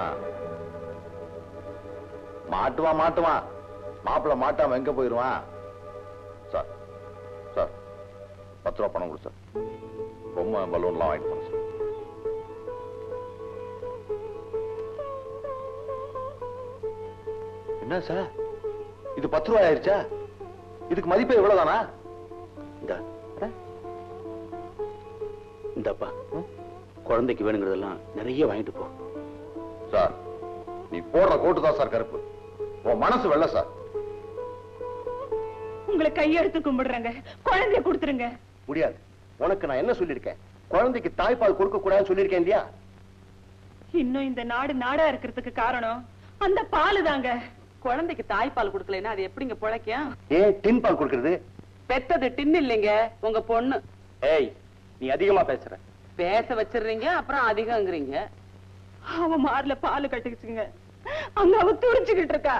மாட்டுவான் மாட்டுவான் மாப்பிள்ள மாட்டாம எங்க போயிருவான் சார் சார் பத்து ரூபா பணம் கொடு சார் பொம்மை பலூன்லாம் வாங்கிட்டு போங்க சார் என்ன சார் இது பத்து ரூபாய் ஆயிருச்சா இதுக்கு மதிப்பு இவ்வளவுதானா இந்த இந்தப்பா குழந்தைக்கு வேணுங்கிறதெல்லாம் நிறைய வாங்கிட்டு போ சார் நீ போடுற கோட்டு தான் சார் கருப்பு உன் மனசு வெள்ள சார் உங்களை கையெடுத்து கும்பிடுறேங்க குழந்தைய கொடுத்துருங்க முடியாது உனக்கு நான் என்ன சொல்லியிருக்கேன் குழந்தைக்கு தாய்ப்பால் கொடுக்க கூடாதுன்னு சொல்லியிருக்கேன் இல்லையா இன்னும் இந்த நாடு நாடா இருக்கிறதுக்கு காரணம் அந்த பாலு தாங்க குழந்தைக்கு தாய்ப்பால் கொடுக்கலைன்னா அது எப்படிங்க பிழைக்கும் ஏன் டின் பால் கொடுக்கறது பெத்தது டின்னு இல்லைங்க உங்க பொண்ணு ஏய் நீ அதிகமா பேசுற பேச வச்சிடுறீங்க அப்புறம் அதிகங்கிறீங்க அவ மார்ல பால் கட்டிக்கிச்சுங்க அங்க அவ துடிச்சுக்கிட்டு இருக்கா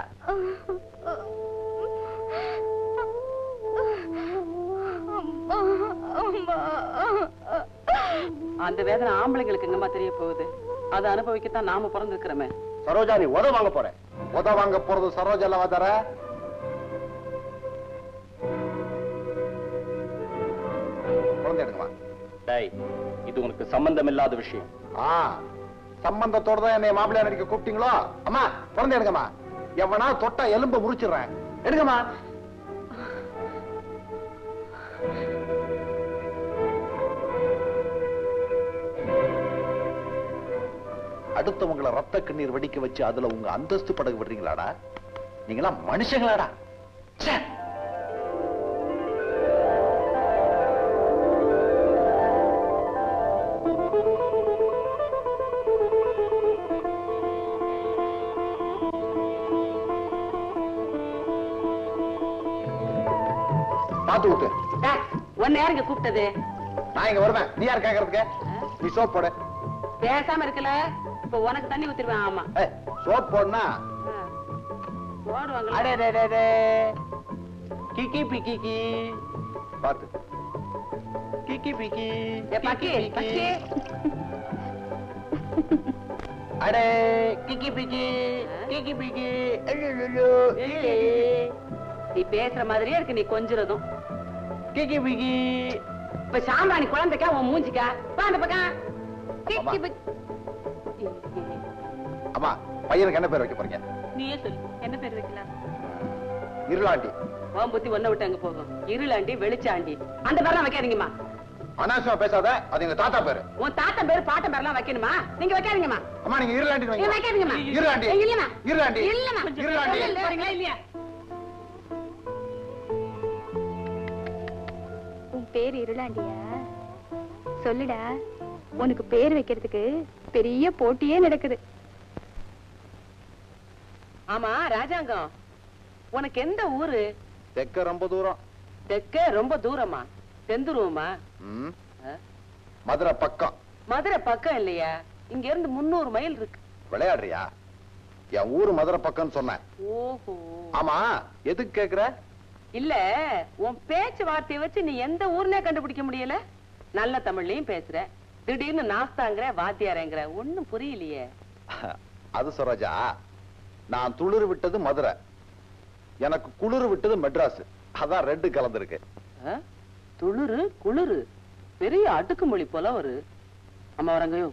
அந்த வேதனை ஆம்பளைங்களுக்கு எங்கம்மா தெரிய போகுது அதை அனுபவிக்கத்தான் நாம பிறந்திருக்கிறோமே சரோஜா நீ உத வாங்க போற உத வாங்க போறது சரோஜா வாதர குழந்தை எடுங்கம்மா டேய் இது உனக்கு சம்பந்தம் இல்லாத விஷயம் ஆ சம்பந்தத்தோட தான் என்னை மாப்பிள்ளையா நடிக்க கூப்பிட்டீங்களோ அம்மா குழந்தை எடுங்கம்மா எவனா தொட்டா எலும்ப முறிச்சிடுறேன் எடுங்கம்மா அடுத்தவங்கள ரத்த கண்ணீர் வெடிக்க வச்சு அதுல உங்க அந்தஸ்து படகு விடுறீங்களாடா நீங்களாம் மனுஷங்களாடா ச்சே பாத்து விட்டு ஒன்னு யாருங்க கூப்பிட்டது நான் இங்க வருவேன் நீ யார் கேக்குறதுக்கு நீ சோப் போடு பேசாம இருக்கல இப்ப உனக்கு தண்ணி ஊத்திருவேன் ஆமா ஏய், சோப் போடனா போடுவாங்க அடே டே, டே, டே. கிக்கி பிக்கி பாத்து கிக்கி பிக்கி பக்கி பக்கி அடே கிக்கி பிக்கி கிக்கி பிக்கி ஐயோ நீ பேசுற மாதிரியே இருக்கு நீ கொஞ்சுறதும் கிக்கி பிக்கி இப்ப சாம்பாணி குழந்தைக்கா உன் மூஞ்சிக்கா வா அந்த பக்கம் கி, அம்மா. கி, பி- அம்மா பையனுக்கு என்ன பேர் வைக்க போறீங்க நீயே சொல்லு என்ன பேர் வைக்கலாம் இருளாண்டி உன் புத்தி ஒன்ன விட்டு அங்க போகும் இருளாண்டி வெளிச்சாண்டி அந்த பேர்லாம் வைக்காதீங்கம்மா அனாவசியமா பேசாத அது எங்க தாத்தா பேரு உன் தாத்தன் பேர் பாட்டன் பேர்லாம் வைக்கணுமா நீங்க வைக்காதீங்கம்மா அம்மா நீங்க இருளாண்டி நீங்க வைக்காதீங்கம்மா இருளாண்டி ஏய், இல்லம்மா இருளாண்டி இல்லம்மா இருளாண்டி இல்ல, போறீங்களா இல்லையா உன் பேர் இருளாண்டியா சொல்லுடா உனக்கு பேர் வைக்கிறதுக்கு பெரிய போட்டியே நடக்குது ஆமா ராஜாங்கம் உனக்கு எந்த ஊரு தெக்க ரொம்ப தூரம் தெற்க ரொம்ப தூரமா தெந்துருவமா ம். மதுரை பக்கம் மதுரை பக்கம் இல்லையா இங்க இருந்து முன்னூறு மைல் இருக்கு விளையாடுறியா என் ஊரு மதுரை பக்கம்னு சொன்னேன் ஓஹோ ஆமா எதுக்கு கேக்குற இல்ல உன் பேச்சு வார்த்தையை வச்சு நீ எந்த ஊர்னே கண்டுபிடிக்க முடியல நல்ல தமிழ்லயும் பேசுற திடீர்னு நாஸ்தாங்கிற வாத்தியாரங்கிற ஒண்ணும் புரியலையே அது சரோஜா நான் துளிர் விட்டது மதுரை எனக்கு குளிர் விட்டது மெட்ராஸ் அதான் ரெட்டு கலந்துருக்கு ஆ? துளுரு குளிரு பெரிய அடுக்குமொழி போல ஒரு அம்மா வரங்கயோ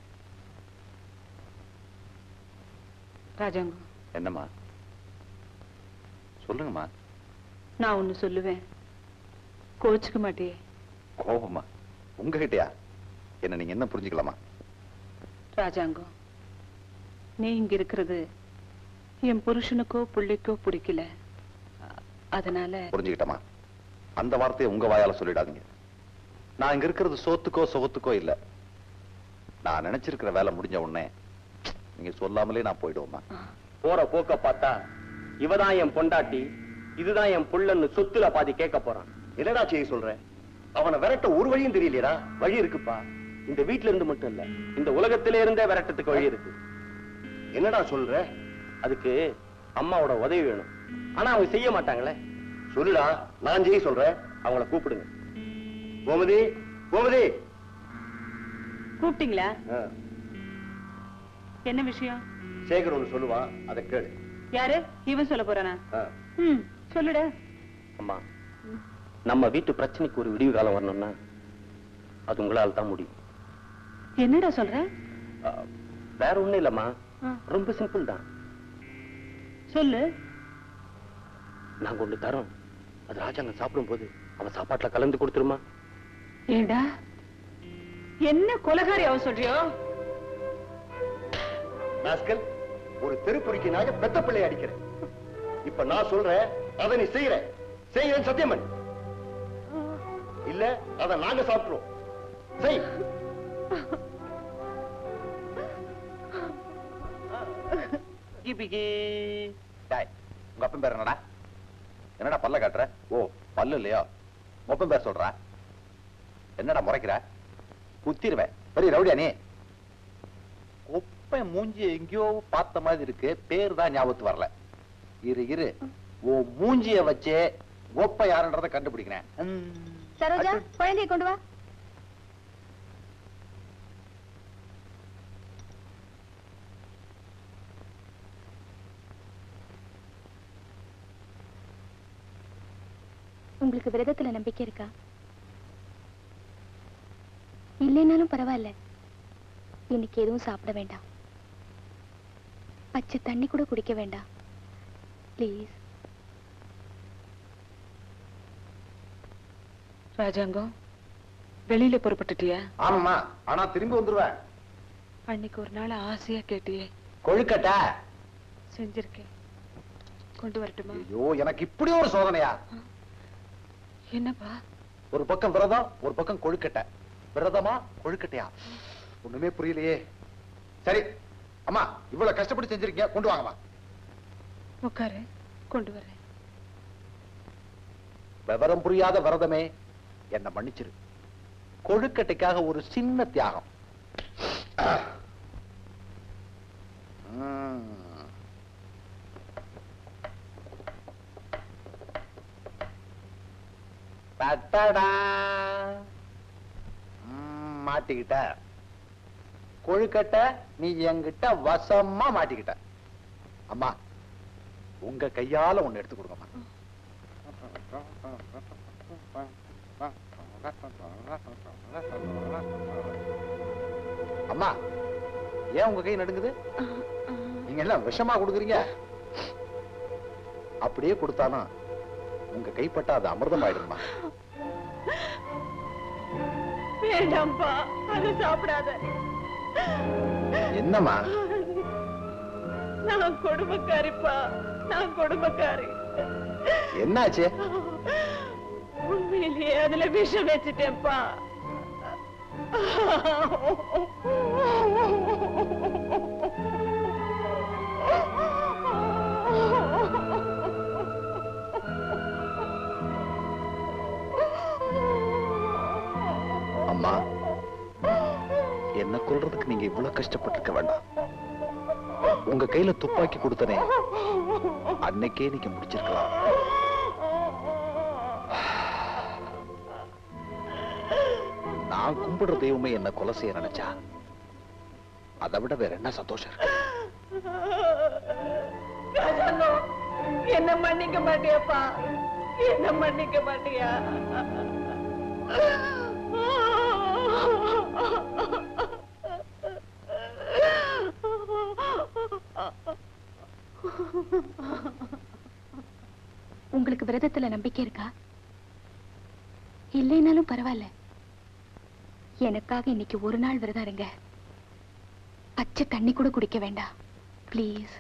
ராஜாங்கம் என்னம்மா சொல்லுங்கம்மா நான் ஒண்ணு சொல்லுவேன் கோச்சுக்க மாட்டியே கோபமா உங்ககிட்டயா என்ன நீங்க என்ன புரிஞ்சுக்கலாமா ராஜாங்கம் நீ இங்க இருக்கிறது என் புருஷனுக்கோ பிள்ளைக்கோ பிடிக்கல அ- அதனால புரிஞ்சுக்கிட்டமா அந்த வார்த்தையை உங்க வாயால சொல்லிடாதீங்க நான் இங்க இருக்கிறது சோத்துக்கோ சுகத்துக்கோ இல்ல நான் நினைச்சிருக்கிற வேலை முடிஞ்ச உடனே நீங்க சொல்லாமலே நான் போயிடுவோமா போற போக்க பார்த்தா இவதான் என் பொண்டாட்டி இதுதான் என் புள்ளன்னு சொத்துல பாதி கேட்க போறான் என்னடா செய்ய சொல்ற அவனை விரட்ட ஒரு வழியும் தெரியலையடா வழி இருக்குப்பா இந்த வீட்ல இருந்து மட்டும் இல்ல இந்த உலகத்திலே இருந்தே விரட்டத்துக்கு வழி இருக்கு என்னடா சொல்ற அதுக்கு அம்மாவோட உதவி வேணும் ஆனா அவங்க செய்ய மாட்டாங்களே சொல்லுடா நான் செய்ய சொல்றேன் அவங்கள கூப்பிடுங்க கோமதி கோமதி கூப்பிட்டீங்களா ஆ, என்ன விஷயம் சேகர் ஒண்ணு சொல்லுவான் அதை கேளு யாரு இவன் சொல்ல போறானா ஆ. ம் சொல்லுடா அம்மா நம்ம வீட்டு பிரச்சனைக்கு ஒரு விடிவு காலம் வரணும்னா அது உங்களால தான் முடியும் என்னடா சொல்ற ஆ, வேற ஒண்ணும் இல்லம்மா ஆ. ரொம்ப சிம்பிள் தான் சொல்லு நாங்க ஒண்ணு தரோம் அது ராஜாங்க சாப்பிடும் போது அவன் சாப்பாட்டுல கலந்து கொடுத்துருமா ஏண்டா என்ன கொலகாரி அவ சொல்றியோ நாஸ்கல் ஒரு தெருப்பொறிக்கு நாங்க பெத்த பிள்ளை அடிக்கிறேன் இப்ப நான் சொல்றேன் அதை நீ செய்யற செய்யறேன் சத்தியம் பண்ணு இல்ல அத நாங்க சாப்பிட்டுருவோம் செய் டேய், உங்க அப்பன் பேர் என்னடா என்னடா பல்ல காட்டுற ஓ பல்லு இல்லையோ உங்க அப்பன் பேர் சொல்ற என்னடா முறைக்கிற குத்திருவேன் பெரிய ரவுடியா நீ குப்பை மூஞ்சி எங்கேயோ பார்த்த மாதிரி இருக்கு பேர் தான் ஞாபகத்து வரல இரு இரு ஓ மூஞ்சிய வச்சே கோப்பை யாருன்றத கண்டுபிடிக்கிறேன் ம். சரோஜா அச்சோ. குழந்தைய கொண்டு வா உங்களுக்கு விரதத்துல நம்பிக்கை இருக்கா இல்லைனாலும் பரவாயில்ல இன்னைக்கு எதுவும் சாப்பிட வேண்டாம் பச்சை தண்ணி கூட குடிக்க வேண்டாம் ப்ளீஸ் ராஜாங்கம் வெளியில புறப்பட்டுட்டியா ஆமாம்மா ஆனா திரும்பி வந்துருவேன் அன்னைக்கு ஒரு நாள் ஆசையா கேட்டியே கொழுக்கட்டை செஞ்சிருக்கேன் கொண்டு வரட்டுமா ஐயோ எனக்கு இப்படி ஒரு சோதனையா என்னப்பா ஒரு பக்கம் விரதம் ஒரு பக்கம் கொழுக்கட்டை விரதமா கொழுக்கட்டையா ஒண்ணுமே புரியலையே சரி அம்மா இவ்வளவு கஷ்டப்பட்டு செஞ்சிருக்கீங்க கொண்டு வாங்கம்மா உட்காரு கொண்டு வரேன் விவரம் புரியாத விரதமே என்ன மன்னிச்சிரு கொழுக்கட்டைக்காக ஒரு சின்ன தியாகம் ம். தட்டடா ம், மாட்டிக்கிட்ட கொழுக்கட்டை நீ என்கிட்ட வசமா மாட்டிக்கிட்ட அம்மா உங்க கையால ஒண்ணு எடுத்து கொடுங்கம்மா அம்மா ஏன் உங்க கை நடுங்குது நீங்க எல்லாம் விஷமா கொடுக்குறீங்க அப்படியே கொடுத்தானா உங்க கைப்பட்டா அது அமிர்தம் ஆயிடுமா வேண்டாம்ப்பா அது சாப்பிடாத என்னம்மா நான் கொடுமைக்காரிப்பா நான் கொடுமைக்காரி என்னாச்சு உண்மையிலேயே அதுல விஷம் வச்சுட்டேன்ப்பா அம்மா என்ன கொல்றதுக்கு நீங்க இவ்வளவு கஷ்டப்பட்டிருக்க வேண்டாம் உங்க கையில துப்பாக்கி கொடுத்தனே அன்னைக்கே நீங்க முடிச்சிருக்கலாம் நான் கும்பிடுற தெய்வமே என்ன கொலை செய்ய நினைச்சா அதை விட வேற என்ன சந்தோஷம் இருக்கு ராஜாங்கோ, என்ன மன்னிக்க மாட்டியாப்பா என்ன மன்னிக்க மாட்டியா உங்களுக்கு விரதத்துல நம்பிக்கை இருக்கா இல்லைனாலும் பரவாயில்ல எனக்காக இன்னைக்கு ஒரு நாள் விரதம் இருங்க பச்சை தண்ணி கூட குடிக்க வேண்டாம் ப்ளீஸ்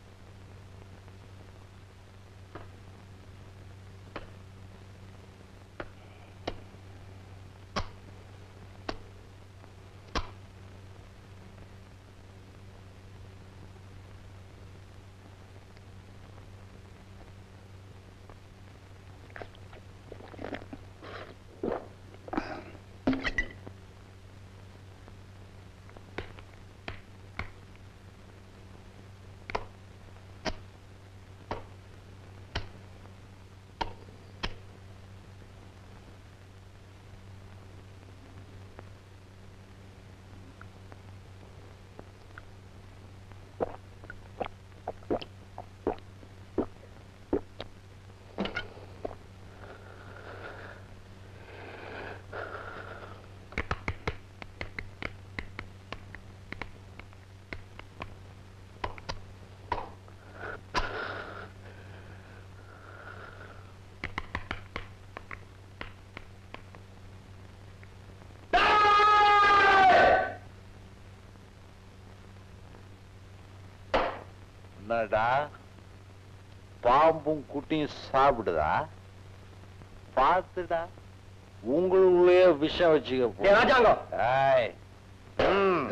என்னடா பாம்பும் குட்டியும் சாப்பிடுதா பார்த்துடா உங்களுக்குள்ளேயே விஷம் வச்சுக்க போ. ஏய், ராஜாங்கம். ஏய். ம்.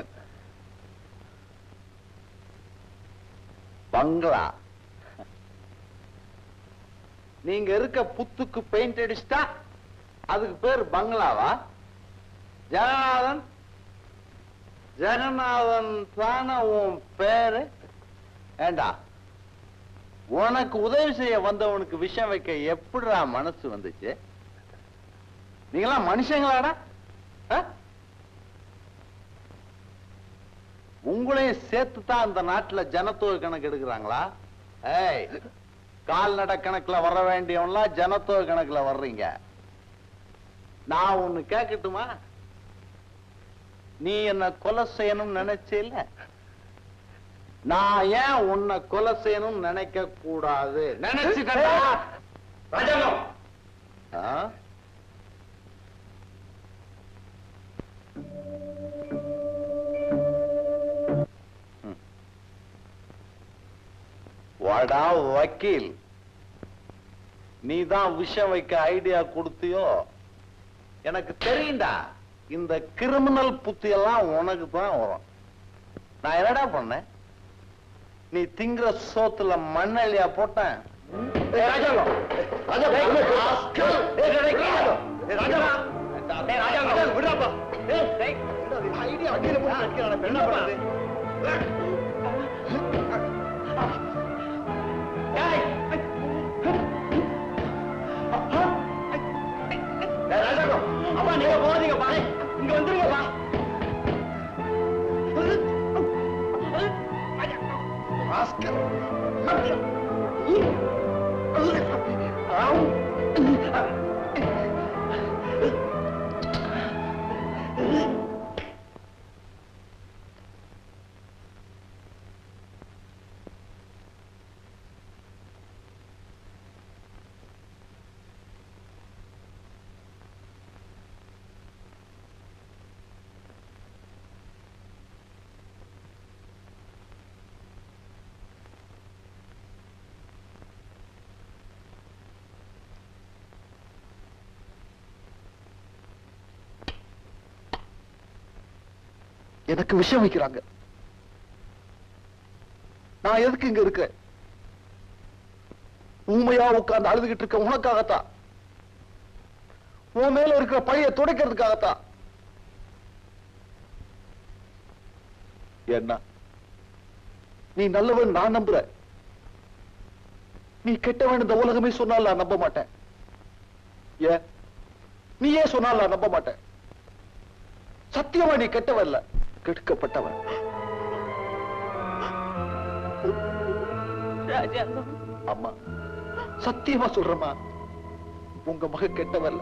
பங்களா நீங்க இருக்க புத்துக்கு பெயிண்ட் அடிச்சிட்டா அதுக்கு பேர் பங்களாவா ஜெகநாதன் ஜெகநாதன் தானே உன் பேரு ஏண்டா உனக்கு உதவி செய்ய வந்தவனுக்கு விஷம் வைக்க எப்படிடா மனசு வந்துச்சு நீங்களாம் மனுஷங்களாடா ஆ? உங்களையும் சேர்த்து தான் அந்த நாட்டுல ஜனத்தொகை கணக்கு எடுக்கிறாங்களா ஏய் கால்நடை கணக்குல வர வேண்டியவன்லாம் ஜனத்தொகை கணக்குல வர்றீங்க நான் ஒண்ணு கேட்கட்டுமா நீ என்ன கொலை செய்யணும்னு நினைச்சேல நான் ஏன் உன்னை கொலை செய்யணும்னு நினைக்க கூடாது நினைச்சுட்டா ராஜாங்கம் வாடா வக்கீல் நீ தான் விஷம் வைக்க ஐடியா கொடுத்தியோ எனக்கு தெரியும்டா இந்த கிரிமினல் புத்தி எல்லாம் உனக்கு தான் வரும் நான் என்னடா பண்ணேன் நீ திங்கிற சோத்துல மண்ணெல்லியா போட்டேன் ஏய், ராஜாங்கம். ராஜாங்கம். ஏய், டேய், டேய், ராஜாங்கம். ஏய், ராஜாங்கம். ஏய், ராஜாங்கம். விடுறாப்பா. ஏய், டேய். ஐடியா வக்கீல போட்டு அடிக்கிறானே, இப்ப என்ன பண்றது? ஏய். நீங்க போகாதீங்கப்பா இங்க வந்துருங்கப்பா ராஸ்கல். எனக்கு விஷம் வைக்கிறாங்க நான் எதுக்கு இங்க இருக்கேன் ஊமையா உட்கார்ந்து அழுதுகிட்டு இருக்க உனக்காகத்தான் உன் மேல இருக்கிற பழைய துடைக்கிறதுக்காகத்தான் என்ன நீ நல்லவன் நான் நம்புறேன் நீ கெட்டவன் இந்த உலகமே சொன்னால் நான் நம்ப மாட்டேன் ஏன் நீ ஏன் சொன்னால் நான் நம்ப மாட்டேன் சத்தியமா நீ கெட்டவன் இல்ல கெடுக்கப்பட்டவன் ராஜாங்கம் அம்மா சத்தியமா சொல்றேம்மா உங்க மக கெட்டவன் இல்ல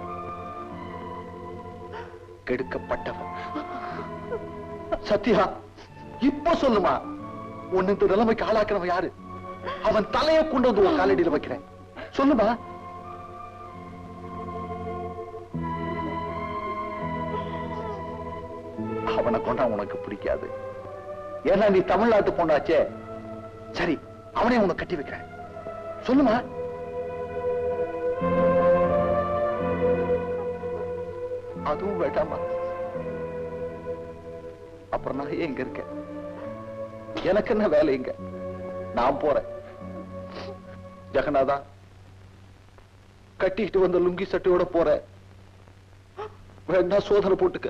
கெடுக்கப்பட்டவன் சத்யா இப்ப சொல்லுமா உன்னை இந்த நிலைமைக்கு ஆளாக்குறவன் யாரு அவன் தலையை கொண்டு வந்து உன் காலடியில வைக்கிறேன் சொல்லுமா அவனை கொண்டா உனக்கு பிடிக்காது ஏன்னா நீ தமிழ்நாட்டு பொண்ணாச்சே சரி அவனே உன்னை கட்டி வைக்கிறேன் சொல்லுமா அதுவும் வேண்டாமா அப்புறம் நான் ஏன் இங்க இருக்கேன் எனக்கு என்ன வேலை இங்க நான் போறேன் ஜெகநாதா கட்டிக்கிட்டு வந்த லுங்கி சட்டையோட போறேன் வேணா சோதனை போட்டுக்க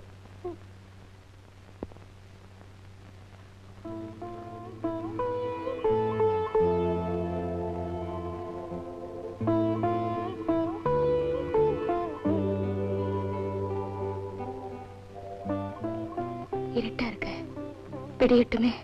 இருட்டா இருக்க விடியட்டுமே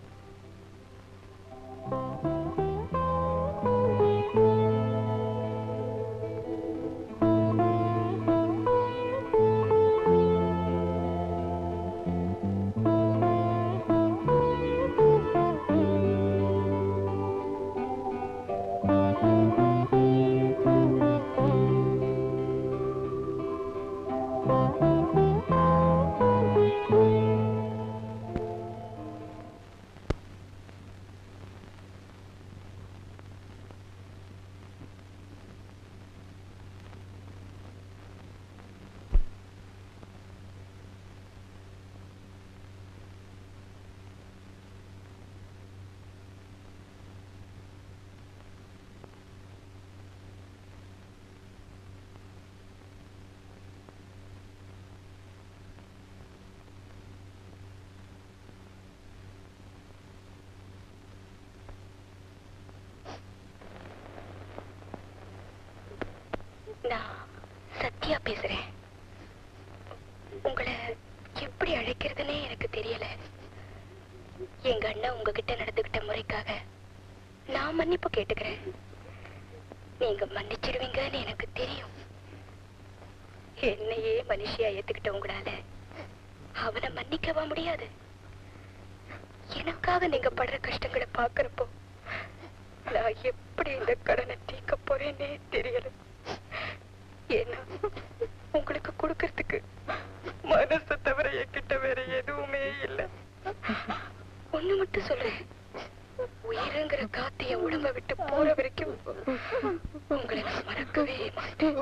நான் சத்யா பேசுறேன் உங்களை எப்படி அழைக்கிறதுனே எனக்கு தெரியல எங்க அண்ணன் உங்ககிட்ட நடந்துகிட்ட முறைக்காக நான் மன்னிப்பு கேட்டுக்கிறேன் நீங்க மன்னிச்சிடுவீங்கன்னு எனக்கு தெரியும் என்னையே மனுஷியா ஏத்துக்கிட்ட உங்களால அவனை மன்னிக்கவா முடியாது எனக்காக நீங்க படுற கஷ்டங்களை பாக்குறப்போ நான் எப்படி இந்த கடனை தீர்க்க போறேன்னே தெரியல ஏன்னா உங்களுக்கு கொடுக்கறதுக்கு மனசை தவிர என்கிட்ட வேற எதுவுமே இல்ல ஒண்ணு மட்டும் சொல்றேன் உயிருங்கிற காத்து என் உடம்ப விட்டு போற வரைக்கும் உங்களை நான் மறக்கவே மாட்டேன்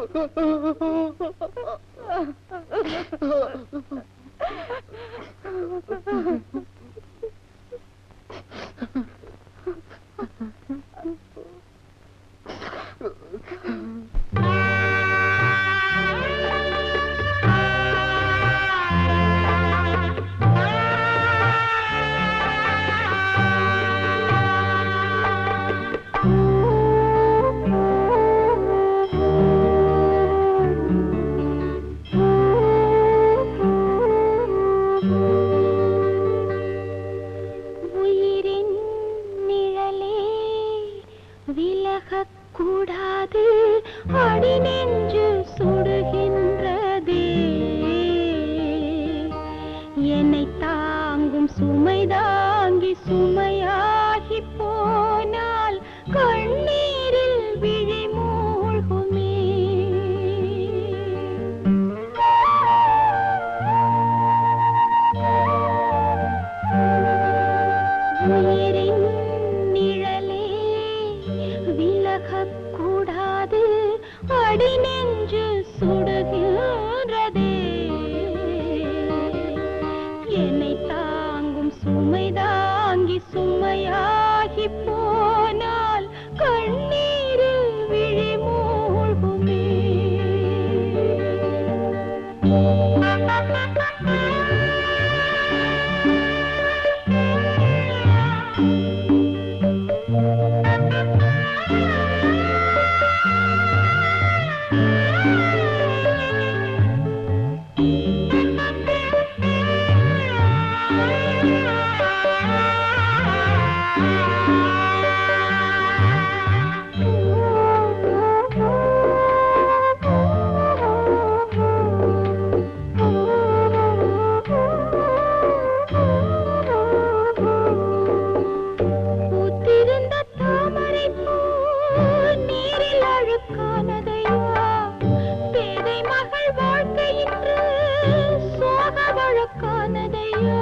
Thank you. என்னை தாங்கும் சுமை தாங்கி சுமையாகி போனால் கண்ணீரில் விழி மூழ்குமே உயிரின் நிழலே விலகக் கூடாது அடி நெஞ்சு சுடுகின்றதே என்னை தாங்கும் சுமை தாங்கி சுமையாகி போனால் கண்ணீரில் விழி மூழ்குமே பூத்திருந்த தாமரை பூ நீரில் அழுக்கானதையா பேதை மகள் வாழ்க்கை இன்று சோக வழக்கானதையா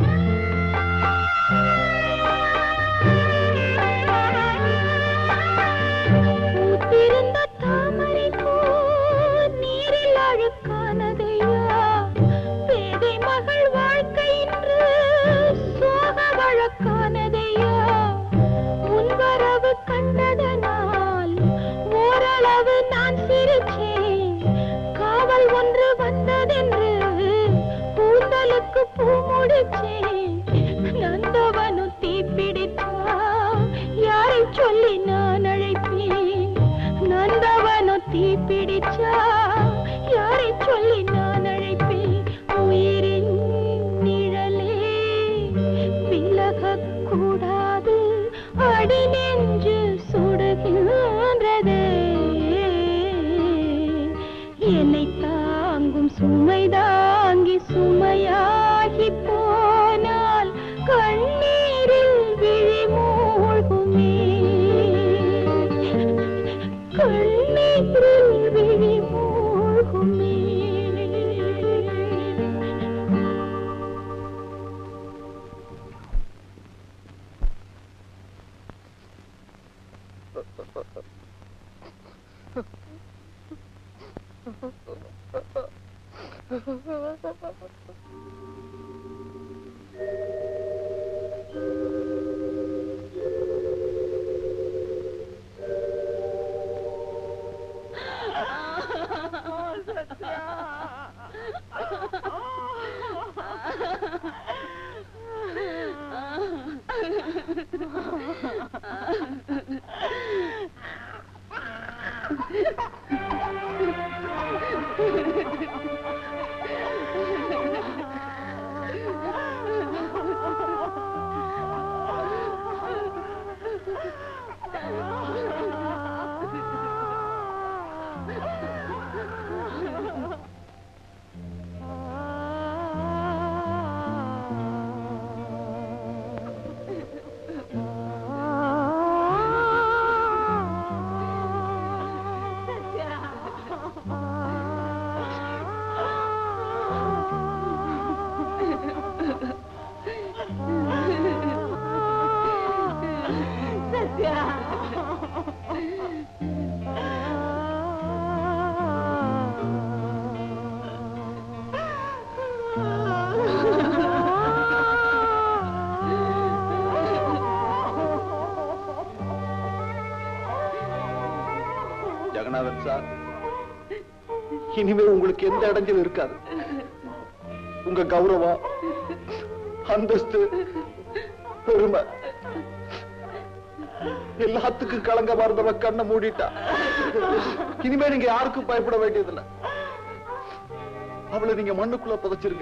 பூத்திருந்த தாமரை பூ நீரில் அழுக்கானதையா பேதை மகள் வாழ்க்கை இன்று சோக வழக்கானதையா முன்வரவு கண்டதனால் ஓரளவு நான் சிரிச்சேன் காவல் ஒன்று வந்ததென்று கூந்தலுக்கு பூ முடிச்சேன் நந்தவனு தீப்பிடித்தா யாரை சொல்லி நான் அழைப்பேன் நந்தவனு தீப்பிடிச்சா யாரை சொல்லி நான் அழைப்பேன் உயிரின் நிழலே விலகக் கூடாது அடி நெஞ்சு சுடுகின்றதே என்னை தாங்கும் சுமை தாங்கி சுமையாகி போனால் கண்ணீரில் விழி மூழ்குமே கண்ணீரில் விழி மூழ்குமே ஜெகநாதன் சார் இனிமே உங்களுக்கு எந்த இடைஞ்சலும் இருக்காது உங்க கௌரவம் அந்தஸ்து பெருமை எல்லாத்துக்கும் கலங்க மறந்தவ கண்ணை மூடிட்டா இனிமே நீங்க யாருக்கும் பயப்பட வேண்டியதில்லை அவளை நீங்க மண்ணுக்குள்ள புதைச்சிருங்க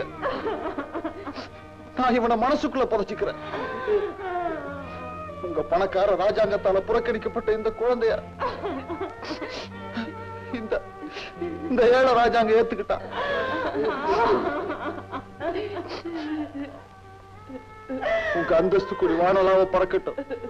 நான் இவனை மனசுக்குள்ள புதைச்சிக்கிறேன் உங்க பணக்கார ராஜாங்கத்தால புறக்கணிக்கப்பட்ட இந்த குழந்தைய இந்த இந்த ஏழை ராஜாங்க ஏத்துக்கிட்டான் அந்தஸ்து கூடி வானலாவ பறக்கட்டும்